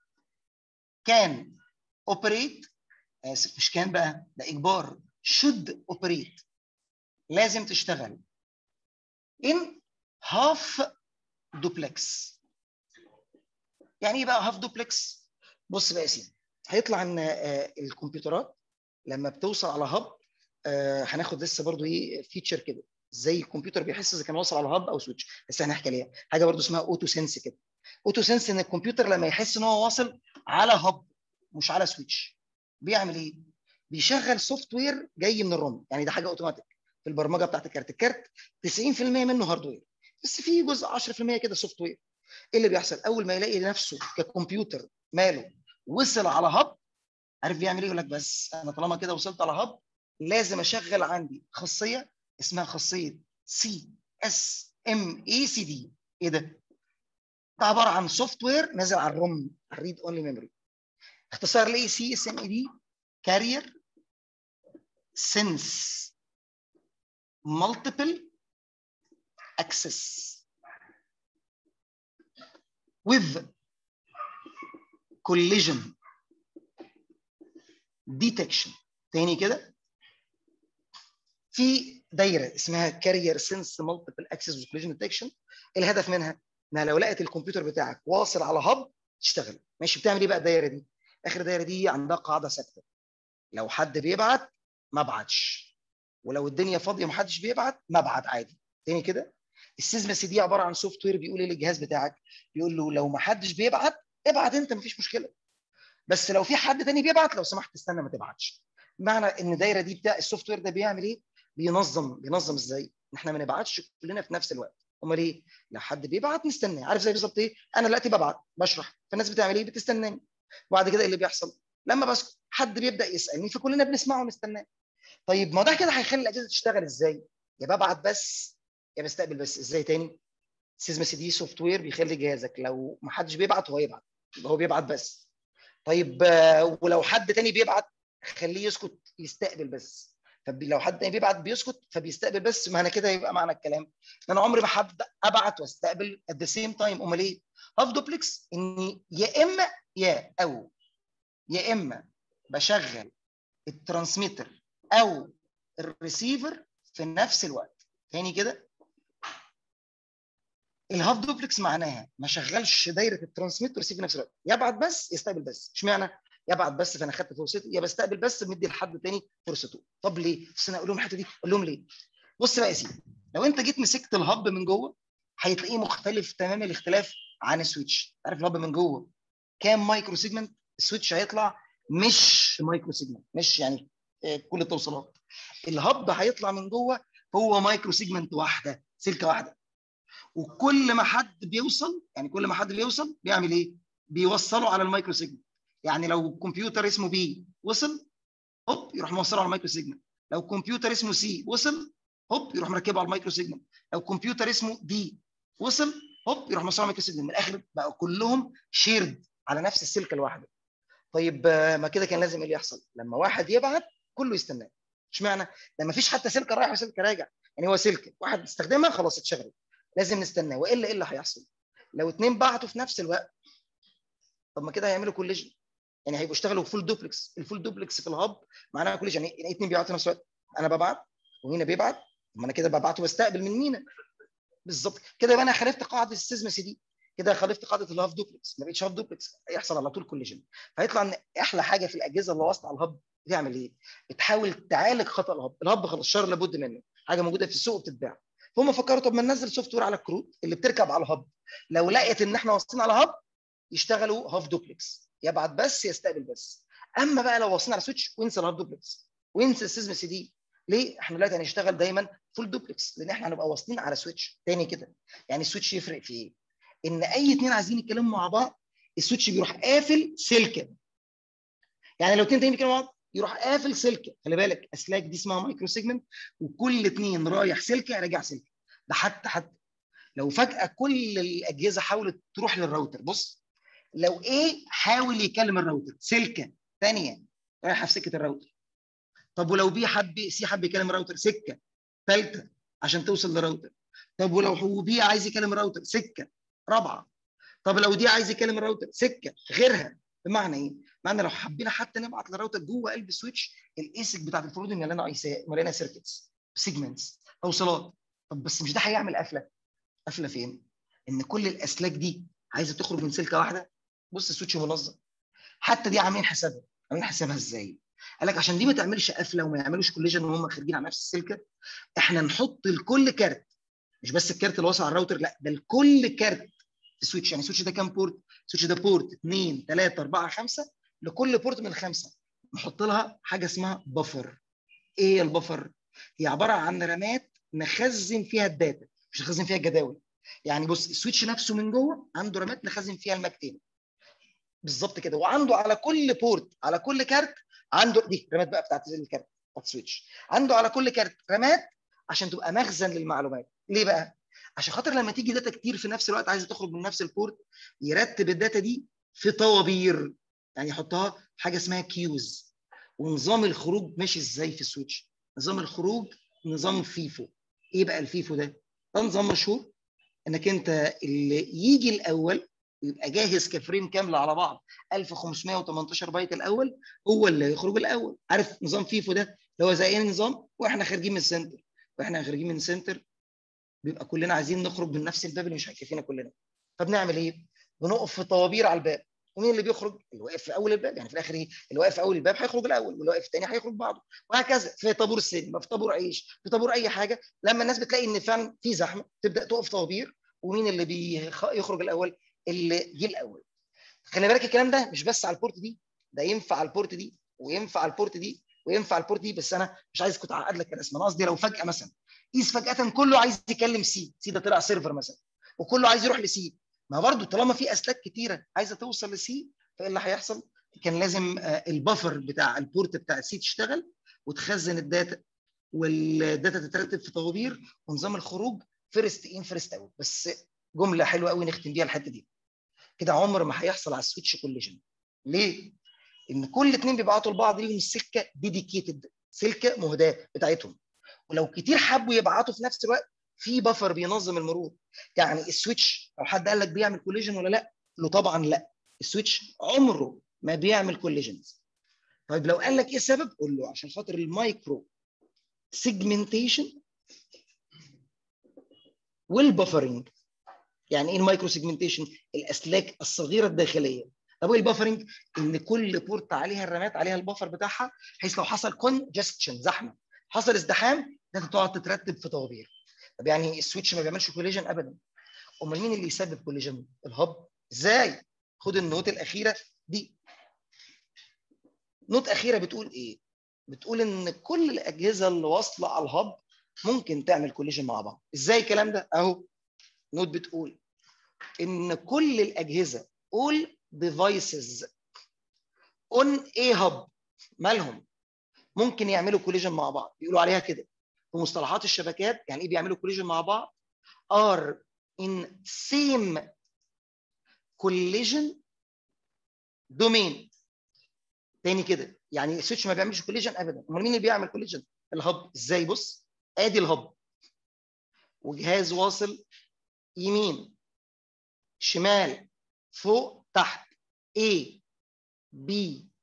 S1: كان اوبريت اسف مش كان بقى ده اجبار شود اوبريت لازم تشتغل ان هاف دوبلكس يعني ايه بقى هاف دوبلكس بص بقى يا سيدي هيطلع ان آه، الكمبيوترات لما بتوصل على هاب آه، هناخد لسه برضو ايه فيتشر كده زي الكمبيوتر بيحس اذا كان واصل على هاب او سويتش بس هنحكي عليها حاجه برضو اسمها اوتو سنس كده اوتو سنس ان الكمبيوتر لما يحس ان هو واصل على هاب مش على سويتش بيعمل ايه بيشغل سوفت وير جاي من الروم يعني ده حاجه اوتوماتيك في البرمجه بتاعت الكارت الكارت 90% منه هاردوير بس في جزء 10% كده سوفت وير ايه اللي بيحصل اول ما يلاقي نفسه ككمبيوتر ماله وصل على هاب عارف بيعمل ايه يقول لك بس انا طالما كده وصلت على هاب لازم اشغل عندي خاصيه اسمها خاصيه سي اس ام اي سي دي ايه ده؟ ده عباره عن سوفت وير نازل على الروم الريد اونلي ميموري اختصار ليه سي اس ام اي دي كارير سنس multiple access with collision detection تاني كده في دايره اسمها كارير سنس مالتيبل اكسس وكوليجن ديتكشن الهدف منها انها لو لقت الكمبيوتر بتاعك واصل على هب تشتغل ماشي بتعمل ايه بقى الدايره دي اخر دايره دي عندها قاعده ثابته لو حد بيبعت ما ابعتش ولو الدنيا فاضيه ومحدش بيبعت ما ابعت عادي تاني كده السيزما سي دي عباره عن سوفت وير بيقول ايه للجهاز بتاعك بيقول له لو ما حدش بيبعت ابعت انت مفيش مشكله بس لو في حد تاني بيبعت لو سمحت استنى ما تبعتش معنى ان الدايره دي بتاع السوفت وير ده بيعمل ايه بينظم بينظم ازاي ان احنا ما نبعتش كلنا في نفس الوقت امال ايه لو حد بيبعت نستناه عارف زي بالظبط ايه انا دلوقتي ببعت بشرح فالناس بتعمل ايه بتستناني وبعد كده ايه اللي بيحصل لما بسكت حد بيبدا يسالني فكلنا بنسمعه ونستناه طيب ما ده كده هيخلي الاجهزه تشتغل ازاي يا ببعت بس يا بستقبل بس ازاي تاني سيزما سي دي سوفت وير بيخلي جهازك لو ما حدش بيبعت هو يبعت يبقى هو بيبعت بس طيب آه، ولو حد تاني بيبعت خليه يسكت يستقبل بس طب لو حد تاني بيبعت بيسكت فبيستقبل بس ما انا كده يبقى معنى الكلام ان انا عمري ما هبدا ابعت واستقبل ات ذا سيم تايم امال ايه؟ هاف دوبلكس اني يا اما يا او يا اما بشغل الترانسميتر او الريسيفر في نفس الوقت تاني كده الهاف دوبلكس معناها ما شغلش دايره الترانسميت والريسيف في نفس الوقت يبعت بس يستقبل بس اشمعنى يبعت بس فانا خدت فرصتي يا بستقبل بس مدي لحد تاني فرصته طب ليه بس انا اقول لهم الحته دي اقول لهم ليه بص بقى يا سيدي لو انت جيت مسكت الهب من جوه هتلاقيه مختلف تمام الاختلاف عن السويتش عارف الهب من جوه كام مايكرو سيجمنت السويتش هيطلع مش مايكرو سيجمنت مش يعني آه، كل التوصيلات الهب هيطلع من جوه هو مايكرو سيجمنت واحده سلكه واحده وكل ما حد بيوصل يعني كل ما حد بيوصل بيعمل ايه؟ بيوصله على المايكرو سيجمنت يعني لو كمبيوتر اسمه بي وصل هوب يروح موصله على المايكرو سيجنال لو كمبيوتر اسمه سي وصل هوب يروح مركبه على المايكرو سيجنال لو كمبيوتر اسمه دي وصل هوب يروح موصله على المايكرو سيجنال من الاخر بقوا كلهم شيرد على نفس السلكه الواحده طيب آه، ما كده كان لازم ايه اللي يحصل لما واحد يبعت كله يستناه اشمعنى ده ما فيش حتى سلكه رايح وسلكه راجع يعني هو سلكه واحد استخدمها خلاص اتشغلت لازم نستناه والا ايه اللي هيحصل لو اتنين بعتوا في نفس الوقت طب ما كده هيعملوا كوليجن يعني هيبقوا اشتغلوا فول دوبلكس الفول دوبلكس في الهاب معناها كوليجن يعني اتنين بيبعتوا في نفس الوقت انا ببعت ومينا بيبعت ما انا كده ببعت وبستقبل من مينا بالظبط كده يبقى انا خالفت قاعده السيزمس دي كده خالفت قاعده الهاف دوبلكس ما بقتش هاف دوبلكس هيحصل على طول كوليجن فيطلع ان احلى حاجه في الاجهزه اللي واصله على الهاب بتعمل ايه؟ بتحاول تعالج خطا الهاب، الهاب خلاص شر لابد منه، حاجه موجوده في السوق وبتتباع. فهم فكروا طب ما ننزل سوفت وير على الكروت اللي بتركب على الهاب. لو لقيت ان احنا واصلين على هاب يشتغلوا هاف دوبلكس، يبعت بس يستقبل بس. اما بقى لو واصلين على سويتش وانسى الهاف دوبلكس وانسى السيزم سي دي. ليه؟ احنا دلوقتي هنشتغل دايما فول دوبلكس لان احنا هنبقى واصلين على سويتش تاني كده. يعني السويتش يفرق في ايه؟ ان اي اثنين عايزين يتكلموا مع بعض السويتش بيروح قافل سلكه. يعني لو اثنين تانيين بيتكلموا مع بعض يروح قافل سلكه خلي بالك اسلاك دي اسمها مايكرو سيجمنت وكل اثنين رايح سلكه راجع سلكه ده حتى حتى لو فجاه كل الاجهزه حاولت تروح للراوتر بص لو ايه حاول يكلم الراوتر سلكه ثانيه رايحه في سكه الراوتر طب ولو بي حب سي حب يكلم الراوتر سكه ثالثه عشان توصل للراوتر طب ولو هو بي عايز يكلم الراوتر سكه رابعه طب لو دي عايز يكلم الراوتر سكه غيرها بمعنى ايه؟ معنى لو حبينا حتى نبعت للراوتر جوه قلب السويتش الايسك بتاعت الفرود مليانه اي مليانه سيركتس سيجمنتس توصيلات طب بس مش ده هيعمل قفله قفله فين؟ ان كل الاسلاك دي عايزه تخرج من سلكه واحده بص السويتش منظم حتى دي عاملين حسابها عاملين حسابها ازاي؟ قال لك عشان دي ما تعملش قفله وما يعملوش كوليجن وهم خارجين على نفس السلكه احنا نحط لكل كارت مش بس الكارت اللي واصل على الراوتر لا ده لكل كارت في سويتش يعني السويتش ده كام بورت؟ السويتش ده بورت 2 3 4 5 لكل بورت من الخمسه نحط لها حاجه اسمها بفر ايه البفر؟ هي عباره عن رامات نخزن فيها الداتا مش نخزن فيها الجداول يعني بص السويتش نفسه من جوه عنده رامات نخزن فيها المكتين بالظبط كده وعنده على كل بورت على كل كارت عنده دي رامات بقى بتاعت الكارت بتاعت السويتش عنده على كل كارت رامات عشان تبقى مخزن للمعلومات ليه بقى؟ عشان خاطر لما تيجي داتا كتير في نفس الوقت عايزه تخرج من نفس البورت يرتب الداتا دي في طوابير يعني يحطها حاجه اسمها كيوز ونظام الخروج ماشي ازاي في السويتش نظام الخروج نظام فيفو ايه بقى الفيفو ده ده نظام مشهور انك انت اللي يجي الاول ويبقى جاهز كفريم كامله على بعض 1518 بايت الاول هو اللي يخرج الاول عارف نظام فيفو ده اللي هو زي ايه نظام واحنا خارجين من السنتر واحنا خارجين من السنتر بيبقى كلنا عايزين نخرج من نفس الباب اللي مش هيكفينا كلنا فبنعمل ايه بنقف في طوابير على الباب ومين اللي بيخرج؟ اللي واقف في اول الباب يعني في الاخر ايه؟ اللي واقف في اول الباب هيخرج الاول واللي واقف الثاني هيخرج بعده وهكذا في طابور السينما في طابور عيش في طابور اي حاجه لما الناس بتلاقي ان فعلا في زحمه تبدا تقف طوابير ومين اللي بيخرج الاول؟ اللي جه الاول. خلي بالك الكلام ده مش بس على البورت دي ده ينفع على البورت دي وينفع على البورت دي وينفع على البورت دي بس انا مش عايز كنت اعقد لك الرسم انا قصدي لو فجاه مثلا قيس فجاه كله عايز يكلم سي سي ده طلع سيرفر مثلا وكله عايز يروح لسي ما برضه طالما في اسلاك كتيره عايزه توصل لسي فايه اللي هيحصل؟ كان لازم البفر بتاع البورت بتاع السي تشتغل وتخزن الداتا والداتا تترتب في طوابير ونظام الخروج فيرست ان فيرست اوت بس جمله حلوه قوي نختم بيها الحته دي كده عمر ما هيحصل على السويتش كوليجن ليه؟ ان كل اثنين بيبعتوا لبعض ليهم سكه ديديكيتد سلكه مهداه بتاعتهم ولو كتير حبوا يبعتوا في نفس الوقت في بفر بينظم المرور يعني السويتش لو حد قال لك بيعمل كوليجن ولا لا له طبعا لا السويتش عمره ما بيعمل كوليجنز طيب لو قال لك ايه السبب قول له عشان خاطر المايكرو سيجمنتيشن والبفرنج يعني ايه المايكرو سيجمنتيشن الاسلاك الصغيره الداخليه طب ايه البفرنج ان كل بورت عليها الرامات عليها البفر بتاعها بحيث لو حصل كونجستشن زحمه حصل ازدحام ده تقعد تترتب في طوابير طب يعني السويتش ما بيعملش كوليجن ابدا امال مين اللي يسبب كوليجن الهب ازاي خد النوت الاخيره دي نوت اخيره بتقول ايه بتقول ان كل الاجهزه اللي واصله على الهب ممكن تعمل كوليجن مع بعض ازاي الكلام ده اهو نوت بتقول ان كل الاجهزه all devices اون اي هاب مالهم ممكن يعملوا كوليجن مع بعض بيقولوا عليها كده في مصطلحات الشبكات يعني ايه بيعملوا كوليجن مع بعض are in same collision domain تاني كده يعني السويتش ما بيعملش كوليجن ابدا امال مين اللي بيعمل كوليجن الهب ازاي بص ادي الهب وجهاز واصل يمين شمال فوق تحت A B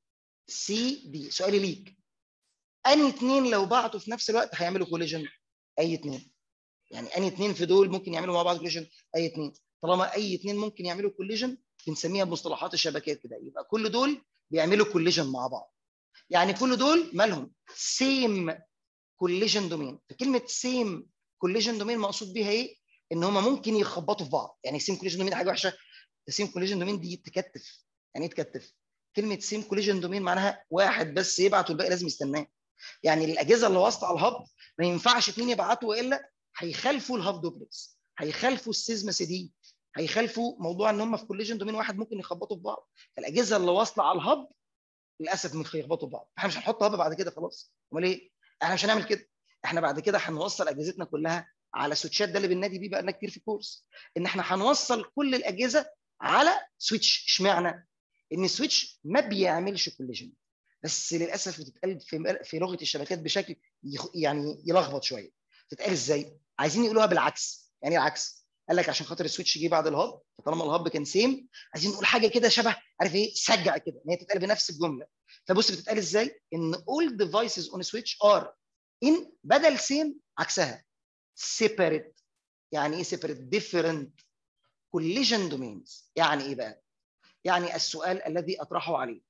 S1: C D سؤالي ليك انهي اتنين لو بعتوا في نفس الوقت هيعملوا كوليجن اي اتنين يعني انهي اتنين في دول ممكن يعملوا مع بعض كوليجن اي اتنين طالما اي اتنين ممكن يعملوا كوليجن بنسميها بمصطلحات الشبكات كده يبقى كل دول بيعملوا كوليجن مع بعض يعني كل دول مالهم سيم كوليجن دومين فكلمه سيم كوليجن دومين مقصود بيها ايه ان هم ممكن يخبطوا في بعض يعني سيم كوليجن دومين حاجه وحشه سيم كوليجن دومين دي تكتف يعني ايه تكتف كلمه سيم كوليجن دومين معناها واحد بس يبعت والباقي لازم يستناه يعني الاجهزه اللي واصله على الهب ما ينفعش اثنين يبعتوا والا هيخالفوا الهاب دوبلكس هيخالفوا السيزما سي دي هيخالفوا موضوع ان هم في كوليجن دومين واحد ممكن يخبطوا في بعض فالاجهزه اللي واصله على الهب للاسف مش هيخبطوا في بعض احنا مش هنحط هب بعد كده خلاص امال ايه احنا مش هنعمل كده احنا بعد كده هنوصل اجهزتنا كلها على سويتشات ده اللي بننادي بيه بقى كتير في الكورس ان احنا هنوصل كل الاجهزه على سويتش اشمعنى ان السويتش ما بيعملش كوليجن بس للاسف بتتقال في في لغه الشبكات بشكل يخ... يعني يلخبط شويه بتتقال ازاي عايزين يقولوها بالعكس يعني ايه العكس قال لك عشان خاطر السويتش جه بعد الهاب فطالما الهاب كان سيم عايزين نقول حاجه كده شبه عارف ايه سجع كده ان هي تتقال بنفس الجمله فبص بتتقال ازاي ان all devices on a switch are in بدل سيم عكسها separate يعني ايه separate different collision domains يعني ايه بقى يعني السؤال الذي اطرحه عليه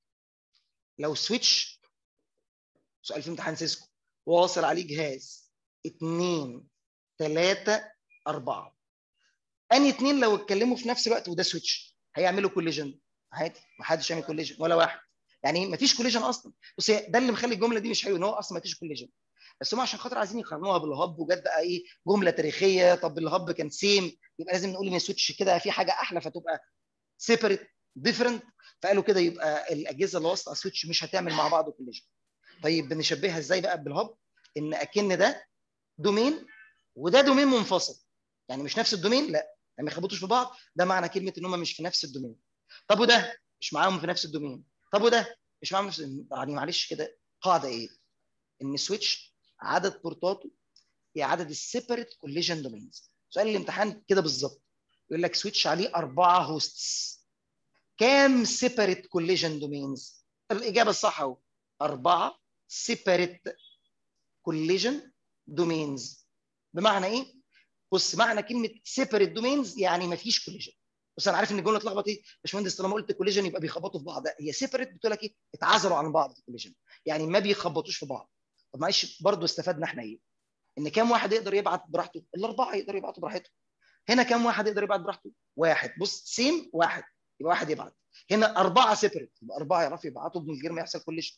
S1: لو سويتش سؤال في امتحان سيسكو واصل عليه جهاز اثنين ثلاثة أربعة أنهي اثنين لو اتكلموا في نفس الوقت وده سويتش هيعملوا كوليجن عادي ما حدش يعمل كوليجن ولا واحد يعني ما فيش كوليجن اصلا بص ده اللي مخلي الجمله دي مش حلوه ان هو اصلا ما فيش كوليجن بس هم عشان خاطر عايزين يقارنوها بالهب وجت بقى ايه جمله تاريخيه طب الهب كان سيم يبقى لازم نقول ان السويتش كده في حاجه احلى فتبقى سيبريت ديفرنت فقالوا كده يبقى الاجهزه اللي واصله على السويتش مش هتعمل مع بعض كوليجن طيب بنشبهها ازاي بقى بالهب ان اكن ده دومين وده دومين منفصل يعني مش نفس الدومين لا ما يخبطوش في بعض ده معنى كلمه ان هم مش في نفس الدومين طب وده مش معاهم في نفس الدومين طب وده مش معاهم في نفس يعني معلش كده قاعده ايه ان السويتش عدد بورتاته هي عدد السيبريت كوليجن دومينز سؤال الامتحان كده بالظبط يقول لك سويتش عليه اربعه هوستس كام سيبريت كوليجن دومينز الاجابه الصح اهو اربعه سيبريت كوليجن دومينز بمعنى ايه بص معنى كلمه سيبريت دومينز يعني ما فيش كوليجن بس انا عارف ان الجمله اتلخبط ايه باشمهندس طالما قلت كوليجن يبقى بيخبطوا في بعض هي سيبريت بتقول لك ايه اتعزلوا عن بعض في الكوليجن يعني ما بيخبطوش في بعض طب معلش برضه استفدنا احنا ايه ان كام واحد يقدر يبعت براحته الاربعه يقدروا يبعتوا براحتهم هنا كام واحد يقدر يبعت براحته واحد بص سيم واحد يبقى واحد يبعت هنا اربعه سيبريت يبقى اربعه يعرفوا يبعتوا من غير ما يحصل كوليجن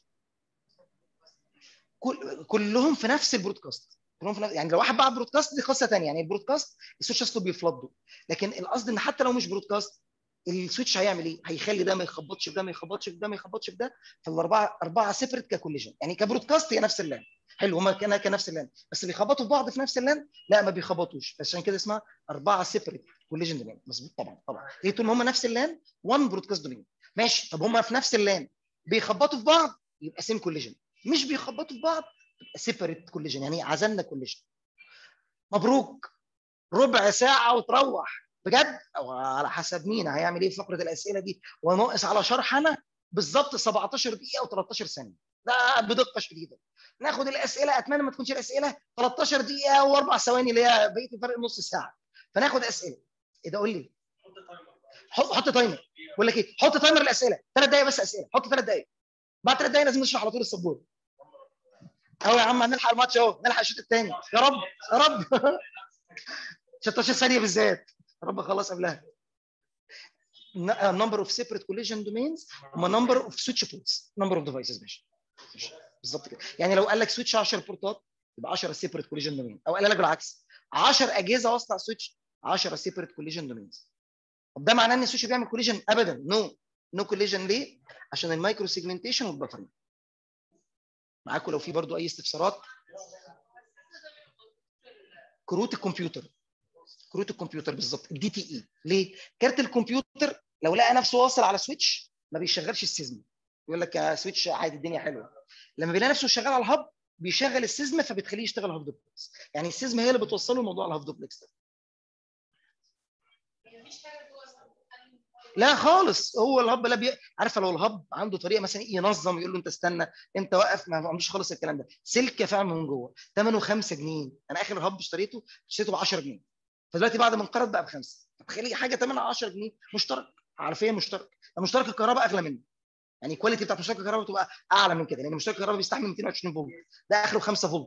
S1: كل كلهم في نفس البرودكاست كلهم في نفس يعني لو واحد بعت برودكاست دي قصه ثانيه يعني البرودكاست السويتش اصله بيفلضوا لكن القصد ان حتى لو مش برودكاست السويتش هيعمل ايه؟ هيخلي ده ما يخبطش في ده ما يخبطش في ده ما يخبطش في ده فالاربعه اربعه سيبريت ككوليجن يعني كبرودكاست هي نفس اللان حلو هما كانها كنفس اللان بس بيخبطوا في بعض في نفس اللان لا ما بيخبطوش بس عشان كده اسمها اربعه سيبريت كوليجن دومين مظبوط طبعا طبعا ليه طول ما هم نفس اللان 1 برودكاست دومين ماشي طب هم في نفس اللان بيخبطوا في بعض يبقى سيم كوليجن مش بيخبطوا في بعض يبقى سيبريت كوليجن يعني عزلنا كوليجن مبروك ربع ساعه وتروح بجد او على حسب مين هيعمل ايه في فقره الاسئله دي وناقص على شرح انا بالظبط 17 دقيقه و13 ثانيه ده بدقه شديده ناخد الاسئله اتمنى ما تكونش الاسئله 13 دقيقه واربع ثواني اللي هي بقيه الفرق نص ساعه فناخد اسئله ايه ده قول لي حط حط تايمر بقول لك ايه حط تايمر الاسئله ثلاث دقائق بس اسئله حط ثلاث دقائق بعد ثلاث دقائق لازم نشرح على طول السبوره اهو يا عم هنلحق الماتش اهو نلحق الشوط الثاني يا رب يا رب 16 ثانيه بالذات يا رب اخلص قبلها number of separate collision domains هما number of switch ports number of devices ماشي بالظبط كده يعني لو قال لك سويتش 10 بورتات يبقى 10 separate collision domain او قال لك بالعكس 10 اجهزه واصله على السويتش 10 separate collision domains طب ده معناه ان السويتش بيعمل كوليجن ابدا نو no. نو كوليجن ليه عشان المايكرو سيجمنتيشن والبفرنج معاكم لو في برضو اي استفسارات كروت الكمبيوتر كروت الكمبيوتر بالظبط الدي تي اي ليه كارت الكمبيوتر لو لقى نفسه واصل على سويتش ما بيشغلش السيزم يقول لك يا سويتش عادي الدنيا حلوه لما بيلاقي نفسه شغال على الهب بيشغل السيزم فبتخليه يشتغل هاف دوبلكس يعني السيزم هي اللي بتوصله الموضوع الهاف دوبلكس ده لا خالص هو الهب لا بي... عارفه لو الهب عنده طريقه مثلا ينظم يقول له انت استنى انت وقف ما عندوش خالص الكلام ده سلكه فعلا من جوه ثمنه 5 جنيه انا اخر الهب اشتريته اشتريته ب 10 جنيه فدلوقتي بعد ما انقرض بقى بخمسه تخيلي حاجه ثمنها 10 جنيه مشترك حرفيا مشترك مشترك الكهرباء اغلى منه يعني الكواليتي بتاعت مشترك الكهرباء بتبقى اعلى من كده لان مشترك الكهرباء بيستحمل 220 فولت ده اخره 5 فولت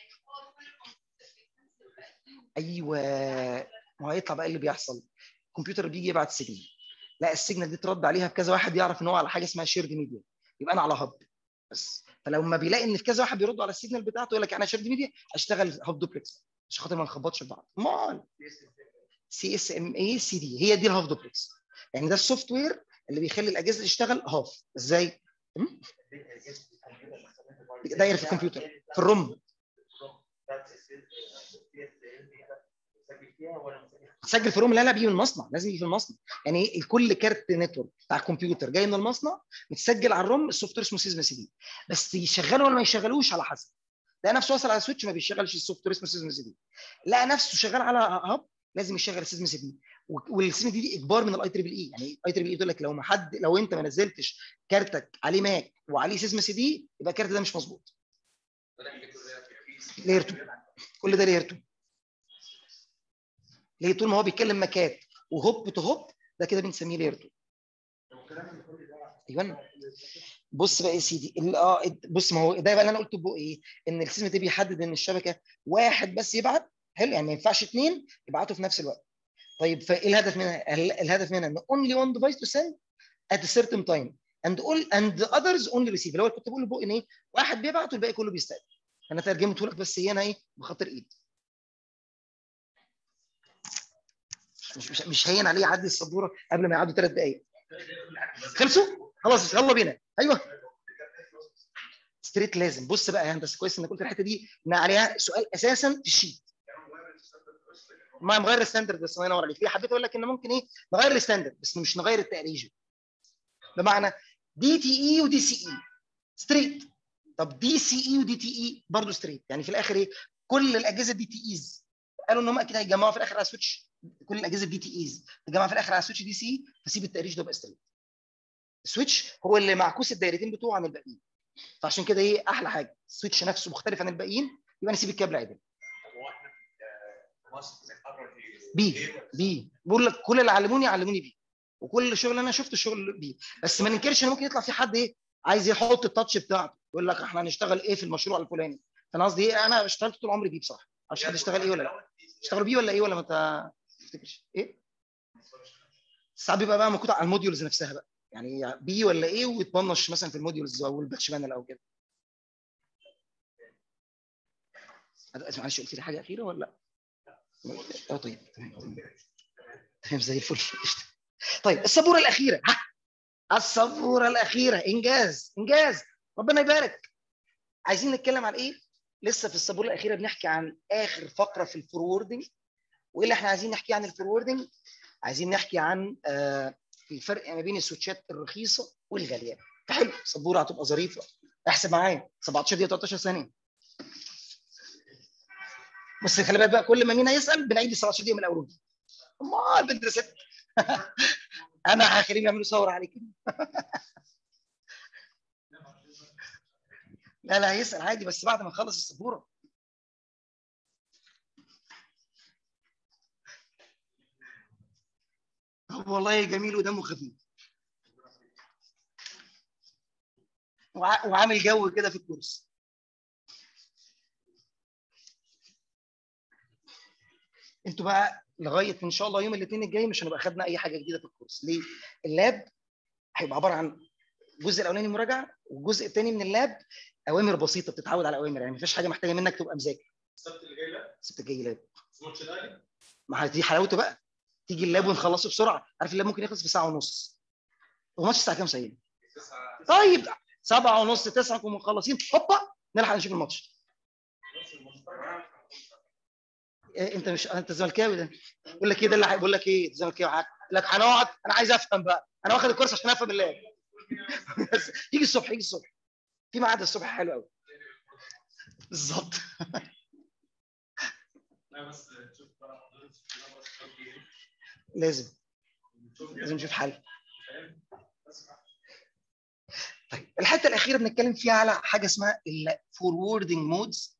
S1: ايوه ما هو هيطلع بقى اللي بيحصل الكمبيوتر بيجي يبعت سيجنال لا السيجنال دي ترد عليها بكذا واحد يعرف ان هو على حاجه اسمها شيرد ميديا يبقى انا على هب بس فلما بيلاقي ان في كذا واحد بيردوا على السيجنال بتاعته يقول لك انا شيرد ميديا اشتغل هاب دوبلكس عشان خاطر ما نخبطش في بعض امال سي اس ام اي سي دي هي دي الهاف دوبلكس يعني ده السوفت وير اللي بيخلي الاجهزه تشتغل هاف ازاي؟ م? دايره في الكمبيوتر في الروم تسجل في روم لا لا بيجي من المصنع لازم يجي في المصنع يعني الكل كارت نتورك بتاع الكمبيوتر جاي من المصنع متسجل على الروم السوفت وير اسمه سيزما سي دي بس يشغله ولا ما يشغلوش على حسب لقى نفسه وصل على سويتش ما بيشغلش السوفت وير اسمه سيزما سي دي لقى نفسه شغال على هاب لازم يشغل السيزما سي دي والسيزما دي, دي اجبار من الاي تريبل اي يعني اي تريبل اي تقول لك لو ما حد لو انت ما نزلتش كارتك عليه ماك وعليه سيزما سي دي يبقى الكارت ده مش مظبوط لير 2 كل ده لير 2 ليه طول ما هو بيتكلم مكات وهوب تو هوب ده كده بنسميه لير 2 ايوه بص بقى يا سيدي اه بص ما هو ده بقى اللي انا قلته بقى ايه ان السيستم ده بيحدد ان الشبكه واحد بس يبعت حلو يعني ما ينفعش اثنين يبعتوا في نفس الوقت طيب فايه الهدف منها؟ الهدف منها ان only one device to send at a certain time and all and the others only receive اللي هو كنت بقول بقى ان ايه واحد بيبعت والباقي كله بيستقبل انا ترجمته لك بس هنا ايه بخاطر ايد مش مش مش هين عليه يعدي السبوره قبل ما يعدوا ثلاث دقائق خلصوا خلاص يلا بينا ايوه ستريت لازم بص بقى يا هندسه كويس انك قلت الحته دي ان عليها سؤال اساسا في الشيت ما نغير الستاندرد بس الله ينور عليك ليه حبيت اقول لك ان ممكن ايه نغير الستاندرد بس مش نغير التقريجه بمعنى دي تي اي ودي سي اي ستريت طب دي سي اي ودي تي اي برضه ستريت يعني في الاخر ايه كل الاجهزه دي تي ايز قالوا ان هم اكيد هيجمعوا في الاخر على سويتش كل الاجهزه دي تي ايز تجمع في الاخر على سويتش دي سي فسيب التقريش ده يبقى ستريت السويتش هو اللي معكوس الدايرتين بتوعه عن الباقيين فعشان كده ايه احلى حاجه السويتش نفسه مختلف عن الباقيين يبقى نسيب الكابل عدل بي بي بقول لك كل اللي علموني علموني بي وكل شغل انا شفته شغل بي بس ما ننكرش ان ممكن يطلع في حد ايه عايز يحط التاتش بتاعته يقول لك احنا هنشتغل ايه في المشروع الفلاني فانا قصدي ايه انا اشتغلت طول عمري بي بصراحه معرفش حد اشتغل ايه ولا لا اشتغلوا بي ولا ايه ولا ما تفتكرش ايه ساعات بيبقى بقى موجود على الموديولز نفسها بقى يعني بي ولا ايه ويتبنش مثلا في الموديولز او الباتش بانل او كده معلش قلت لي حاجه اخيره ولا لا؟ اه طيب تمام تمام زي الفل طيب السبوره الاخيره ها السبوره الاخيره انجاز انجاز ربنا يبارك عايزين نتكلم عن ايه؟ لسه في السبوره الاخيره بنحكي عن اخر فقره في الفوروردنج وايه اللي احنا عايزين نحكي عن الفوروردنج؟ عايزين نحكي عن آه الفرق ما بين السويتشات الرخيصه والغاليه فحلو السبوره هتبقى ظريفه احسب معايا 17 دقيقه 13 ثانيه بس خلي بالك بقى كل ما مينا يسال بنعيد ال 17 دقيقه من الاول امال بنت ست انا هخليهم يعملوا ثوره عليك لا لا هيسال عادي بس بعد ما نخلص السبوره والله جميل ودمه خفيف وعامل جو كده في الكورس انتوا بقى لغايه ان شاء الله يوم الاثنين الجاي مش هنبقى خدنا اي حاجه جديده في الكورس ليه اللاب هيبقى عباره عن الجزء الاولاني مراجعه والجزء الثاني من اللاب اوامر بسيطه بتتعود على اوامر يعني مفيش حاجه محتاجه منك تبقى مذاكر
S6: السبت اللي جاي لا
S1: السبت الجاي لاب
S6: ماتش الاهلي
S1: ما دي حلاوته بقى تيجي اللاب ونخلصه بسرعه عارف اللاب ممكن يخلص في ساعه ونص الماتش الساعه كام سيد؟ طيب سبعة ونص تسعة نكون مخلصين هوبا نلحق نشوف الماتش إيه انت مش انت زملكاوي ده بقول لك ايه ده اللي بقول لك ايه زملكاوي حاجة. يقول لك هنقعد انا عايز افهم بقى انا واخد الكورس عشان افهم اللعب بس يجي الصبح يجي الصبح في ميعاد الصبح حلو قوي بالظبط
S6: لا بس تشوف بقى حضرتك في نظرة الشباب دي إيه؟
S1: لازم
S6: تشوف
S1: لازم نشوف حل
S6: فاهم؟ بس
S1: طيب الحته الاخيره بنتكلم فيها على حاجه اسمها الفوروردنج مودز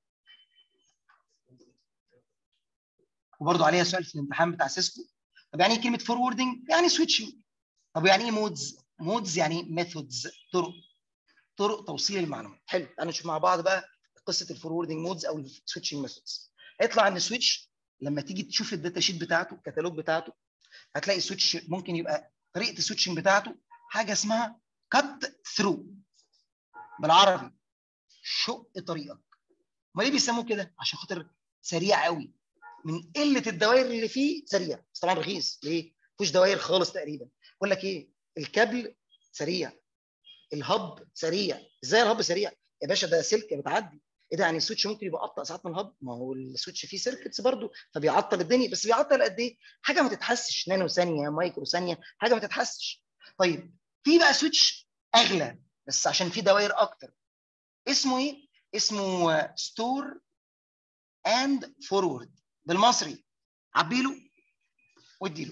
S1: وبرضه عليها سؤال في الامتحان بتاع سيسكو طب يعني ايه كلمه فوروردنج يعني سويتشنج طب يعني ايه مودز مودز يعني ميثودز طرق طرق توصيل المعلومات حلو تعالوا نشوف مع بعض بقى قصه الفوروردنج مودز او السويتشنج ميثودز هيطلع ان السويتش لما تيجي تشوف الداتا شيت بتاعته الكتالوج بتاعته هتلاقي السويتش ممكن يبقى طريقه السويتشنج بتاعته حاجه اسمها كات ثرو بالعربي شق طريقك ما ليه بيسموه كده عشان خاطر سريع قوي من قله الدوائر اللي فيه سريع بس طبعا رخيص ليه مفيش دوائر خالص تقريبا بقول لك ايه الكابل سريع الهب سريع ازاي الهب سريع يا باشا ده سلكه بتعدي ايه ده يعني السويتش ممكن يبقى ابطا ساعات من الهب ما هو السويتش فيه سيركتس برضه فبيعطل الدنيا بس بيعطل قد ايه حاجه ما تتحسش نانو ثانيه مايكرو ثانيه حاجه ما تتحسش طيب في بقى سويتش اغلى بس عشان فيه دوائر اكتر اسمه ايه اسمه ستور اند فورورد بالمصري عبيله واديله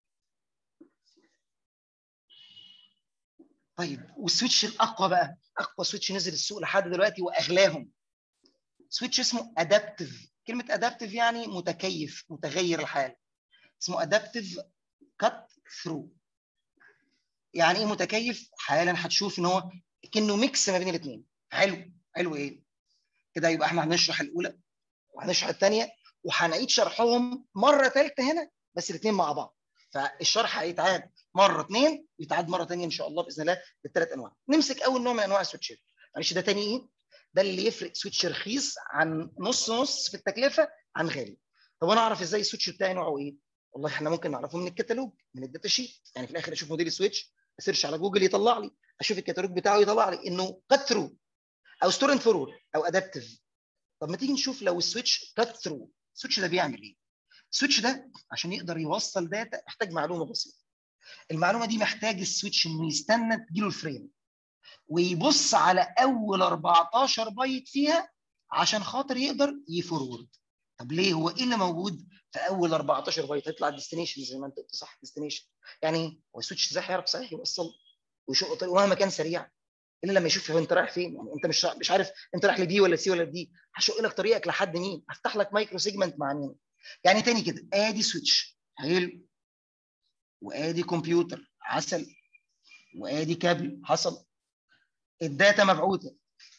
S1: طيب والسويتش الاقوى بقى اقوى سويتش نزل السوق لحد دلوقتي واغلاهم سويتش اسمه ادابتيف كلمه ادابتيف يعني متكيف متغير الحال اسمه ادابتيف كات ثرو يعني ايه متكيف حالا هتشوف ان هو كانه ميكس ما بين الاثنين حلو حلو ايه كده يبقى احنا هنشرح الاولى وهنشرح الثانيه وهنعيد شرحهم مره ثالثه هنا بس الاثنين مع بعض فالشرح هيتعاد مره اثنين ويتعاد مره ثانيه ان شاء الله باذن الله بالثلاث انواع نمسك اول نوع من انواع السويتشات معلش ده تاني ايه ده اللي يفرق سويتش رخيص عن نص نص في التكلفه عن غالي طب انا اعرف ازاي السويتش بتاعي نوعه ايه والله احنا ممكن نعرفه من الكتالوج من الداتا شيت يعني في الاخر اشوف موديل السويتش اسيرش على جوجل يطلع لي اشوف الكتالوج بتاعه يطلع لي انه كات ثرو او ستور اند فورورد او ادابتيف طب ما تيجي نشوف لو السويتش كات ثرو السويتش ده بيعمل ايه السويتش ده عشان يقدر يوصل داتا محتاج معلومه بسيطه المعلومه دي محتاج السويتش انه يستنى تجيله الفريم ويبص على اول 14 بايت فيها عشان خاطر يقدر يفورورد طب ليه هو ايه اللي موجود في اول 14 بايت هيطلع الديستنيشن زي ما انت قلت صح ديستنيشن يعني هو السويتش ازاي هيعرف صحيح يوصل ويشق طريق ومهما كان سريع الا لما يشوف انت رايح فين يعني انت مش مش عارف انت رايح لدي ولا سي ولا دي هشق لك طريقك لحد مين هفتح لك مايكرو سيجمنت مع مين يعني تاني كده ادي سويتش حلو وادي كمبيوتر عسل وادي كابل حصل الداتا مبعوثه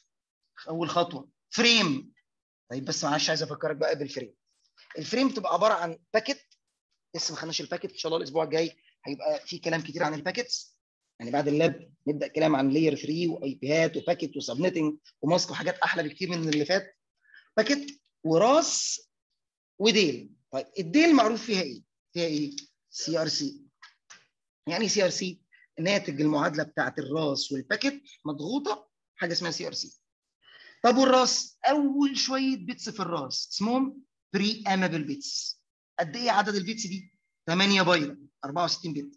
S1: اول خطوه فريم طيب بس معلش عايز افكرك بقى بالفريم الفريم بتبقى عباره عن باكت لسه ما خدناش الباكت ان شاء الله الاسبوع الجاي هيبقى في كلام كتير عن الباكتس يعني بعد اللاب نبدا كلام عن لاير 3 واي بيات وباكت وسبنتنج وماسك وحاجات احلى بكتير من اللي فات باكت وراس وديل طيب الديل معروف فيها ايه؟ فيها ايه؟ سي ار سي يعني سي ار سي ناتج المعادله بتاعت الراس والباكت مضغوطه حاجه اسمها سي ار سي طب والراس اول شويه بيتس في الراس اسمهم بري امابل بيتس قد ايه عدد البيتس دي 8 بايت 64 بت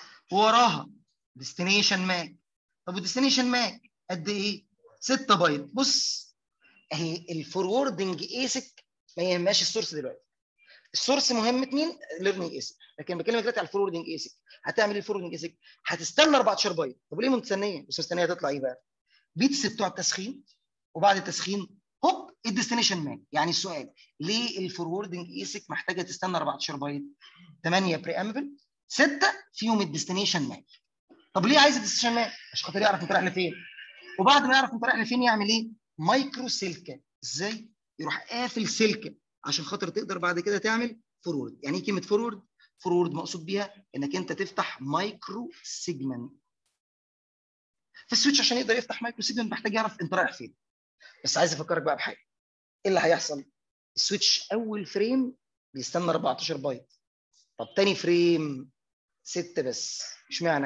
S1: وراها ديستنيشن ماك طب والديستنيشن ماك قد ايه 6 بايت بص اهي الفوروردنج ايسك ما يهمهاش السورس دلوقتي السورس مهمه مين ليرنينج ايسك لكن بكلمك دلوقتي على الفوروردنج ايسك هتعمل ايه الفوروردنج ايسك هتستنى 14 بايت طب ليه مستنيه بس مستنيه تطلع ايه بقى بيتس بتوع التسخين وبعد التسخين هوب الديستنيشن مان يعني السؤال ليه الفوروردنج ايسك محتاجه تستنى 14 بايت 8 بري امبل 6 فيهم الديستنيشن مان طب ليه عايز الديستنيشن مان عشان خاطر يعرف انت رايح لفين وبعد ما يعرف انت رايح لفين يعمل ايه مايكرو سلكه ازاي يروح قافل سلكه عشان خاطر تقدر بعد كده تعمل فورورد يعني ايه كلمه فورورد فورورد مقصود بيها انك انت تفتح مايكرو سيجمنت فالسويتش عشان يقدر يفتح مايكرو سيجمنت محتاج يعرف انت رايح فين بس عايز افكرك بقى بحاجه ايه اللي هيحصل السويتش اول فريم بيستنى 14 بايت طب تاني فريم 6 بس اشمعنى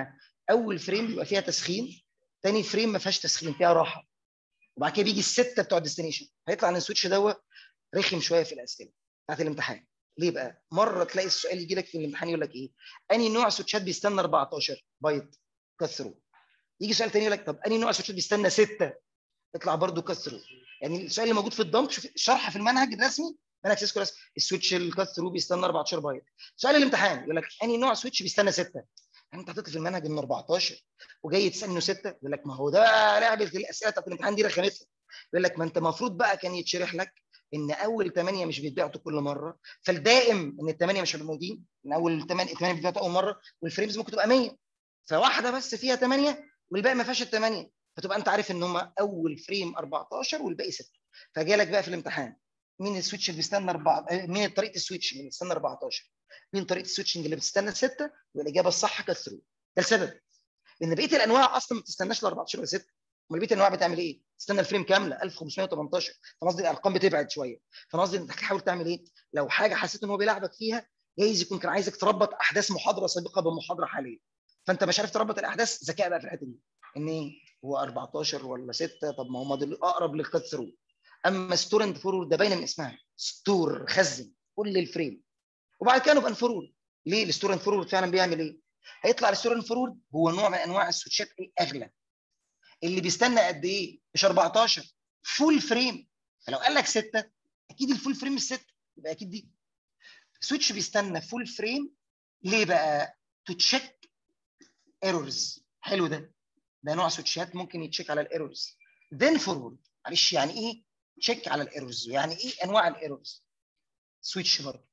S1: اول فريم بيبقى فيها تسخين تاني فريم ما فيهاش تسخين فيها راحه وبعد كده بيجي السته بتوع الديستنيشن هيطلع ان السويتش دوت رخم شويه في الاسئله بتاعت الامتحان ليه بقى؟ مره تلاقي السؤال يجي لك في الامتحان يقول لك ايه؟ انهي نوع سويتشات بيستنى 14 بايت كثروا يجي سؤال تاني يقول لك طب انهي نوع سويتشات بيستنى 6 يطلع برضه كثروا يعني السؤال اللي موجود في الدمب شوف شرح في المنهج الرسمي منهج سيسكو رسمي السويتش الكثرو بيستنى 14 بايت سؤال الامتحان يقول لك انهي نوع سويتش بيستنى 6 يعني انت حطيت في المنهج انه 14 وجاي تسالني انه 6 يقول لك ما هو ده لعبه الاسئله بتاعت الامتحان دي رخمتها يقول لك ما انت المفروض بقى كان يتشرح لك ان اول 8 مش بيتبعتوا كل مره فالدائم ان الثمانيه مش هيبقوا موجودين ان اول 8 8 بيتبعتوا اول مره والفريمز ممكن تبقى 100 فواحده بس فيها 8 والباقي ما فيهاش الثمانيه فتبقى انت عارف ان هم اول فريم 14 والباقي 6 فجالك بقى في الامتحان مين السويتش اللي بيستنى اربعه مين طريقه السويتش اللي بيستنى 14 مين طريقه السويتشنج اللي بتستنى 6 والاجابه الصح كانت ثرو ده السبب لان بقيه الانواع اصلا ما بتستناش ل 14 ولا 6 امال بقيه الانواع بتعمل ايه؟ تستنى الفريم كامله 1518 فانا قصدي الارقام بتبعد شويه فانا قصدي انت تحاول تعمل ايه؟ لو حاجه حسيت ان هو بيلعبك فيها جايز يكون كان عايزك تربط احداث محاضره سابقه بمحاضره حاليه فانت مش عارف تربط الاحداث ذكاء بقى في الحته دي ان ايه هو 14 ولا 6 طب ما هم دول اقرب للكات ثرو اما ستور اند فورورد ده باينه من اسمها ستور خزن كل الفريم وبعد كده نبقى نفورورد ليه الستور اند فورورد فعلا بيعمل ايه؟ هيطلع الستور اند فورورد هو نوع من انواع السويتشات الاغلى اللي بيستنى قد ايه؟ مش 14 فول فريم فلو قال لك 6 اكيد الفول فريم مش 6 يبقى اكيد دي سويتش بيستنى فول فريم ليه بقى؟ تو تشيك ايرورز حلو ده ده نوع سويتشات ممكن يتشيك على الايرورز then فورورد معلش يعني ايه تشيك على الايرورز يعني ايه انواع الايرورز سويتش برضه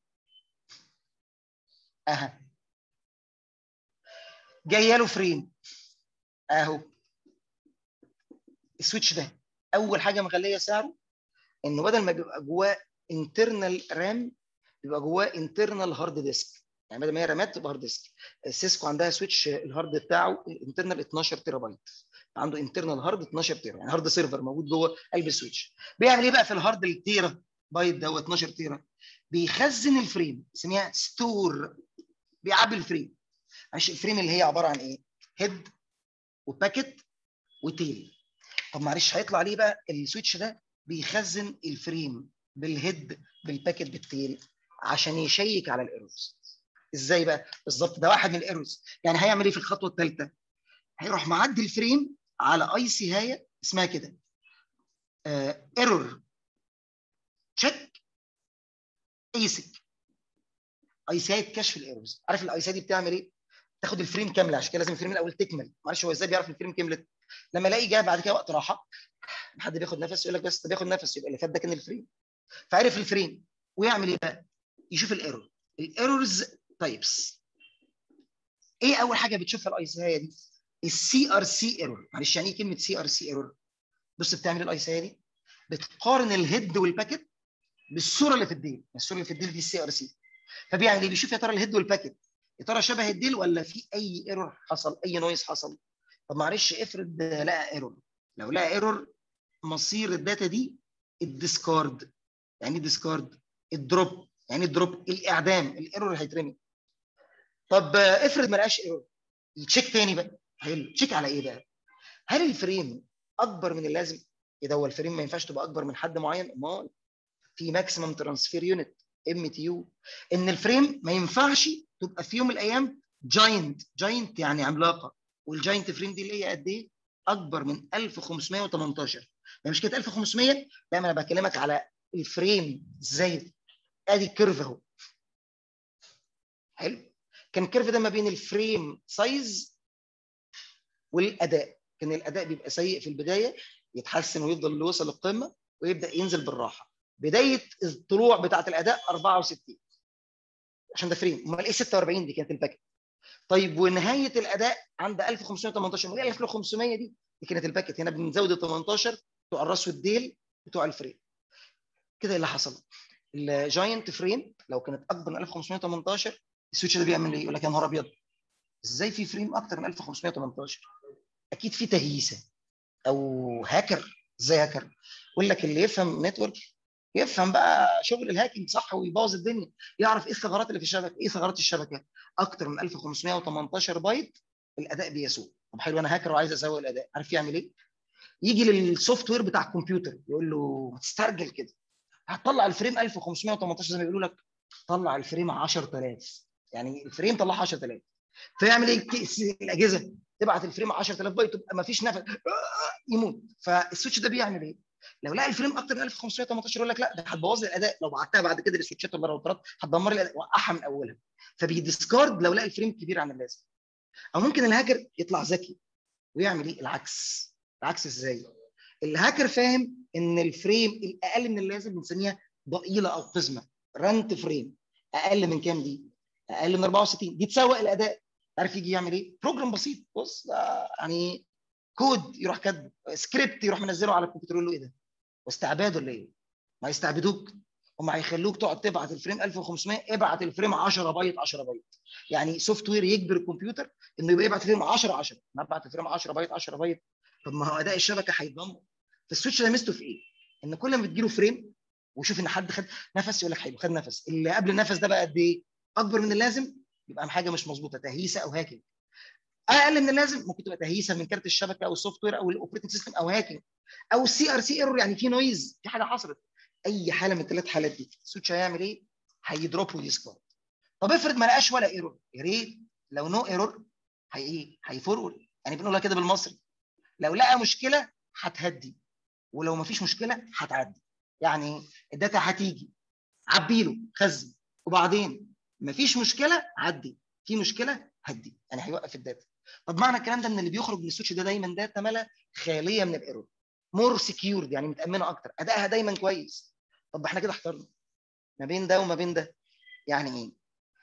S1: اها جايه له فريم اهو السويتش ده اول حاجه مخليه سعره انه بدل ما بيبقى جواه انترنال رام بيبقى جواه انترنال هارد ديسك يعني بدل ما هي رامات تبقى هارد ديسك سيسكو عندها سويتش الهارد بتاعه انترنال 12 تيرا بايت عنده انترنال هارد 12 تيرا يعني هارد سيرفر موجود جوه قلب السويتش بيعمل ايه بقى في الهارد التيرا بايت ده 12 تيرا بيخزن الفريم اسمها ستور بيعبي الفريم معلش الفريم اللي هي عباره عن ايه هيد وباكيت وتيل طب معلش هيطلع ليه بقى السويتش ده بيخزن الفريم بالهيد بالباكيت بالتيل عشان يشيك على الايرورز ازاي بقى بالظبط ده واحد من الايرورز يعني هيعمل ايه في الخطوه الثالثه هيروح معدي الفريم على اي سي هايه اسمها كده ايرور تشيك ايسك اي سي هايه كشف الايرورز عارف الاي سي دي بتعمل ايه تاخد الفريم كامله عشان كده لازم الفريم الاول تكمل معلش هو ازاي بيعرف الفريم كملت لما الاقي جه بعد كده وقت راحه حد بياخد نفس يقول لك بس ده بياخد نفس يبقى اللي فات ده كان الفريم فعرف الفريم ويعمل ايه بقى يشوف الايرور الايرورز تايبس ايه اول حاجه بتشوفها الاي سي هايه دي السي ار سي ايرور معلش يعني ايه كلمه سي ار سي ايرور بص بتعمل الاي سي دي بتقارن الهيد والباكيت بالصوره اللي في الديل الصوره اللي في الديل دي السي ار سي فبيعمل ايه بيشوف يا ترى الهيد والباكيت يا ترى شبه الديل ولا في اي ايرور حصل اي نويز حصل طب معلش افرض لقى ايرور لو لقى ايرور مصير الداتا دي الديسكارد يعني ايه ديسكارد الدروب يعني الدروب الاعدام الايرور هيترمي طب افرض ما لقاش ايرور التشيك تاني بقى حلو تشيك على ايه بقى هل الفريم اكبر من اللازم ايه ده هو الفريم ما ينفعش تبقى اكبر من حد معين امال في ماكسيمم ترانسفير يونت ام تي يو ان الفريم ما ينفعش تبقى في يوم من الايام جاينت جاينت يعني عملاقه والجاينت فريم دي اللي هي قد ايه اكبر من 1518 يعني مش كده 1500 لا ما انا بكلمك على الفريم ازاي ادي الكيرف اهو حلو كان الكيرف ده ما بين الفريم سايز والاداء كان الاداء بيبقى سيء في البدايه يتحسن ويفضل اللي وصل للقمه ويبدا ينزل بالراحه بدايه الطلوع بتاعه الاداء 64 عشان ده فريم امال ايه 46 دي كانت الباكت طيب ونهايه الاداء عند 1518 امال ايه 1500 دي دي كانت الباكت هنا بنزود ال 18 بتوع الراس والديل بتوع الفريم كده اللي حصل الجاينت فريم لو كانت اكبر من 1518 السويتش ده بيعمل ايه؟ يقول لك يا نهار ابيض ازاي في فريم اكتر من 1518 اكيد في تهييسه او هاكر ازاي هاكر يقول لك اللي يفهم نتورك يفهم بقى شغل الهاكينج صح ويبوظ الدنيا يعرف ايه الثغرات اللي في الشبكه ايه ثغرات الشبكه اكتر من 1518 بايت الاداء بيسوء طب حلو انا هاكر وعايز اسوي الاداء عارف يعمل ايه يجي للسوفت وير بتاع الكمبيوتر يقول له ما تسترجل كده هتطلع الفريم 1518 زي ما بيقولوا لك طلع الفريم 10000 يعني الفريم طلعها 10000 فيعمل ايه الكيس- الاجهزه تبعت الفريم 10000 بايت تبقى ما فيش نفس يموت فالسويتش ده بيعمل ايه؟ لو لقى الفريم اكتر من 1518 يقول لك لا ده هتبوظ لي الاداء لو بعتها بعد كده للسويتشات ولا الراوترات هتدمر لي الاداء وقعها من اولها فبيديسكارد لو لقى الفريم كبير عن اللازم او ممكن الهاكر يطلع ذكي ويعمل ايه العكس العكس ازاي الهاكر فاهم ان الفريم الاقل من اللازم بنسميها ضئيله او قزمه رنت فريم اقل من كام دي اقل من 64 دي تسوق الاداء عارف يجي يعمل ايه بروجرام بسيط بص ده يعني كود يروح كاتبه سكريبت يروح منزله على الكمبيوتر يقول له ايه ده واستعباد ولا ايه ما يستعبدوك هم هيخلوك تقعد تبعت الفريم 1500 ابعت الفريم 10 بايت 10 بايت يعني سوفت وير يجبر الكمبيوتر انه يبقى يبعت الفريم 10 10 انا ابعت الفريم 10 بايت 10 بايت طب ما هو اداء الشبكه هيتدمر فالسويتش ده ميزته في ايه؟ ان كل ما بتجيله فريم ويشوف ان حد خد نفس يقول لك حلو خد نفس اللي قبل النفس ده بقى قد ايه؟ اكبر من اللازم يبقى حاجه مش مظبوطه تهيسه او هاكينج اقل من اللازم ممكن تبقى تهيسه من كارت الشبكه او السوفت وير او الاوبريتنج سيستم او هاكينج او السي ار سي ايرور يعني في نويز في حاجه حصلت اي حاله من الثلاث حالات دي السويتش هيعمل ايه؟ هيدروب ويسكار طب افرض ما لقاش ولا ايرور يا ريت لو نو ايرور هي ايه؟ هيفورورد يعني بنقولها كده بالمصري لو لقى مشكله هتهدي ولو ما فيش مشكله هتعدي يعني الداتا هتيجي عبي له خزن وبعدين ما فيش مشكله عدي في مشكله هدي يعني هيوقف الداتا طب معنى الكلام ده ان اللي بيخرج من السويتش ده دايما داتا ملا خاليه من الايرور مور سكيورد يعني متامنه اكتر ادائها دايما كويس طب احنا كده احترنا ما بين ده وما بين ده يعني ايه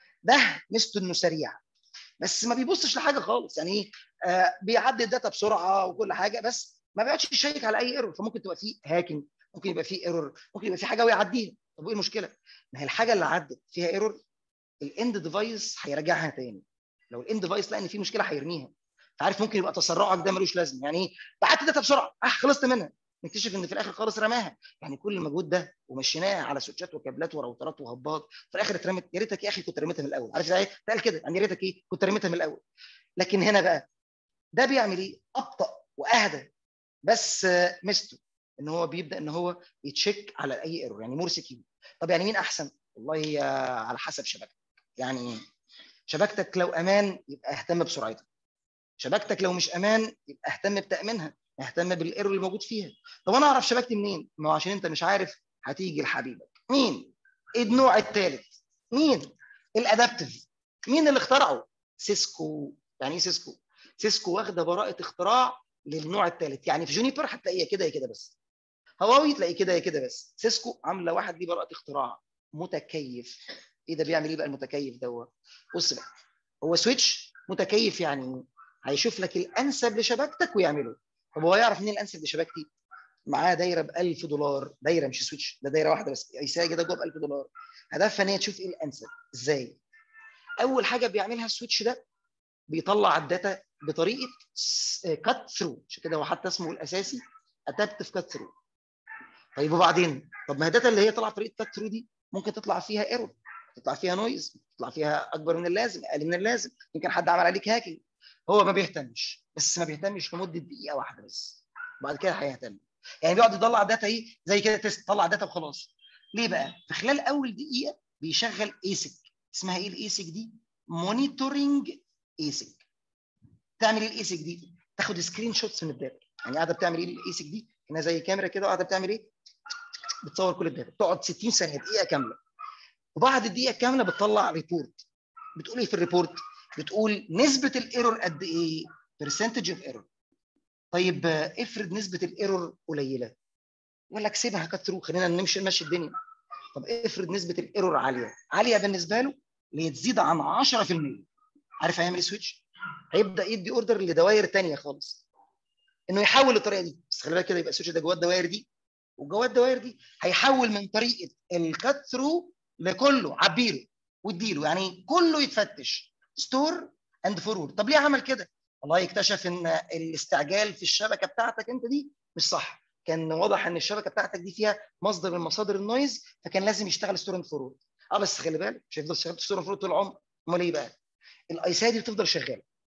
S1: ده ميزته انه سريع بس ما بيبصش لحاجه خالص يعني ايه آه بيعدي الداتا بسرعه وكل حاجه بس ما بيقعدش يشيك على اي ايرور فممكن تبقى فيه هاكينج ممكن يبقى فيه ايرور ممكن يبقى فيه حاجه ويعديها طب وايه المشكله؟ ما هي الحاجه اللي عدت فيها ايرور الاند ديفايس هيراجعها تاني لو الاند ديفايس لقى ان في مشكله هيرميها فعارف ممكن يبقى تسرعك ده ملوش لازمه يعني ايه بعت داتا بسرعه اه خلصت منها نكتشف ان في الاخر خالص رماها يعني كل المجهود ده ومشيناه على سويتشات وكابلات وراوترات وهبات في الاخر اترمت يا ريتك يا اخي كنت رميتها من الاول عارف ازاي قال كده يعني يا ريتك ايه كنت رميتها من الاول لكن هنا بقى ده بيعمل ايه ابطا واهدى بس آه، ميزته ان هو بيبدا ان هو يتشيك على اي ايرور يعني مور سكيور طب يعني مين احسن والله هي على حسب شبكتك يعني شبكتك لو امان يبقى اهتم بسرعتها شبكتك لو مش امان يبقى اهتم بتامينها اهتم بالايرور اللي موجود فيها طب انا اعرف شبكتي منين ما هو عشان انت مش عارف هتيجي لحبيبك مين ايه النوع الثالث مين الادابتيف مين اللي اخترعه سيسكو يعني ايه سيسكو سيسكو واخده براءه اختراع للنوع الثالث يعني في جونيبر هتلاقيها كده يا كده بس هواوي تلاقي كده يا كده بس سيسكو عامله واحد دي براءه اختراع متكيف ايه ده بيعمل ايه بقى المتكيف دوت بص بقى هو سويتش متكيف يعني ايه هيشوف لك الانسب لشبكتك ويعمله طب هو يعرف منين الانسب لشبكتي معاه دايره ب 1000 دولار دايره مش سويتش ده دايره واحده بس يساوي كده جوه ب 1000 دولار هدفها ان هي تشوف ايه الانسب ازاي اول حاجه بيعملها السويتش ده بيطلع الداتا بطريقه كات ثرو عشان كده هو حتى اسمه الاساسي ادابتيف كات ثرو طيب وبعدين طب ما هي الداتا اللي هي طالعه بطريقه كات ثرو دي ممكن تطلع فيها ايرور تطلع فيها نويز تطلع فيها اكبر من اللازم اقل من اللازم يمكن حد عمل عليك هاكينج هو ما بيهتمش بس ما بيهتمش لمده دقيقه واحده بس بعد كده هيهتم يعني بيقعد يطلع داتا ايه زي كده تيست طلع داتا وخلاص ليه بقى في خلال اول دقيقه بيشغل ايسك اسمها ايه الايسك دي مونيتورنج ايسك تعمل ايه الايسك دي تاخد سكرين شوتس من الداتا يعني قاعده بتعمل ايه الايسك دي هنا زي كاميرا كده وقاعده بتعمل ايه بتصور كل الداتا تقعد 60 ثانيه دقيقه كامله وبعد الدقيقه كامله بتطلع ريبورت بتقول ايه في الريبورت بتقول نسبه الايرور قد ايه برسنتج اوف ايرور طيب آه، افرض نسبه الايرور قليله يقول لك سيبها كترو خلينا نمشي نمشي الدنيا طب افرض نسبه الايرور عاليه عاليه بالنسبه له اللي تزيد عن 10% عارف هيعمل ايه سويتش هيبدا يدي اوردر لدوائر تانية خالص انه يحول الطريقه دي بس خلي بالك كده يبقى السويتش ده جواه الدوائر دي وجواه الدوائر دي هيحول من طريقه الكات ثرو لكله عبيله واديله يعني كله يتفتش ستور اند فورورد طب ليه عمل كده؟ والله اكتشف ان الاستعجال في الشبكه بتاعتك انت دي مش صح كان واضح ان الشبكه بتاعتك دي فيها مصدر من مصادر النويز فكان لازم يشتغل ستور اند فورورد اه بس خلي بالك مش هيفضل شغال ستور اند فورورد طول العمر امال ايه بقى؟ الايسا دي بتفضل شغاله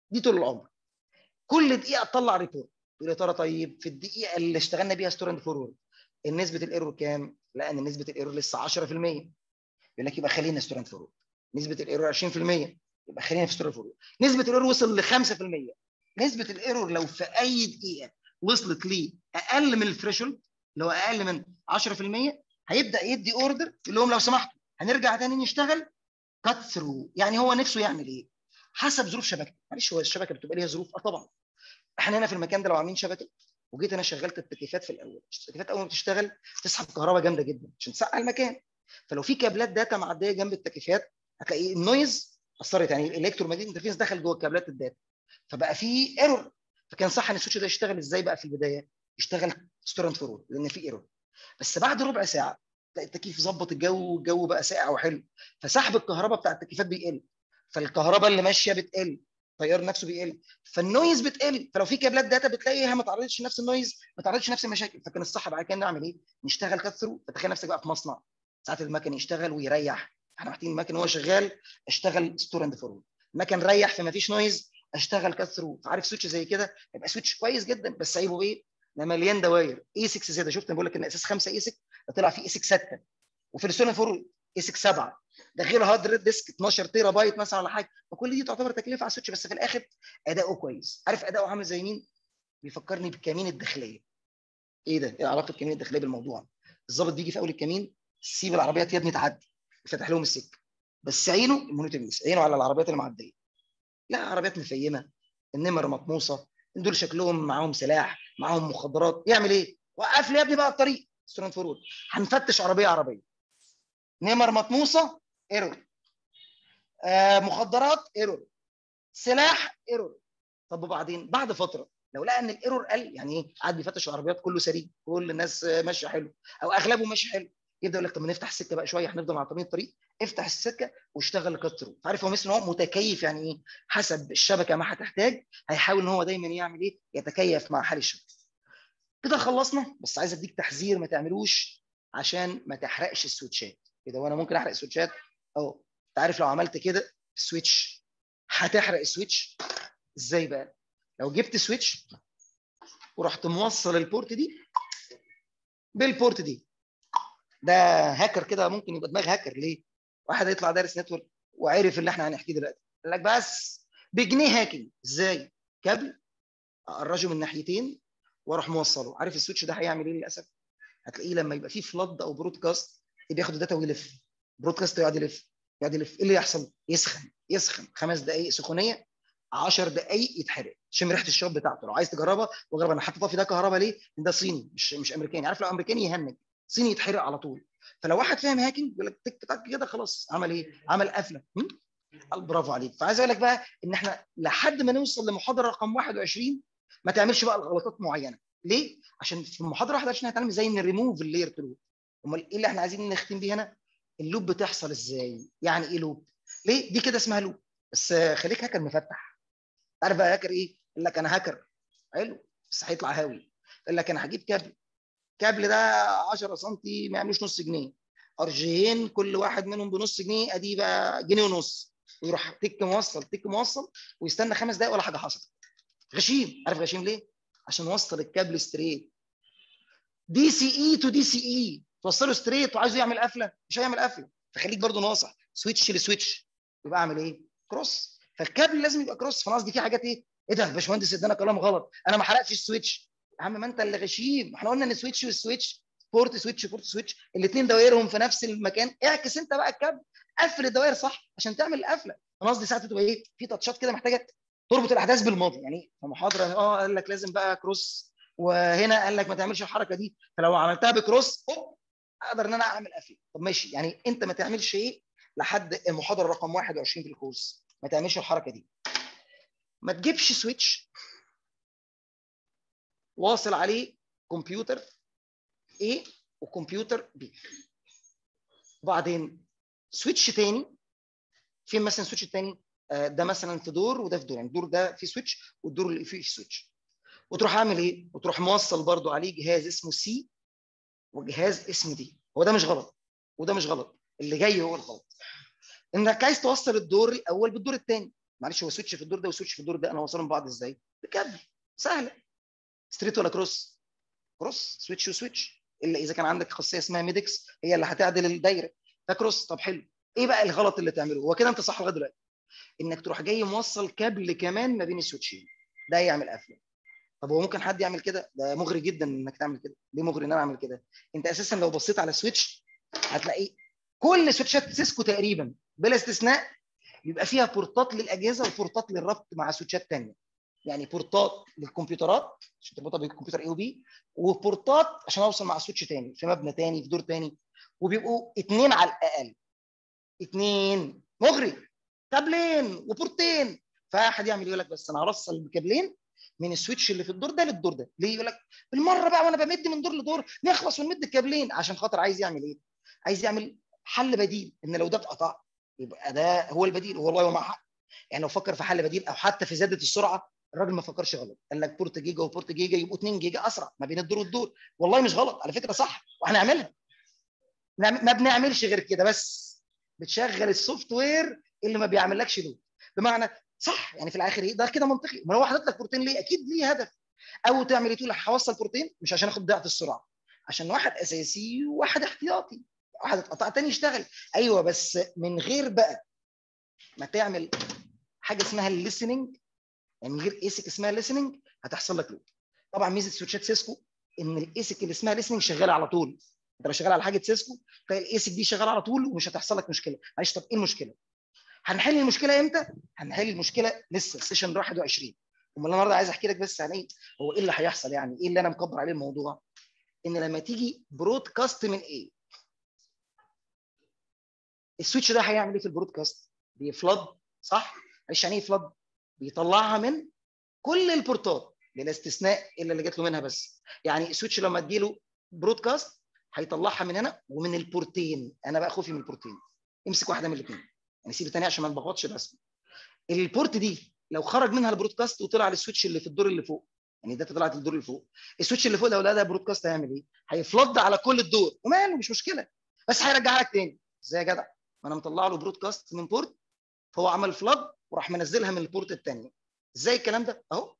S1: دي طول العمر كل دقيقه تطلع ريبورت تقول يا ترى طيب في الدقيقه اللي اشتغلنا بيها ستور اند فورورد نسبه الايرور كام؟ لا ان نسبه الايرور لسه 10% يقول لك يبقى خلينا ستور اند فورورد نسبه الايرور 20% يبقى خلينا في ستور اند فورورد نسبه الايرور وصل ل 5% نسبه الايرور لو في اي دقيقه وصلت لي اقل من الثريشولد اللي هو اقل من 10% هيبدا يدي اوردر يقول لهم لو سمحتوا هنرجع تاني نشتغل كات ثرو يعني هو نفسه يعمل ايه؟ حسب ظروف شبكته معلش هو الشبكه بتبقى ليها ظروف اه طبعا احنا هنا في المكان ده لو عاملين شبكه وجيت انا شغلت التكييفات في الاول التكييفات اول ما بتشتغل تسحب كهرباء جامده جدا عشان تسقع المكان فلو في كابلات داتا معديه جنب التكييفات هتلاقي النويز اثرت يعني الالكترومagnetic انترفيس دخل جوه كابلات الداتا فبقى في ايرور فكان صح ان السويتش ده يشتغل ازاي بقى في البدايه يشتغل ستورنت فورورد لان في ايرور بس بعد ربع ساعه تلاقي التكييف ظبط الجو والجو بقى ساقع وحلو فسحب الكهرباء بتاع التكييفات بيقل فالكهرباء اللي ماشيه بتقل التيار نفسه بيقل فالنويز بتقل فلو في كابلات داتا بتلاقيها ما تعرضتش نفس النويز ما تعرضش نفس المشاكل فكان الصح بعد كده نعمل ايه؟ نشتغل كات ثرو فتخيل نفسك بقى في مصنع ساعات المكن يشتغل ويريح احنا محتاجين المكن وهو شغال اشتغل ستور اند فورورد المكن ريح فما فيش نويز اشتغل كات ثرو فعارف سويتش زي كده يبقى سويتش كويس جدا بس عيبه ايه؟ ده مليان دواير اي 6 زياده شفت انا بقول لك ان اساس 5 اي 6 ده طلع فيه اي 6 6 وفي الستور اند فورورد اي 6 7 ده غير هارد ديسك 12 تيرا بايت مثلا ولا حاجه فكل دي تعتبر تكلفه على السويتش بس في الاخر اداؤه كويس عارف اداؤه عامل زي مين؟ بيفكرني بالكمين الداخليه ايه ده؟ ايه علاقه الكمين الداخليه بالموضوع؟ الظابط بيجي في اول الكمين سيب العربيات يا ابني تعدي يفتح لهم السكه بس عينه المونيتورنجز عينه على العربيات اللي معديه لا عربيات مفيمه النمر مطموسه دول شكلهم معاهم سلاح معاهم مخدرات يعمل ايه؟ وقف لي يا ابني بقى الطريق سترونت فورورد هنفتش عربيه عربيه نمر مطموسه ايرور آه مخدرات ايرور سلاح ايرور طب وبعدين بعد فتره لو لقى ان الايرور قل يعني ايه قاعد بيفتش العربيات كله سريع كل الناس ماشيه حلو او اغلبه ماشي حلو يبدا يقول لك طب ما نفتح السكه بقى شويه هنفضل معطلين الطريق افتح السكه واشتغل كات ثرو عارف هو مثل ان هو متكيف يعني ايه حسب الشبكه ما هتحتاج هيحاول ان هو دايما يعمل ايه يتكيف مع حال الشبكه كده خلصنا بس عايز اديك تحذير ما تعملوش عشان ما تحرقش السويتشات كده وانا ممكن احرق السويتشات اه انت عارف لو عملت كده السويتش هتحرق السويتش ازاي بقى لو جبت سويتش ورحت موصل البورت دي بالبورت دي ده هاكر كده ممكن يبقى دماغ هاكر ليه واحد يطلع دارس نتورك وعرف اللي احنا هنحكيه دلوقتي قال لك بس بجنيه هاكينج ازاي كابل اقرجه من ناحيتين واروح موصله عارف السويتش ده هيعمل ايه للاسف هتلاقيه لما يبقى فيه فلاد او برودكاست بياخد الداتا ويلف برودكاست يقعد يلف يقعد يلف ايه اللي يحصل يسخن يسخن خمس دقائق سخونيه 10 دقائق يتحرق شم ريحه الشوب بتاعته لو عايز تجربها وجرب انا حاطط في ده كهرباء ليه ده صيني مش مش امريكاني عارف لو امريكاني يهنج صيني يتحرق على طول فلو واحد فاهم هاكينج يقول لك تك تك كده خلاص عمل ايه عمل قفله برافو عليك فعايز اقول لك بقى ان احنا لحد ما نوصل لمحاضره رقم 21 ما تعملش بقى غلطات معينه ليه عشان في المحاضره 21 هتعمل زي ان ريموف اللاير ترو امال ايه اللي احنا عايزين نختم بيه هنا اللوب بتحصل ازاي يعني ايه لوب ليه دي كده اسمها لوب بس خليك هاكر مفتح عارف بقى هاكر ايه يقول لك انا هاكر حلو بس هيطلع هاوي يقول لك انا هجيب كابل الكابل ده 10 سم ما يعملوش نص جنيه ارجين كل واحد منهم بنص جنيه ادي بقى جنيه ونص ويروح تك موصل تك موصل ويستنى خمس دقائق ولا حاجه حصلت غشيم عارف غشيم ليه عشان وصل الكابل ستريت دي سي اي تو دي سي اي توصله ستريت وعايزه يعمل قفله مش هيعمل قفله فخليك برضو ناصح سويتش لسويتش يبقى اعمل ايه كروس فالكابل لازم يبقى كروس فانا قصدي في حاجات ايه ايه ده يا باشمهندس ادانا كلام غلط انا ما حرقتش السويتش يا عم ما انت اللي غشيم احنا قلنا ان السويتش والسويتش بورت سويتش بورت سويتش الاثنين دوائرهم في نفس المكان اعكس انت بقى الكابل قفل الدوائر صح عشان تعمل القفله انا قصدي ساعات تبقى ايه في تاتشات كده محتاجه تربط الاحداث بالماضي يعني في محاضره اه قال لك لازم بقى كروس وهنا قال لك ما تعملش الحركه دي فلو عملتها بكروس أوب اقدر ان انا اعمل قفل طب ماشي يعني انت ما تعملش ايه لحد المحاضره رقم 21 في الكورس ما تعملش الحركه دي ما تجيبش سويتش واصل عليه كمبيوتر A وكمبيوتر B وبعدين سويتش تاني فين مثلا السويتش التاني آه ده مثلا في دور وده في دور يعني الدور ده فيه سويتش والدور اللي فيه سويتش وتروح عامل ايه وتروح موصل برضو عليه جهاز اسمه سي وجهاز اسمه دي هو ده مش غلط وده مش غلط اللي جاي هو الغلط انك عايز توصل الدور الاول بالدور الثاني معلش هو سويتش في الدور ده وسويتش في الدور ده انا واصلهم ببعض ازاي؟ بكابل سهله ستريت ولا كروس؟ كروس سويتش وسويتش الا اذا كان عندك خاصيه اسمها ميدكس هي اللي هتعدل الدايره فكروس طب حلو ايه بقى الغلط اللي تعمله؟ هو كده انت صح لغايه دلوقتي انك تروح جاي موصل كابل كمان ما بين السويتشين ده يعمل قفله طب هو ممكن حد يعمل كده ده مغري جدا انك تعمل كده ليه مغري ان انا اعمل كده انت اساسا لو بصيت على السويتش هتلاقي كل سويتشات سيسكو تقريبا بلا استثناء بيبقى فيها بورتات للاجهزه وبورتات للربط مع سويتشات ثانيه يعني بورتات للكمبيوترات عشان تربطها بالكمبيوتر اي او بي وبورتات عشان اوصل مع سويتش ثاني في مبنى ثاني في دور ثاني وبيبقوا اثنين على الاقل اثنين مغري كابلين وبورتين فاحد يعمل يقول لك بس انا هرسل بكابلين من السويتش اللي في الدور ده للدور ده ليه يقول لك بالمره بقى وانا بمد من دور لدور نخلص ونمد الكابلين عشان خاطر عايز يعمل ايه عايز يعمل حل بديل ان لو ده اتقطع يبقى ده هو البديل والله هو مع حق يعني لو فكر في حل بديل او حتى في زياده السرعه الراجل ما فكرش غلط قال لك بورت جيجا وبورت جيجا يبقوا 2 جيجا اسرع ما بين الدور والدور والله مش غلط على فكره صح وهنعملها نعم- ما بنعملش غير كده بس بتشغل السوفت وير اللي ما بيعملكش لود بمعنى صح يعني في الاخر ايه ده كده منطقي ما هو حاطط لك بورتين ليه اكيد ليه هدف او تعمل ايه تقول هوصل بورتين مش عشان اخد ضعف السرعه عشان واحد اساسي وواحد احتياطي واحد اتقطع تاني يشتغل ايوه بس من غير بقى ما تعمل حاجه اسمها الليسننج يعني من غير ايسك اسمها ليسننج هتحصل لك لود طبعا ميزه سويتشات سيسكو ان الايسك اللي اسمها ليسننج شغاله على طول انت لو شغال على حاجه سيسكو تلاقي الايسك دي شغاله على طول ومش هتحصل لك مشكله معلش طب ايه المشكله هنحل المشكله امتى هنحل المشكله لسه السيشن 21 امال النهارده عايز احكي لك بس عن ايه هو ايه اللي هيحصل يعني ايه اللي انا مكبر عليه الموضوع ان لما تيجي برودكاست من ايه السويتش ده هيعمل ايه في البرودكاست بيفلد صح معلش يعني ايه فلد بيطلعها من كل البورتات بلا استثناء الا اللي جات له منها بس يعني السويتش لما تجيله برودكاست هيطلعها من هنا ومن البورتين انا بقى خوفي من البورتين امسك واحده من الاثنين يعني سيب الثانيه عشان ما نبغضش الرسم البورت دي لو خرج منها البرودكاست وطلع للسويتش اللي في الدور اللي فوق يعني ده طلعت الدور اللي فوق السويتش اللي فوق لو لقى ده برودكاست هيعمل ايه؟ هيفلد على كل الدور وماله مش مشكله بس هيرجعها لك تاني ازاي يا جدع؟ ما انا مطلع له برودكاست من بورت فهو عمل فلد وراح منزلها من البورت الثانيه ازاي الكلام ده؟ اهو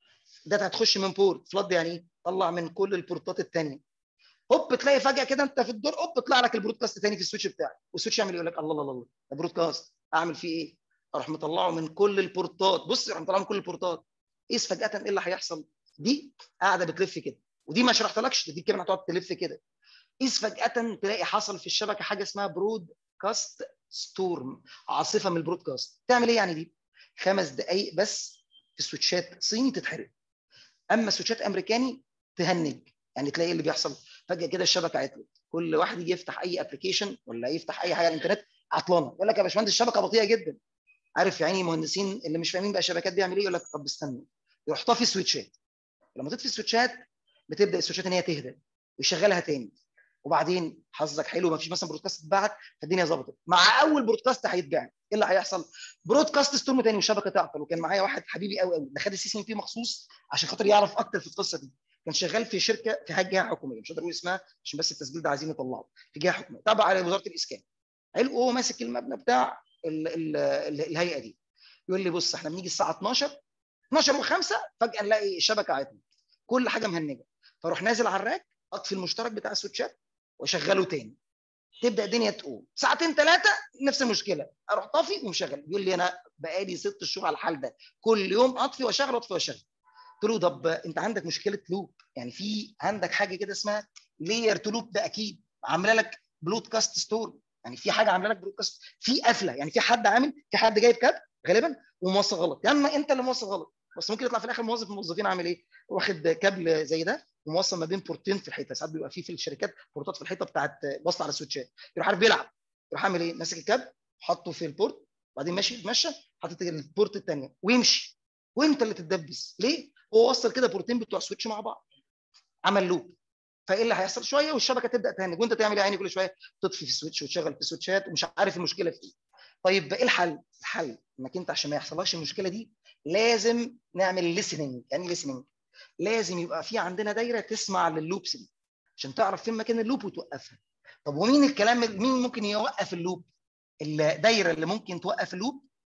S1: ده هتخش من بورت فلد يعني ايه؟ طلع من كل البورتات الثانيه هوب تلاقي فجاه كده انت في الدور هوب طلع لك البرودكاست تاني في السويتش بتاعك والسويتش يعمل يقول لك الله الله الله ده برودكاست اعمل فيه ايه؟ اروح مطلعه من كل البورتات بص اروح مطلعه من كل البورتات قيس فجاه ايه اللي هيحصل؟ دي قاعده بتلف كده ودي ما شرحتلكش دي كمان هتقعد تلف كده قيس فجاه تلاقي حصل في الشبكه حاجه اسمها برودكاست ستورم عاصفه من البرودكاست تعمل ايه يعني دي؟ خمس دقائق بس في سويتشات صيني تتحرق اما سويتشات امريكاني تهنج يعني تلاقي اللي بيحصل فجاه كده الشبكه عطلت كل واحد يجي يفتح اي ابلكيشن ولا يفتح اي حاجه على الانترنت عطلانه يقول لك يا باشمهندس الشبكه بطيئه جدا عارف يعني مهندسين اللي مش فاهمين بقى الشبكات بيعمل ايه يقول لك طب استنى يروح طافي سويتشات لما تطفي السويتشات بتبدا السويتشات ان هي تهدى ويشغلها تاني وبعدين حظك حلو ما فيش مثلا برودكاست اتبعت فالدنيا ظبطت مع اول برودكاست هيتباع ايه اللي هيحصل برودكاست ستورم تاني والشبكه تعطل وكان معايا واحد حبيبي قوي قوي ده خد السي سي ام بي مخصوص عشان خاطر يعرف اكتر في القصه دي كان شغال في شركه في جهه حكوميه مش هقدر اقول اسمها عشان بس التسجيل ده عايزين نطلعه في جهه حكوميه تابع على وزاره الاسكان حلو وهو ماسك المبنى بتاع ال ال ال الهيئه دي يقول لي بص احنا بنيجي الساعه 12 12 و5 فجاه نلاقي الشبكه عطلت كل حاجه مهنجه فاروح نازل على الراك اطفي المشترك بتاع السويتشات واشغله تاني تبدا الدنيا تقوم ساعتين ثلاثه نفس المشكله اروح طافي ومشغل يقول لي انا بقالي ست شهور على الحال ده كل يوم اطفي واشغل اطفي واشغل قلت له طب انت عندك مشكله لوب يعني في عندك حاجه كده اسمها لاير تو لوب ده اكيد عامله لك برودكاست ستور يعني في حاجه عامله لك برودكاست في قفله يعني في حد عامل في حد جايب كاب غالبا وموصل غلط يا اما انت اللي موصل غلط بس ممكن يطلع في الاخر موظف من الموظفين عامل ايه؟ واخد كابل زي ده وموصل ما بين بورتين في الحيطه ساعات بيبقى في في الشركات بورتات في الحيطه بتاعت وصل على السويتشات يروح عارف بيلعب يروح عامل ايه؟ ماسك الكاب حاطه في البورت وبعدين ماشي يتمشى حاطط البورت الثانيه ويمشي وانت اللي تتدبس ليه؟ هو وصل كده بورتين بتوع سويتش مع بعض عمل لوب فايه اللي هيحصل شويه والشبكه تبدا تهنج وانت تعمل ايه عيني كل شويه تطفي في السويتش وتشغل في السويتشات ومش عارف المشكله في ايه طيب ايه الحل؟ الحل انك انت عشان ما يحصلكش المشكله دي لازم نعمل ليسننج يعني ليسننج لازم يبقى في عندنا دايره تسمع لللوبس دي عشان تعرف فين مكان اللوب وتوقفها طب ومين الكلام مين ممكن يوقف اللوب الدايره اللي ممكن توقف اللوب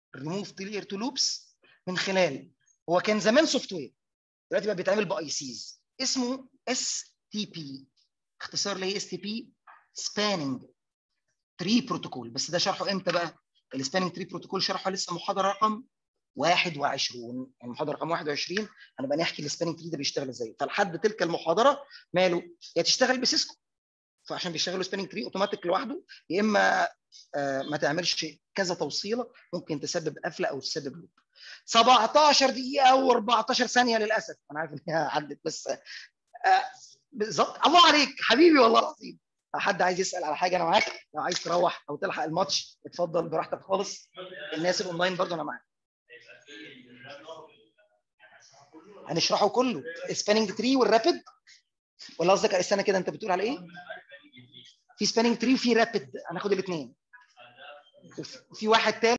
S1: ريموف كلير تو لوبس من خلال هو كان زمان سوفت وير دلوقتي بقى بيتعمل باي سيز اسمه اس تي بي اختصار لايه اس تي بي سباننج تري بروتوكول بس ده شرحه امتى بقى؟ السباننج تري بروتوكول شرحه لسه محاضره رقم 21 يعني محاضره رقم 21 هنبقى نحكي السباننج تري ده بيشتغل ازاي فلحد تلك المحاضره ماله يا تشتغل بسيسكو فعشان بيشتغلوا سباننج تري اوتوماتيك لوحده يا اما آه ما تعملش كذا توصيله ممكن تسبب قفله او تسبب لوب 17 دقيقه و14 ثانيه للاسف انا عارف ان هي عدت بس آه بالظبط الله عليك حبيبي والله العظيم حد عايز يسال على حاجه انا معاك لو عايز تروح او تلحق الماتش اتفضل براحتك خالص الناس الاونلاين برضه انا معاك هنشرحه كله سباننج تري والرابد ولا قصدك استنى كده انت بتقول على ايه؟ في سباننج تري وفي رابد هناخد الاثنين في واحد تاني